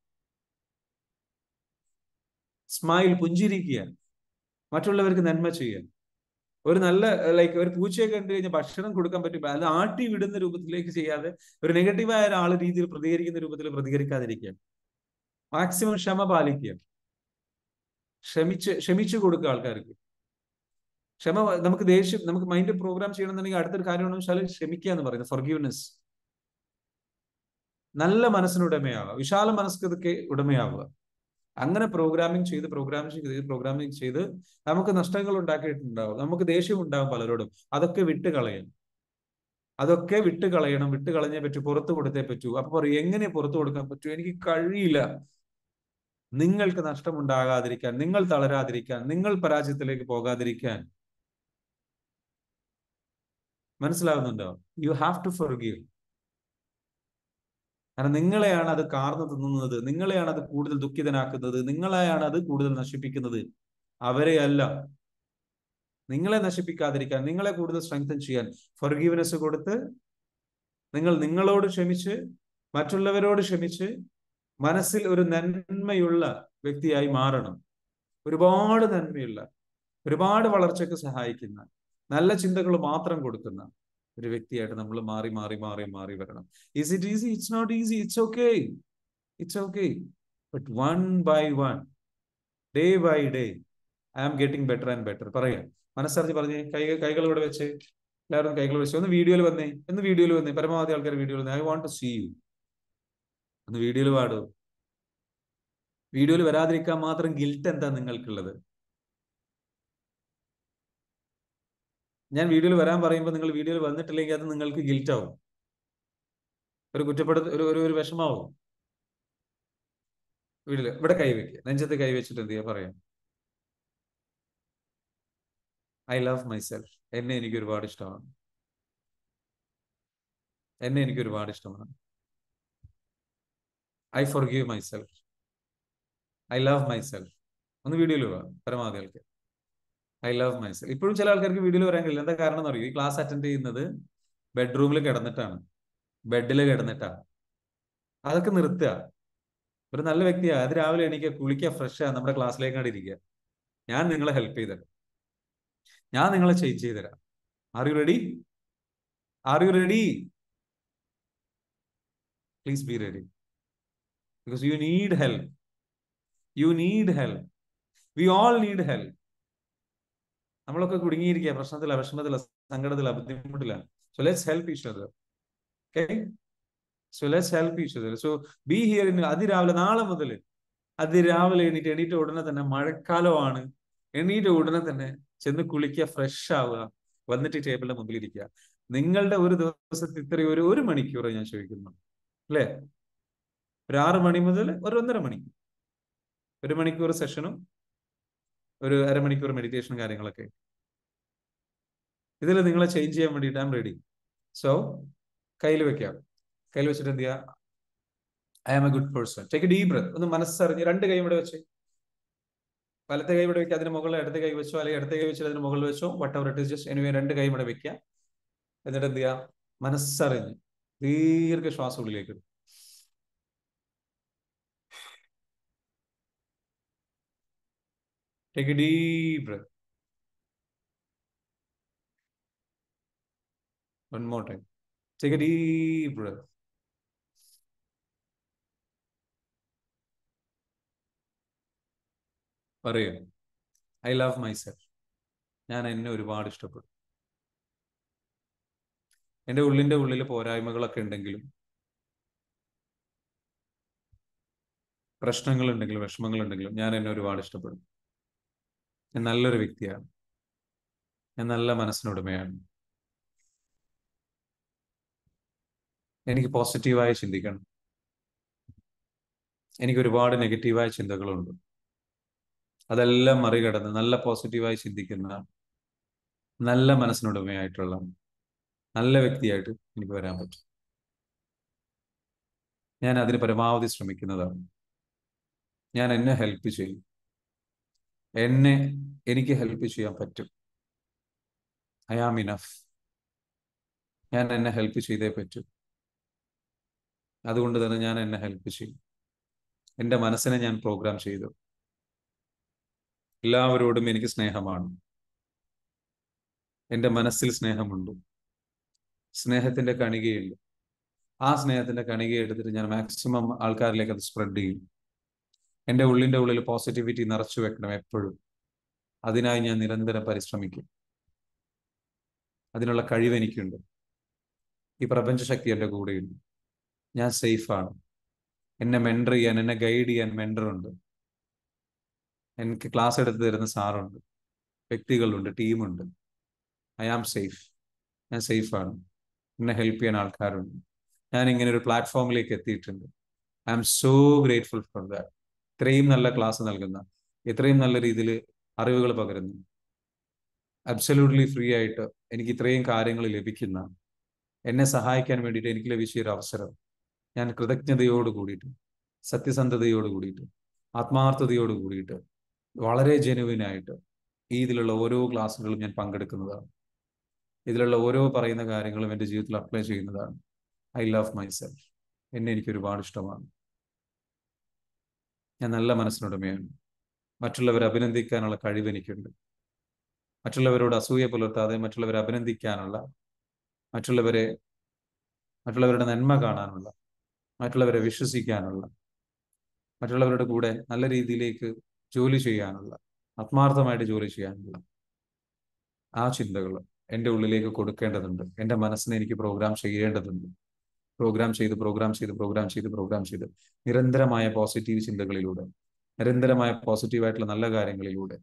smile പുഞ്ചിരിക്കുക മറ്റുള്ളവർക്ക് നന്മ ചെയ്യുക ഒരു നല്ല ലൈക്ക് ഒരു പൂച്ചയെ കണ്ടു കഴിഞ്ഞാൽ ഭക്ഷണം കൊടുക്കാൻ പറ്റും അത് ആട്ടി വിടുന്ന രൂപത്തിലേക്ക് ചെയ്യാതെ ഒരു നെഗറ്റീവായ ഒരാൾ രീതിയിൽ പ്രതികരിക്കുന്ന രൂപത്തിൽ പ്രതികരിക്കാതിരിക്കുക മാക്സിമം ക്ഷമ പാലിക്കുക ക്ഷമിച്ച് ക്ഷമിച്ചു കൊടുക്കുക ആൾക്കാർക്ക് ക്ഷമ നമുക്ക് ദേഷ്യം നമുക്ക് മൈൻഡ് പ്രോഗ്രാം ചെയ്യണമെന്നുണ്ടെങ്കിൽ അടുത്തൊരു കാര്യമെന്ന് വെച്ചാൽ ക്ഷമിക്കുക എന്ന് പറയുന്നത് ഫൊർഗീവ്നെസ് നല്ല മനസ്സിനുടമയാവുക വിശാല മനസ്കതയ്ക്ക് ഉടമയാവുക അങ്ങനെ പ്രോഗ്രാമിംഗ് ചെയ്ത് പ്രോഗ്രാമിംഗ് ചെയ്ത് പ്രോഗ്രാമിംഗ് ചെയ്ത് നമുക്ക് നഷ്ടങ്ങൾ ഉണ്ടാക്കിയിട്ടുണ്ടാവും നമുക്ക് ദേഷ്യം ഉണ്ടാവും പലരോടും അതൊക്കെ വിട്ട് കളയണം അതൊക്കെ വിട്ട് കളയണം വിട്ട് കളഞ്ഞേ പറ്റൂ പുറത്തു കൊടുത്തേ പറ്റൂ അപ്പൊ പറയും എങ്ങനെ പുറത്തു കൊടുക്കാൻ പറ്റൂ എനിക്ക് കഴിയില്ല നിങ്ങൾക്ക് നഷ്ടമുണ്ടാകാതിരിക്കാൻ നിങ്ങൾ തളരാതിരിക്കാൻ നിങ്ങൾ പരാജയത്തിലേക്ക് പോകാതിരിക്കാൻ മനസ്സിലാവുന്നുണ്ടോ യു ഹാവ് ടു ഫർഗീവ് കാരണം നിങ്ങളെയാണ് അത് കാർന്നു തിന്നുന്നത് നിങ്ങളെയാണ് അത് കൂടുതൽ ദുഃഖിതനാക്കുന്നത് നിങ്ങളെയാണ് അത് കൂടുതൽ നശിപ്പിക്കുന്നത് അവരെയല്ല നിങ്ങളെ നശിപ്പിക്കാതിരിക്കാൻ നിങ്ങളെ കൂടുതൽ സ്ട്രെങ്തൻ ചെയ്യാൻ ഫർഗീവ്നെസ് കൊടുത്ത് നിങ്ങൾ നിങ്ങളോട് ക്ഷമിച്ച് മറ്റുള്ളവരോട് ക്ഷമിച്ച് മനസ്സിൽ ഒരു നന്മയുള്ള വ്യക്തിയായി മാറണം ഒരുപാട് നന്മയുള്ള ഒരുപാട് വളർച്ചയ്ക്ക് സഹായിക്കുന്ന നല്ല ചിന്തകൾ മാത്രം കൊടുക്കുന്ന ഒരു വ്യക്തിയായിട്ട് നമ്മൾ മാറി മാറി മാറി മാറി വരണം is it easy it's not easy it's okay it's okay but one by one day by day I am getting better and better പറയാം മനസ്സറിഞ്ഞ് പറഞ്ഞേ കൈ കൈകൾ ഇവിടെ വെച്ച് എല്ലാവരും കൈകൾ വെച്ച് ഒന്ന് വീഡിയോയിൽ വന്നേ ഒന്ന് വീഡിയോയിൽ വന്നേ പരമാവധി ആൾക്കാർ വീഡിയോയിൽ വന്നേ I want to see you ഒന്ന് വീഡിയോയിൽ പാടൂ വീഡിയോയിൽ വരാതിരിക്കാൻ മാത്രം ഗിൽട്ട് എന്താ നിങ്ങൾക്കുള്ളത് ഞാൻ വീഡിയോയിൽ വരാൻ പറയുമ്പോൾ നിങ്ങൾ വീഡിയോയിൽ വന്നിട്ടില്ലെങ്കിൽ അത് നിങ്ങൾക്ക് ഗിൽറ്റ് ആവും ഒരു കുറ്റപ്പെടുത്ത ഒരു ഒരു ഒരു വിഷമാവും വീട്ടില് ഇവിടെ കൈവയ്ക്കുക നെഞ്ചത്ത് കൈവച്ചിട്ട് എന്ത് ചെയ്യാ പറയാം ഐ ലവ് മൈസെൽഫ് എന്നെ എനിക്ക് ഒരുപാട് ഇഷ്ടമാണ് എന്നെ എനിക്ക് ഒരുപാട് ഇഷ്ടമാണ് I forgive myself I love myself ഒന്ന് വീഡിയോയിൽ പോവാം പരമാവധി ആൾക്കാർ ഐ ലവ് മൈസെൽഫ് ഇപ്പോഴും ചില ആൾക്കാർക്ക് വീഡിയോയിൽ വരാൻ കഴിയില്ല എന്താ കാരണം എന്ന് അറിയോ ഈ ക്ലാസ് അറ്റൻഡ് ചെയ്യുന്നത് ബെഡ്റൂമിൽ കിടന്നിട്ടാണ് ബെഡിൽ കിടന്നിട്ടാണ് അതൊക്കെ നിർത്തുക ഒരു നല്ല വ്യക്തിയാ അത് രാവിലെ എണീക്കുക കുളിക്കുക ഫ്രഷ് നമ്മുടെ ക്ലാസ്സിലേക്കാണ് ഇരിക്കുക ഞാൻ നിങ്ങളെ ഹെൽപ്പ് ചെയ്തുതരാം ഞാൻ നിങ്ങളെ ചേഞ്ച് ചെയ്തുതരാം are you ready are you ready please be ready because you need help you need help we all need help നമ്മളൊക്കെ കുടുങ്ങിയിരിക്കുക പ്രശ്നത്തില വിഷമത്തില സങ്കടത്തില ബുദ്ധിമുട്ടില്ല so let's help each other okay so let's help each other so be here in അതിരാവിലെ നാളെ മുതൽ അതിരാവിലെ എണീറ്റ് എണീറ്റ് ഉടനെ തന്നെ മഴക്കാലമാണ് എണീറ്റ് ഉടനെ തന്നെ ചെന്ന് കുളിക്കുക ഫ്രഷ് ആവുക വന്നിട്ട് ടേബിളിന്റെ മുമ്പിൽ ഇരിക്കുക നിങ്ങളുടെ ഒരു ദിവസത്തെ ഇത്രയും ഒരു ഒരു മണിക്കൂർ ഞാൻ ചോദിക്കുന്നു അല്ലേ ഒരു ആറ് മണി മുതൽ ഒരു ഒന്നര മണി ഒരു മണിക്കൂർ സെഷനും ഒരു അരമണിക്കൂർ മെഡിറ്റേഷനും കാര്യങ്ങളൊക്കെ ഇതിൽ നിങ്ങളെ ചേഞ്ച് ചെയ്യാൻ വേണ്ടിയിട്ട് ഐ എം റെഡി സോ കയ്യിൽ വെക്കാം കയ്യിൽ വെച്ചിട്ട് എന്ത് ചെയ്യുക I am a good person take deep breath ഒന്ന് മനസ്സറിഞ്ഞ് രണ്ട് കൈ ഇവിടെ വെച്ച് വലത്തെ കൈ ഇവിടെ വെക്കുക അതിന് മുകളിൽ ഇടത്തെ കൈ വെച്ചോ അല്ലെങ്കിൽ ഇടത്തെ കൈ വെച്ചിട്ട് അതിന് മുകളിൽ വെച്ചോ whatever it is just anyway രണ്ട് കൈ ഇവിടെ വെക്കുക എന്നിട്ട് എന്ത് ചെയ്യുക മനസ്സറിഞ്ഞ് ദീർഘ ശ്വാസം ഉള്ളിലേക്ക് ഇടും Take a deep breath. One more time. Take a deep breath. പറയൂ ഐ ലവ് മൈസെൽഫ് ഞാൻ എന്നെ ഒരുപാട് ഇഷ്ടപ്പെടും എൻ്റെ ഉള്ളിൻ്റെ ഉള്ളിൽ പോരായ്മകളൊക്കെ ഉണ്ടെങ്കിലും പ്രശ്നങ്ങളുണ്ടെങ്കിലും വിഷമങ്ങളുണ്ടെങ്കിലും ഞാൻ എന്നെ ഒരുപാട് ഇഷ്ടപ്പെടും ഞാൻ നല്ലൊരു വ്യക്തിയാണ് ഞാൻ നല്ല മനസ്സിനുടമയാണ് എനിക്ക് പോസിറ്റീവായി ചിന്തിക്കണം എനിക്ക് ഒരുപാട് നെഗറ്റീവായ ചിന്തകളുണ്ട് അതെല്ലാം മറികടന്ന് നല്ല പോസിറ്റീവായി ചിന്തിക്കുന്ന നല്ല മനസ്സിനുടമയായിട്ടുള്ള നല്ല വ്യക്തിയായിട്ട് എനിക്ക് വരാൻ പറ്റും ഞാൻ അതിന് പരമാവധി ശ്രമിക്കുന്നതാണ് ഞാൻ എന്നെ ഹെൽപ്പ് ചെയ്യും എന്നെ എനിക്ക് ഹെൽപ്പ് ചെയ്യാൻ പറ്റും ഐ ആം ഇനഫ് ഞാൻ എന്നെ ഹെൽപ്പ് ചെയ്തേ പറ്റൂ അതുകൊണ്ട് തന്നെ ഞാൻ എന്നെ ഹെൽപ്പ് ചെയ്യും എൻ്റെ മനസ്സിനെ ഞാൻ പ്രോഗ്രാം ചെയ്തു എല്ലാവരോടും എനിക്ക് സ്നേഹമാണ് എൻ്റെ മനസ്സിൽ സ്നേഹമുണ്ട് സ്നേഹത്തിന്റെ കണികയുണ്ട് ആ സ്നേഹത്തിന്റെ കണിക എടുത്തിട്ട് ഞാൻ മാക്സിമം ആൾക്കാരിലേക്ക് അത് സ്പ്രെഡ് ചെയ്യും എൻ്റെ ഉള്ളിൻ്റെ ഉള്ളിൽ പോസിറ്റിവിറ്റി നിറച്ചു വെക്കണം എപ്പോഴും അതിനായി ഞാൻ നിരന്തരം പരിശ്രമിക്കും അതിനുള്ള കഴിവ് എനിക്കുണ്ട് ഈ പ്രപഞ്ചശക്തി എൻ്റെ കൂടെയുണ്ട് ഞാൻ സേഫാണ് എന്നെ മെൻറ്റർ ചെയ്യാൻ എന്നെ ഗൈഡ് ചെയ്യാൻ മെൻറ്ററുണ്ട് എനിക്ക് ക്ലാസ് എടുത്ത് തരുന്ന സാറുണ്ട് വ്യക്തികളുണ്ട് ടീമുണ്ട് ഐ ആം സേഫ് ഞാൻ സേഫാണ് എന്നെ ഹെൽപ്പ് ചെയ്യാൻ ആൾക്കാരുണ്ട് ഞാൻ ഇങ്ങനെ ഒരു പ്ലാറ്റ്ഫോമിലേക്ക് എത്തിയിട്ടുണ്ട് I am so grateful for that ഇത്രയും നല്ല ക്ലാസ് നൽകുന്ന ഇത്രയും നല്ല രീതിയിൽ അറിവുകൾ പകരുന്നു അബ്സല്യൂട്ട്ലി ഫ്രീ ആയിട്ട് എനിക്ക് ഇത്രയും കാര്യങ്ങൾ ലഭിക്കുന്ന എന്നെ സഹായിക്കാൻ വേണ്ടിയിട്ട് എനിക്ക് ലഭിച്ച ഒരു അവസരം ഞാൻ കൃതജ്ഞതയോട് കൂടിയിട്ട് സത്യസന്ധതയോട് കൂടിയിട്ട് ആത്മാർത്ഥതയോട് കൂടിയിട്ട് വളരെ ജെനുവിനായിട്ട് ഈ ഇതിലുള്ള ഓരോ ക്ലാസ്സുകളും ഞാൻ പങ്കെടുക്കുന്നതാണ് ഇതിലുള്ള ഓരോ പറയുന്ന കാര്യങ്ങളും എൻ്റെ ജീവിതത്തിൽ അപ്ലൈ ചെയ്യുന്നതാണ് ഐ ലവ് മൈസെൽഫ് എന്നെ എനിക്ക് ഒരുപാട് ഇഷ്ടമാണ് ഞാൻ നല്ല മനസ്സിനുടമയാണ് മറ്റുള്ളവരെ അഭിനന്ദിക്കാനുള്ള കഴിവ് എനിക്കുണ്ട് മറ്റുള്ളവരോട് അസൂയ പുലർത്താതെ മറ്റുള്ളവരെ അഭിനന്ദിക്കാനുള്ള മറ്റുള്ളവരെ മറ്റുള്ളവരുടെ നന്മ കാണാനുള്ള മറ്റുള്ളവരെ വിശ്വസിക്കാനുള്ള മറ്റുള്ളവരുടെ കൂടെ നല്ല രീതിയിലേക്ക് ജോലി ചെയ്യാനുള്ള ആത്മാർത്ഥമായിട്ട് ജോലി ചെയ്യാനുള്ള ആ ചിന്തകൾ എൻ്റെ ഉള്ളിലേക്ക് കൊടുക്കേണ്ടതുണ്ട് എൻ്റെ മനസ്സിനെ എനിക്ക് പ്രോഗ്രാം ചെയ്യേണ്ടതുണ്ട് പ്രോഗ്രാം ചെയ്ത് പ്രോഗ്രാം ചെയ്ത് പ്രോഗ്രാം ചെയ്ത് പ്രോഗ്രാം ചെയ്ത് നിരന്തരമായ പോസിറ്റീവ് ചിന്തകളിലൂടെ നിരന്തരമായ പോസിറ്റീവായിട്ടുള്ള നല്ല കാര്യങ്ങളിലൂടെ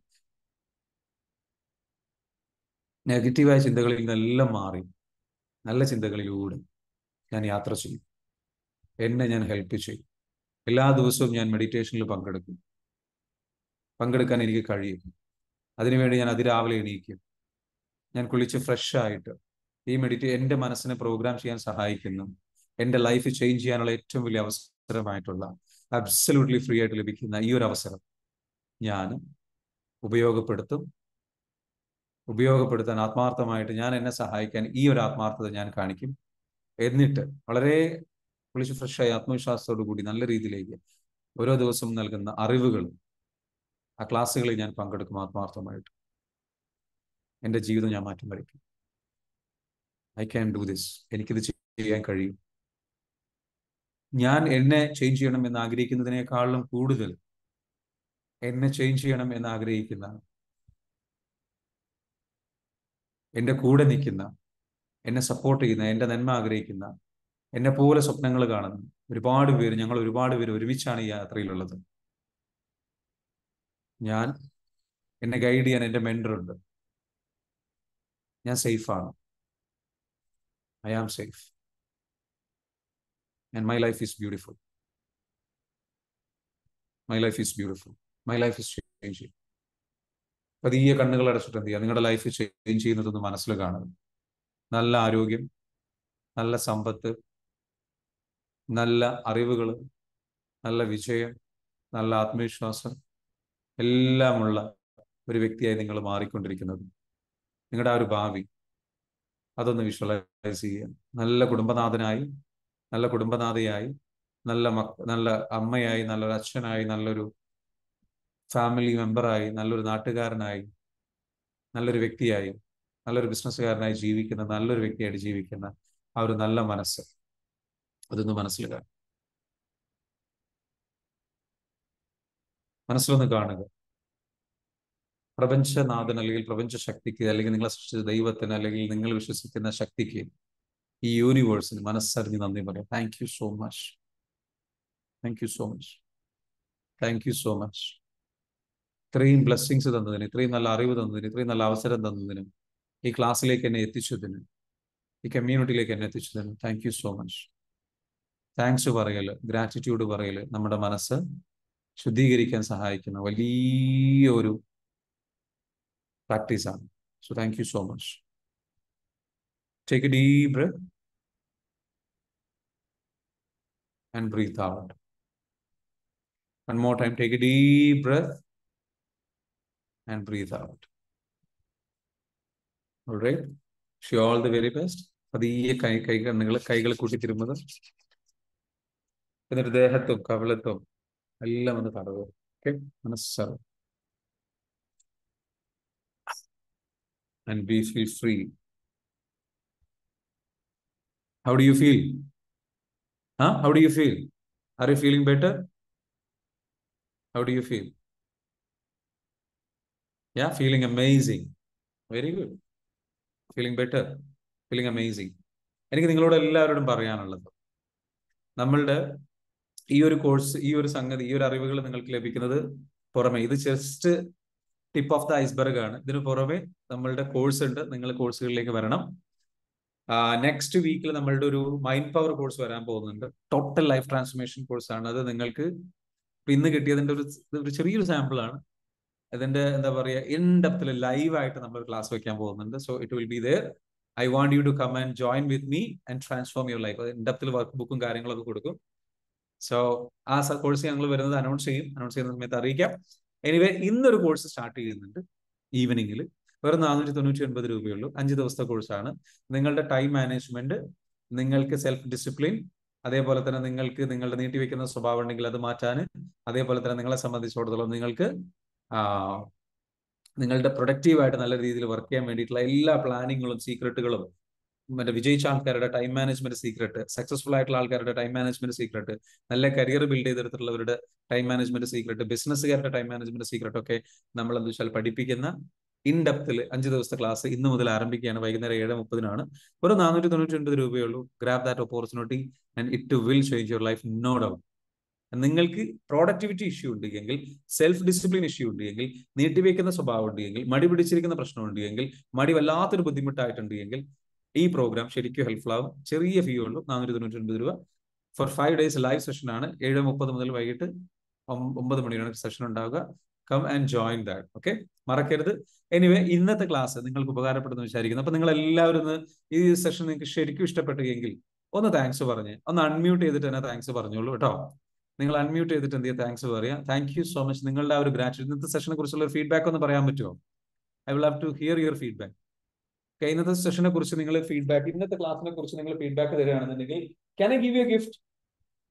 നെഗറ്റീവായ ചിന്തകളിൽ നിന്നെല്ലാം മാറി നല്ല ചിന്തകളിലൂടെ ഞാൻ യാത്ര ചെയ്യും എന്നെ ഞാൻ ഹെൽപ്പ് ചെയ്യും എല്ലാ ദിവസവും ഞാൻ മെഡിറ്റേഷനിൽ പങ്കെടുക്കും പങ്കെടുക്കാൻ എനിക്ക് കഴിയും അതിനുവേണ്ടി ഞാൻ അതിരാവിലെ എണീക്കും ഞാൻ കുളിച്ച് ഫ്രഷ് ആയിട്ട് ഈ മെഡിറ്റേ എൻ്റെ മനസ്സിനെ പ്രോഗ്രാം ചെയ്യാൻ സഹായിക്കുന്നു എൻ്റെ ലൈഫ് ചേഞ്ച് ചെയ്യാനുള്ള ഏറ്റവും വലിയ അവസരമായിട്ടുള്ള അബ്സല്യൂട്ട്ലി ഫ്രീ ആയിട്ട് ലഭിക്കുന്ന ഈ ഒരു അവസരം ഞാൻ ഉപയോഗപ്പെടുത്തും ഉപയോഗപ്പെടുത്താൻ ആത്മാർത്ഥമായിട്ട് ഞാൻ എന്നെ സഹായിക്കാൻ ഈ ഒരു ആത്മാർത്ഥത ഞാൻ കാണിക്കും എന്നിട്ട് വളരെ വിളിച്ച് ഫ്രഷായി ആത്മവിശ്വാസത്തോടു കൂടി നല്ല രീതിയിലേക്ക് ഓരോ ദിവസവും നൽകുന്ന അറിവുകൾ ആ ക്ലാസ്സുകളിൽ ഞാൻ പങ്കെടുക്കും ആത്മാർത്ഥമായിട്ട് എൻ്റെ ജീവിതം ഞാൻ മാറ്റം വരയ്ക്കും ഐ ക്യാൻ ഡു ദിസ് എനിക്കിത് ചെയ്യാൻ കഴിയും ഞാൻ എന്നെ ചേഞ്ച് ചെയ്യണം എന്ന് ആഗ്രഹിക്കുന്നതിനേക്കാളും കൂടുതൽ എന്നെ ചേഞ്ച് ചെയ്യണം എന്ന് ആഗ്രഹിക്കുന്ന എൻ്റെ കൂടെ നിൽക്കുന്ന എന്നെ സപ്പോർട്ട് ചെയ്യുന്ന എൻ്റെ നന്മ ആഗ്രഹിക്കുന്ന എന്നെ പോലെ സ്വപ്നങ്ങൾ കാണുന്ന ഒരുപാട് പേര് ഞങ്ങൾ ഒരുപാട് പേര് ഒരുമിച്ചാണ് ഈ യാത്രയിലുള്ളത് ഞാൻ എന്നെ ഗൈഡ് ചെയ്യാൻ എൻ്റെ മെൻറ്ററുണ്ട് ഞാൻ സേഫാണ് I am safe and my life is beautiful my life is beautiful my life is change പതിയെ കണ്ണുകൾ അടച്ചിട്ട് എന്ത് ചെയ്യുക നിങ്ങളുടെ ലൈഫ് ചേഞ്ച് ചെയ്യുന്നതൊന്ന് മനസ്സിൽ കാണുക നല്ല ആരോഗ്യം നല്ല സമ്പത്ത് നല്ല അറിവുകൾ നല്ല വിജയം നല്ല ആത്മവിശ്വാസം എല്ലാമുള്ള ഒരു വ്യക്തിയായി നിങ്ങൾ മാറിക്കൊണ്ടിരിക്കുന്നത് നിങ്ങളുടെ ആ ഒരു ഭാവി അതൊന്ന് വിഷ്വലൈസ് ചെയ്യുക നല്ല കുടുംബനാഥനായി നല്ല കുടുംബനാഥയായി നല്ല മക്ക നല്ല അമ്മയായി നല്ലൊരു അച്ഛനായി നല്ലൊരു ഫാമിലി മെമ്പറായി നല്ലൊരു നാട്ടുകാരനായി നല്ലൊരു വ്യക്തിയായി നല്ലൊരു ബിസിനസ്സുകാരനായി ജീവിക്കുന്ന നല്ലൊരു വ്യക്തിയായിട്ട് ജീവിക്കുന്ന ആ ഒരു നല്ല മനസ്സ് അതൊന്ന് മനസ്സിൽ കാണുക മനസ്സിലൊന്ന് കാണുക പ്രപഞ്ചനാഥൻ അല്ലെങ്കിൽ പ്രപഞ്ച ശക്തിക്ക് അല്ലെങ്കിൽ നിങ്ങളെ സൃഷ്ടിച്ച ദൈവത്തിന് അല്ലെങ്കിൽ നിങ്ങൾ വിശ്വസിക്കുന്ന ശക്തിക്ക് ഈ യൂണിവേഴ്സിന് മനസ്സറിഞ്ഞ് നന്ദി പറയാം thank you so much thank you so much thank you so much ഇത്രയും ബ്ലെസ്സിങ്സ് തന്നതിന് ഇത്രയും നല്ല അറിവ് തന്നതിന് ഇത്രയും നല്ല അവസരം തന്നതിന് ഈ ക്ലാസ്സിലേക്ക് എന്നെ എത്തിച്ചതിന് ഈ കമ്മ്യൂണിറ്റിയിലേക്ക് എന്നെ എത്തിച്ചതിന് thank you so much thanks പറയല് ഗ്രാറ്റിറ്റ്യൂഡ് പറയല് നമ്മുടെ മനസ്സ് ശുദ്ധീകരിക്കാൻ സഹായിക്കുന്ന വലിയ ഒരു പ്രാക്ടീസാണ് so thank you so much take a deep breath and breathe out One more time, take a deep breath and breathe out. All right. Wish you all the very best. പതിയെ കൈ കൈ കണ്ണുകൾ കൈകൾ കൂട്ടിത്തിരുന്നത് എന്നിട്ട് ദേഹത്തും കവളത്തും എല്ലാം ഒന്ന് തടവ് ഓക്കെ മനസ്സറ and be feel free. How do you feel? Huh? How do you feel? Are you feeling better? How do you feel? Yeah, feeling amazing. Very good. Feeling better. Feeling amazing. എനിക്ക് നിങ്ങളോട് എല്ലാവരോടും പറയാനുള്ളത് നമ്മളുടെ ഈ ഒരു course ഈ ഒരു സംഗതി ഈ ഒരു അറിവുകൾ നിങ്ങൾക്ക് ലഭിക്കുന്നത് പുറമെ ഇത് just tip of the iceberg ആണ് ഇതിന് പുറമെ നമ്മളുടെ കോഴ്സ് ഉണ്ട് നിങ്ങൾ കോഴ്സുകളിലേക്ക് വരണം നെക്സ്റ്റ് വീക്കിൽ നമ്മളുടെ ഒരു മൈൻഡ് പവർ കോഴ്സ് വരാൻ പോകുന്നുണ്ട് ടോട്ടൽ ലൈഫ് ട്രാൻസ്ഫോർമേഷൻ കോഴ്സ് ആണ് അത് നിങ്ങൾക്ക് ഇന്ന് കിട്ടിയതിന്റെ ഒരു ഒരു ചെറിയൊരു സാമ്പിൾ ആണ് അതിന്റെ എന്താ പറയുക ഇൻ ഡെപ്തിൽ ലൈവ് ആയിട്ട് നമ്മൾ ക്ലാസ് വെക്കാൻ പോകുന്നുണ്ട് so it will be there I want you to come and join with me and transform your life in ഡെപ്തിൽ വർക്ക് ബുക്കും കാര്യങ്ങളൊക്കെ കൊടുക്കും സോ ആ കോഴ്സ് ഞങ്ങൾ വരുന്നത് അനൗൺസ് ചെയ്യും അനൗൺസ് ചെയ്യുന്ന സമയത്ത് അറിയിക്കാം എനിവേ ഇന്നൊരു കോഴ്സ് സ്റ്റാർട്ട് ചെയ്യുന്നുണ്ട് ഈവനിങ്ങിൽ വെറും നാനൂറ്റി തൊണ്ണൂറ്റി ഒൻപത് രൂപയുള്ളൂ അഞ്ച് ദിവസത്തെ കോഴ്സാണ് നിങ്ങളുടെ ടൈം മാനേജ്മെന്റ് നിങ്ങൾക്ക് സെൽഫ് ഡിസിപ്ലിൻ അതേപോലെ തന്നെ നിങ്ങൾക്ക് നിങ്ങളുടെ നീട്ടിവെക്കുന്ന സ്വഭാവം ഉണ്ടെങ്കിൽ അത് മാറ്റാൻ അതേപോലെ തന്നെ നിങ്ങളെ സംബന്ധിച്ചിടത്തോളം നിങ്ങൾക്ക് നിങ്ങളുടെ പ്രൊഡക്റ്റീവായിട്ട് നല്ല രീതിയിൽ വർക്ക് ചെയ്യാൻ വേണ്ടിയിട്ടുള്ള എല്ലാ പ്ലാനിങ്ങുകളും സീക്രട്ടുകളും മറ്റേ വിജയിച്ച ആൾക്കാരുടെ ടൈം മാനേജ്മെന്റ് സീക്രട്ട് സക്സസ്ഫുൾ ആയിട്ടുള്ള ആൾക്കാരുടെ ടൈം മാനേജ്മെന്റ് സീക്രട്ട് നല്ല കരിയർ ബിൽഡ് ചെയ്തെടുത്തിട്ടുള്ളവരുടെ ടൈം മാനേജ്മെന്റ് സീക്രട്ട് ബിസിനസ്സുകാരുടെ ടൈം മാനേജ്മെന്റ് സീക്രട്ട് ഒക്കെ നമ്മൾ എന്താ വെച്ചാൽ പഠിപ്പിക്കുന്ന ഇൻ ഡെപ്തിൽ അഞ്ച് ദിവസത്തെ ക്ലാസ് ഇന്ന് മുതൽ ആരംഭിക്കുകയാണ് വൈകുന്നേരം ഏഴ് മുപ്പതിനാണ് ഒരു നാനൂറ്റി തൊണ്ണൂറ്റി ഒൻപത് രൂപയുള്ളൂ grab that opportunity and it will change your life no doubt നിങ്ങൾക്ക് പ്രോഡക്ടിവിറ്റി ഇഷ്യൂ ഉണ്ടെങ്കിൽ സെൽഫ് ഡിസിപ്ലിൻ ഇഷ്യൂ ഉണ്ടെങ്കിൽ നീട്ടിവെക്കുന്ന സ്വഭാവം ഉണ്ടെങ്കിൽ മടി പിടിച്ചിരിക്കുന്ന പ്രശ്നം ഉണ്ടെങ്കിൽ മടി വല്ലാത്തൊരു ബുദ്ധിമുട്ടായിട്ടുണ്ടെങ്കിൽ ഈ പ്രോഗ്രാം ശരിക്കും ഹെൽപ്ഫുൾ ആവും ചെറിയ ഫീ ഉള്ളൂ നാനൂറ്റി തൊണ്ണൂറ്റി ഒൻപത് രൂപ four five days live session ആണ് ഏഴ് മുപ്പത് മുതൽ വൈകിട്ട് ഒമ്പത് മണിയാണ് സെഷൻ ഉണ്ടാവുക come and join that okay മറക്കരുത് എനിവേ ഇന്നത്തെ ക്ലാസ് നിങ്ങൾക്ക് ഉപകാരപ്പെടുന്നു വിചാരിക്കുന്നു അപ്പൊ നിങ്ങൾ എല്ലാവരും ഒന്ന് ഈ സെഷൻ നിങ്ങൾക്ക് ശരിക്കും ഇഷ്ടപ്പെട്ടുവെങ്കിൽ ഒന്ന് താങ്ക്സ് പറഞ്ഞ് ഒന്ന് അൺമ്യൂട്ട് ചെയ്തിട്ട് തന്നെ താങ്ക്സ് പറഞ്ഞോളൂ കേട്ടോ നിങ്ങൾ അൺമ്യൂട്ട് ചെയ്തിട്ട് എന്ത് ചെയ്യുക താങ്ക്സ് പറയാം താങ്ക് യു സോ മച്ച് നിങ്ങളുടെ ആ ഒരു ഗ്രാറ്റുഡ് ഇന്നത്തെ സെഷനെ കുറിച്ചുള്ള ഒരു ഫീഡ്ബാക്ക് ഒന്ന് പറയാൻ പറ്റുമോ I will have to hear your feedback ഇന്നത്തെ സെഷനെ കുറിച്ച് നിങ്ങൾ ഫീഡ്ബാക്ക് ഇന്നത്തെ ക്ലാസ്സിനെ കുറിച്ച് നിങ്ങൾ ഫീഡ്ബാക്ക് തരികയാണെന്നുണ്ടെങ്കിൽ can I give you gift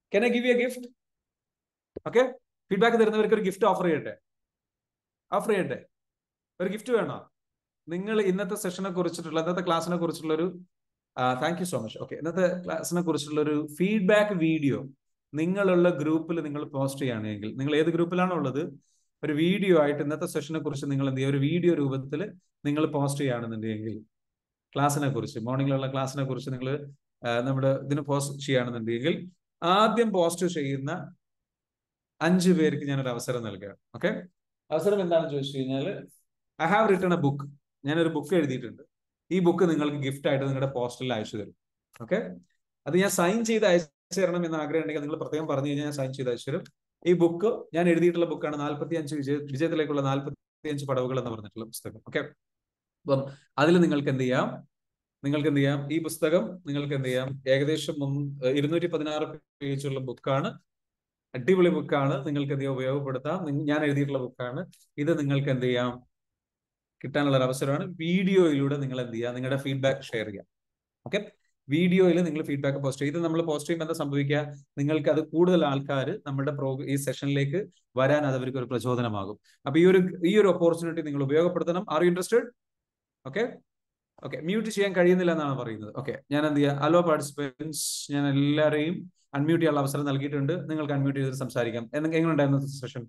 can I give you a gift okay feedback തരുന്നവർക്ക് ഒരു ഗിഫ്റ്റ് ഓഫർ ചെയ്യട്ടെ ഓഫർ ചെയ്യട്ടെ ഒരു ഗിഫ്റ്റ് വേണോ നിങ്ങൾ ഇന്നത്തെ സെഷനെ കുറിച്ചിട്ടുള്ള ഇന്നത്തെ ക്ലാസ്സിനെ കുറിച്ചുള്ള ഒരു thank you so much okay ഇന്നത്തെ ക്ലാസ്സിനെ കുറിച്ചുള്ള ഒരു ഫീഡ്ബാക്ക് വീഡിയോ നിങ്ങളുള്ള ഗ്രൂപ്പിൽ നിങ്ങൾ പോസ്റ്റ് ചെയ്യുകയാണെങ്കിൽ നിങ്ങൾ ഏത് ഗ്രൂപ്പിലാണോ ഉള്ളത് ഒരു വീഡിയോ ആയിട്ട് ഇന്നത്തെ സെഷനെ കുറിച്ച് നിങ്ങൾ എന്ത് ചെയ്യുക ഒരു വീഡിയോ രൂപത്തിൽ നിങ്ങൾ പോസ്റ്റ് ചെയ്യുകയാണെന്നുണ്ടെങ്കിൽ ക്ലാസ്സിനെ കുറിച്ച് മോർണിംഗിലുള്ള ക്ലാസ്സിനെ കുറിച്ച് നിങ്ങൾ നമ്മുടെ ഇതിന് പോസ്റ്റ് ചെയ്യുകയാണെന്നുണ്ടെങ്കിൽ ആദ്യം പോസ്റ്റ് ചെയ്യുന്ന അഞ്ച് പേർക്ക് ഞാനൊരു അവസരം നൽകുകയാണ് ഓക്കെ അവസരം എന്താണെന്ന് ചോദിച്ചു കഴിഞ്ഞാൽ I have written a book ഞാനൊരു ബുക്ക് എഴുതിയിട്ടുണ്ട് ഈ ബുക്ക് നിങ്ങൾക്ക് ഗിഫ്റ്റ് ആയിട്ട് നിങ്ങളുടെ പോസ്റ്റലിൽ അയച്ചു തരും ഓക്കെ അത് ഞാൻ സൈൻ ചെയ്ത് അയച്ചു തരണം എന്ന് ആഗ്രഹം ഉണ്ടെങ്കിൽ നിങ്ങൾ പ്രത്യേകം പറഞ്ഞു കഴിഞ്ഞാൽ ഞാൻ സൈൻ ചെയ്ത് അയച്ചു തരും ഈ ബുക്ക് ഞാൻ എഴുതിയിട്ടുള്ള ബുക്കാണ് നാൽപ്പത്തി അഞ്ച് വിജയ വിജയത്തിലേക്കുള്ള നാൽപ്പത്തി അഞ്ച് പടവുകൾ എന്ന് പറഞ്ഞിട്ടുള്ള പുസ്തകം ഓക്കെ അപ്പം അതിൽ നിങ്ങൾക്ക് എന്ത് ചെയ്യാം നിങ്ങൾക്ക് എന്ത് ചെയ്യാം ഈ പുസ്തകം നിങ്ങൾക്ക് എന്ത് ചെയ്യാം ഏകദേശം ഇരുന്നൂറ്റി പതിനാറ് പേജുള്ള ബുക്കാണ് അടിപൊളി ബുക്കാണ് നിങ്ങൾക്ക് എന്ത് ചെയ്യാം ഉപയോഗപ്പെടുത്താം ഞാൻ എഴുതിയിട്ടുള്ള ബുക്കാണ് ഇത് നിങ്ങൾക്ക് എന്ത് ചെയ്യാം കിട്ടാനുള്ള ഒരു അവസരമാണ് വീഡിയോയിലൂടെ നിങ്ങൾ എന്ത് ചെയ്യുക നിങ്ങളുടെ ഫീഡ്ബാക്ക് ഷെയർ ചെയ്യാം ഓക്കെ വീഡിയോയിൽ നിങ്ങൾ ഫീഡ്ബാക്ക് പോസ്റ്റ് ചെയ്ത് നമ്മൾ പോസ്റ്റ് ചെയ്യുമ്പോൾ എന്താ സംഭവിക്കുക നിങ്ങൾക്ക് അത് കൂടുതൽ ആൾക്കാർ നമ്മുടെ പ്രോ ഈ സെഷനിലേക്ക് വരാൻ അത് അവർക്ക് ഒരു പ്രചോദനമാകും അപ്പൊ ഈ ഒരു ഈ ഒരു ഓപ്പർച്യൂണിറ്റി നിങ്ങൾ ഉപയോഗപ്പെടുത്തണം are you interested okay okay mute ചെയ്യാൻ കഴിയുന്നില്ല എന്നാണ് പറയുന്നത് ഓക്കെ ഞാൻ എന്ത് ചെയ്യാം അലോ പാർട്ടിസിപ്പൻസ് ഞാൻ എല്ലാവരെയും അൺമ്യൂട്ട് ചെയ്യാനുള്ള അവസരം നൽകിയിട്ടുണ്ട് നിങ്ങൾക്ക് അൺമ്യൂട്ട് ചെയ്ത് സംസാരിക്കാം എങ്ങനെ ഉണ്ടായിരുന്നു സെഷൻ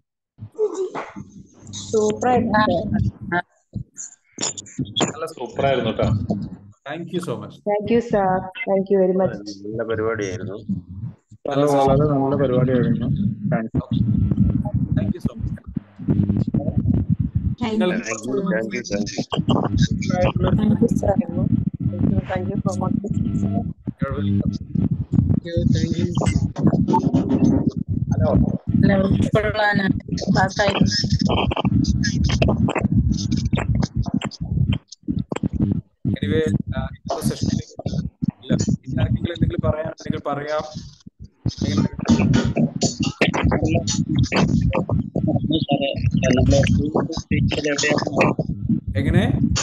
നല്ല സൂപ്പർ ആയിരുന്നു കേട്ടോ thank you so much thank you sir thank you very much നല്ല പരിപാടിയായിരുന്നു വളരെ നല്ല പരിപാടിയായിരുന്നു thank you so much thank you thank you thank you thank you sir thank you thank you so much hello anyway ഇന്നത്തെ സെഷനിലേക്ക് ഇല്ല ഇനി ആർക്കെങ്കിലും എന്തെങ്കിലും പറയാനുണ്ടെങ്കിൽ പറയാം എങ്ങനെ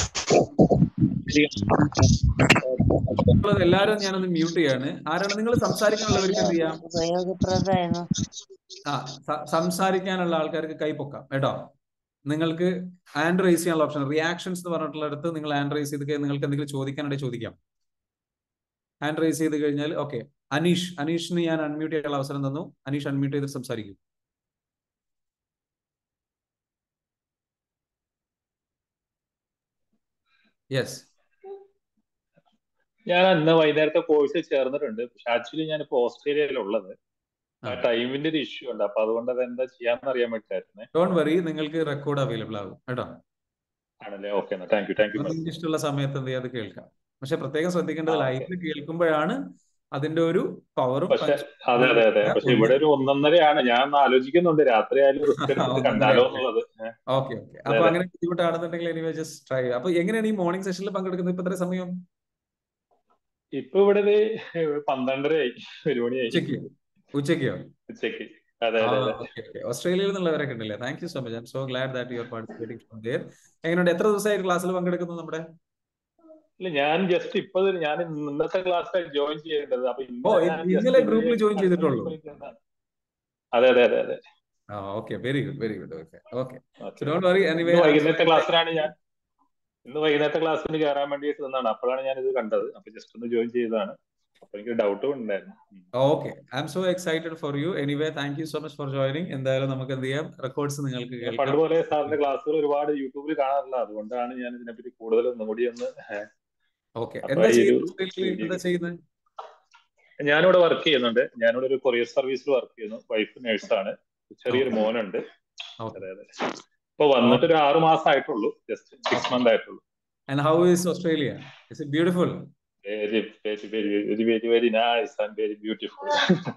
എല്ലാരും ഞാനൊന്ന് മ്യൂട്ട് ചെയ്യാണ് ആരാണ് നിങ്ങൾ സംസാരിക്കാനുള്ളവർക്ക് എന്ത് ചെയ്യാം ഉപയോഗപ്രദമായിരുന്നു ആ സംസാരിക്കാനുള്ള ആൾക്കാർക്ക് കൈ പൊക്കാം കേട്ടോ നിങ്ങൾക്ക് ഹാൻഡ് റൈസ് ചെയ്യാനുള്ള ഓപ്ഷൻ റിയാക്ഷൻസ് എന്ന് പറഞ്ഞിട്ടുള്ളിടത്ത് നിങ്ങൾ ഹാൻഡ് റൈസ് ചെയ്ത് നിങ്ങൾക്ക് എന്തെങ്കിലും ചോദിക്കാനുണ്ടെങ്കിൽ ചോദിക്കാം ഹാൻഡ് റൈസ് ചെയ്ത് കഴിഞ്ഞാൽ ഓക്കെ അനീഷ് അനീഷിന് ഞാൻ അൺമ്യൂട്ട് ചെയ്യാനുള്ള അവസരം തന്നു അനീഷ് അൺമ്യൂട്ട് ചെയ്ത് സംസാരിക്കും യെസ് ഞാൻ അന്ന് വൈകുന്നേരത്തെ കോഴ്സ് ചേർന്നിട്ടുണ്ട് പക്ഷെ ആക്ച്വലി ഞാൻ ഇപ്പൊ ഓസ്ട്രേലിയയിലുള്ളത് ആ ടൈമിന്റെ ഒരു ഇഷ്യൂ ഉണ്ട് അപ്പൊ അതുകൊണ്ട് അത് എന്താ ചെയ്യാന്ന് അറിയാൻ വേണ്ടിട്ടായിരുന്നേ ഡോൺ വറി നിങ്ങൾക്ക് റെക്കോർഡ് അവൈലബിൾ ആകും കേട്ടോ ആണല്ലേ okay thank you thank you നിങ്ങൾക്ക് ഇഷ്ടമുള്ള സമയത്ത് എന്ത് ചെയ്യാതെ കേൾക്കാം പക്ഷെ പ്രത്യേകം ശ്രദ്ധിക്കേണ്ടത് ലൈവിൽ കേൾക്കുമ്പോഴാണ് അതിന്റെ ഒരു പവറും പക്ഷെ അതെ അതെ അതെ പക്ഷെ ഇവിടെ ഒരു ഒന്നൊന്നരയാണ് ഞാൻ ആലോചിക്കുന്നുണ്ട് രാത്രി ആയാലും റിസ്ക് എടുത്തിട്ട് കണ്ടാലോ എന്നുള്ളത് ഓക്കെ ഓക്കെ അപ്പൊ അങ്ങനെ ബുദ്ധിമുട്ടാണെന്നുണ്ടെങ്കിൽ എനിവേ ജസ്റ്റ് ട്രൈ അപ്പൊ എങ്ങനെയാണ് ഈ മോർണിംഗ് സെഷനിൽ പങ്കെടുക്കുന്നത് ഇപ്പൊ എത്ര സമയം ഇപ്പൊ ഇവിടെ പന്ത്രണ്ടരയായി ഒരു മണിയായി ഉച്ചയ്ക്ക് ഉച്ചയ്ക്കോ ഉച്ചയ്ക്ക് അതെ അതെ അതെ ഓസ്ട്രേലിയയിൽ നിന്നുള്ളവരൊക്കെ ഉണ്ടല്ലേ thank you so much I'm so glad that you are participating from there എങ്ങനെയുണ്ട് എത്ര ദിവസമായിട്ട് ക്ലാസ്സിൽ പങ്കെടുക്കുന്നു നമ്മുടെ ഇല്ല ഞാൻ ജസ്റ്റ് ഇപ്പൊ ഞാൻ ഇന്നത്തെ ക്ലാസ്സിൽ ജോയിൻ ചെയ്യേണ്ടത് അപ്പൊ ഓ ഇന്നലെ ഗ്രൂപ്പിൽ ജോയിൻ ചെയ്തിട്ടുള്ളൂ അതെ അതെ അതെ അതെ ആ okay very good very good okay okay don't worry anyway വൈകുന്നേരത്തെ ക്ലാസ്സിലാണ് ഞാൻ ഇന്ന് വൈകുന്നേരത്തെ ക്ലാസ്സിന് കയറാൻ വേണ്ടിയിട്ട് നിന്നാണ് അപ്പോഴാണ് ഞാൻ ഇത് കണ്ടത് അപ്പൊ ജസ്റ്റ് ഒന്ന് ജോയിൻ ചെയ്തതാണ് അപ്പൊ എനിക്ക് ഡൗട്ടും ഉണ്ടായിരുന്നു okay I'm so excited for you anyway thank you so much for joining എന്തായാലും നമുക്ക് എന്ത് ചെയ്യാം റെക്കോർഡ്സ് നിങ്ങൾക്ക് പണ്ട് പോലെ സാറിന്റെ ക്ലാസ്സുകൾ ഒരുപാട് യൂട്യൂബിൽ കാണാറില്ല അതുകൊണ്ടാണ് ഞാൻ ഇതിനെപ്പറ്റി കൂടുതൽ ഒന്നുകൂടി ഒന്ന് ഓക്കെ എന്താ എന്താ ചെയ്യുന്നത് ഞാനിവിടെ വർക്ക് ചെയ്യുന്നുണ്ട് ഞാനിവിടെ ഒരു കൊറിയർ സർവീസിൽ വർക്ക് ചെയ്യുന്നു വൈഫ് നേഴ്സാണ് ചെറിയൊരു മോനുണ്ട് അതെ അതെ ഇപ്പൊ വന്നിട്ട് ഒരു ആറു മാസം ആയിട്ടുള്ളൂ ജസ്റ്റ് സിക്സ് മന്ത് ആയിട്ടുള്ളൂ And how is Australia? Is it beautiful? Very, very, very, very, very, very nice and very beautiful.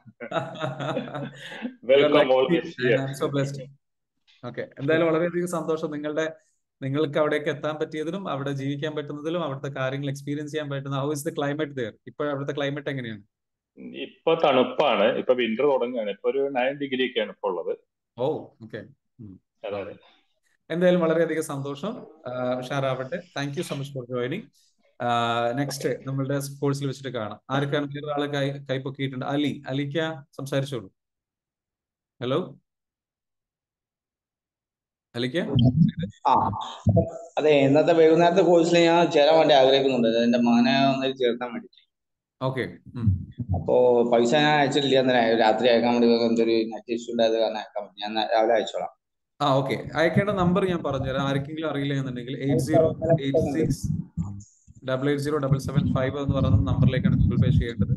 Welcome always here. I'm so blessed. Okay എന്തായാലും വളരെയധികം സന്തോഷം നിങ്ങളുടെ നിങ്ങൾക്ക് അവിടേക്ക് എത്താൻ പറ്റിയതിലും അവിടെ ജീവിക്കാൻ പറ്റുന്നതിലും അവിടുത്തെ കാര്യങ്ങൾ എക്സ്പീരിയൻസ് ചെയ്യാൻ പറ്റുന്ന how is the climate there ഇപ്പോൾ അവിടുത്തെ ക്ലൈമറ്റ് എങ്ങനെയാണ് ഇപ്പൊ തണുപ്പാണ് ഇപ്പൊ വിന്റർ തുടങ്ങുകയാണ് ഇപ്പൊ ഒരു നയൻ ഡിഗ്രി ഒക്കെയാണ് ഇപ്പൊ ഉള്ളത് ഓ ഓക്കെ അതെ അതെ എന്തായാലും വളരെയധികം സന്തോഷം ഉഷാറാവട്ടെ thank you so much for joining next നമ്മളുടെ കോഴ്സിൽ വെച്ചിട്ട് കാണാം ആർക്കാണ് വേറെ ആള് കൈ കൈ പൊക്കിയിട്ടുണ്ട് അലി അലിക്ക സംസാരിച്ചോളൂ ഹലോ അലിക്ക ആ അതെ ഇന്നത്തെ വൈകുന്നേരത്തെ കോഴ്സിൽ ഞാൻ ചേരാൻ വേണ്ടി ആഗ്രഹിക്കുന്നുണ്ട് എന്റെ മകനെ ഒന്ന് ചേർത്താൻ വേണ്ടി ഓക്കെ അപ്പോ പൈസ ഞാൻ അയച്ചിട്ടില്ല അന്നേരം അയ- രാത്രി അയക്കാൻ വേണ്ടി എന്തൊരു നെറ്റ് ഇഷ്യൂ ഉണ്ടായത് കാരണം അയക്കാൻ പറ്റി ഞാൻ രാവിലെ അയച്ചോളാം ആ ഓക്കെ അയക്കേണ്ട നമ്പർ ഞാൻ പറഞ്ഞുതരാം ആർക്കെങ്കിലും അറിയില്ല എന്നുണ്ടെങ്കിൽ eight zero eight six double eight zero double seven five എന്ന് പറയുന്ന നമ്പറിലേക്കാണ് ഗൂഗിൾ പേ ചെയ്യേണ്ടത്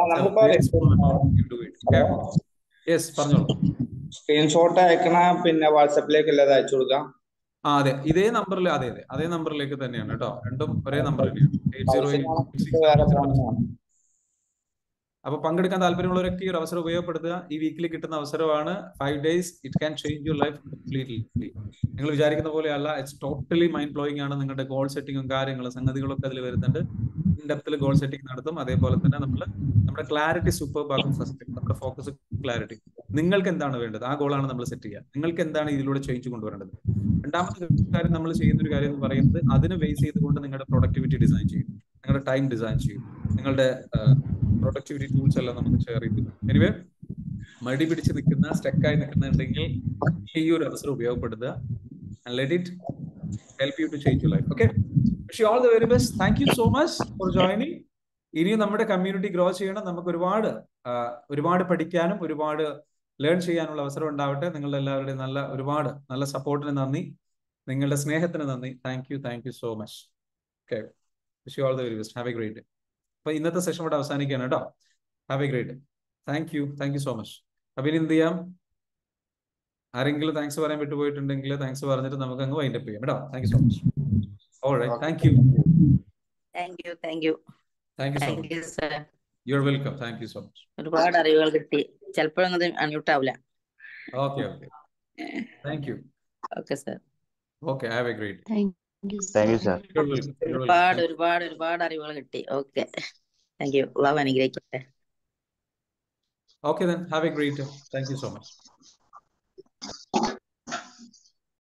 യെസ് പറഞ്ഞോളൂ സ്ക്രീൻഷോട്ട് അയക്കണ പിന്നെ വാട്സപ്പിലേക്ക് അല്ലാതെ അയച്ചു കൊടുക്കാം ആ അതെ ഇതേ നമ്പറിൽ അതെ അതെ അതേ നമ്പറിലേക്ക് തന്നെയാണ് കേട്ടോ രണ്ടും ഒരേ നമ്പർ തന്നെയാണ് എയ്റ്റ് സീറോ പൈസ വേറെ ഫോണിലാണ് അപ്പൊ പങ്കെടുക്കാൻ താല്പര്യമുള്ളവരൊക്കെ ഈ ഒരു അവസരം ഉപയോഗപ്പെടുത്തുക ഈ വീക്കിൽ കിട്ടുന്ന അവസരമാണ് five days it can change your life completely നിങ്ങൾ വിചാരിക്കുന്ന പോലെയല്ല ഇറ്റ്സ് ടോട്ടലി മൈൻഡ് ബ്ലോയിങ് ആണ് നിങ്ങളുടെ ഗോൾ സെറ്റിങ്ങും കാര്യങ്ങളും സംഗതികളൊക്കെ അതിൽ വരുന്നുണ്ട് ഡെപ്തിൽ ഗോൾ സെറ്റിംഗ് നടത്തും അതേപോലെ തന്നെ നമ്മൾ നമ്മുടെ ക്ലാരിറ്റി സൂപ്പർ ആക്കും ഫസ്റ്റ് നമ്മുടെ ഫോക്കസ് ക്ലാരിറ്റി നിങ്ങൾക്ക് എന്താണ് വേണ്ടത് ആ ഗോളാണ് നമ്മൾ സെറ്റ് ചെയ്യുക നിങ്ങൾക്ക് എന്താണ് ഇതിലൂടെ ചേഞ്ച് കൊണ്ടുവരേണ്ടത് രണ്ടാമത്തെ കാര്യം നമ്മൾ ചെയ്യുന്ന ഒരു കാര്യം എന്ന് പറയുന്നത് അതിനെ ബേസ് ചെയ്തുകൊണ്ട് നിങ്ങളുടെ പ്രൊഡക്ടിവിറ്റി ഡിസൈൻ ചെയ്യും നിങ്ങളുടെ ടൈം ഡിസൈൻ ചെയ്യും നിങ്ങളുടെ പ്രൊഡക്ടിവിറ്റി ടൂൾസ് എല്ലാം നമുക്ക് ഷെയർ ചെയ്തു എനിവേ മടി പിടിച്ച് നിൽക്കുന്ന സ്റ്റക്കായി നിൽക്കുന്നുണ്ടെങ്കിൽ ഈ ഒരു അവസരം ഉപയോഗപ്പെടുത്തുക let it help you to change you life okay wish all the very best thank you so much for joining ഇനിയും നമ്മുടെ കമ്മ്യൂണിറ്റി ഗ്രോ ചെയ്യണം നമുക്ക് ഒരുപാട് ആ, ഒരുപാട് പഠിക്കാനും ഒരുപാട് ലേൺ ചെയ്യാനുള്ള അവസരം ഉണ്ടാവട്ടെ നിങ്ങളുടെ എല്ലാവരുടെയും നല്ല ഒരുപാട് നല്ല സപ്പോർട്ടിന് നന്ദി നിങ്ങളുടെ സ്നേഹത്തിന് നന്ദി thank you thank you so much okay wish you all the very best have a great day അപ്പൊ ഇന്നത്തെ സെഷൻ ഇവിടെ അവസാനിക്കുകയാണ് കേട്ടോ have a great day thank you thank you so much അപ്പൊ ഇനി എന്ത് ചെയ്യാം ആരെങ്കിലും താങ്ക്സ് പറയാൻ വിട്ടുപോയിട്ടുണ്ടെങ്കിൽ താങ്ക്സ് പറഞ്ഞിട്ട് നമുക്ക് അങ്ങ് വൈൻഡ് അപ്പ് ചെയ്യാം കേട്ടോ thank you so much all right thank you thank you thank you thank you so thank much you sir you are welcome thank you so much ഒരുപാട് അറിവുകൾ കിട്ടി ചിലപ്പോഴൊന്നും ഇത് അൺമ്യൂട്ട് ആവില്ല okay okay thank you okay sir okay have a great thank you sir you are welcome you are ഒരുപാട് welcome ഒരുപാട് ഒരുപാട് അറിവുകൾ കിട്ടി ഓക്കെ താങ്ക് യു അള്ളാഹു അനുഗ്രഹിക്കട്ടെ okay then have a great thank you so much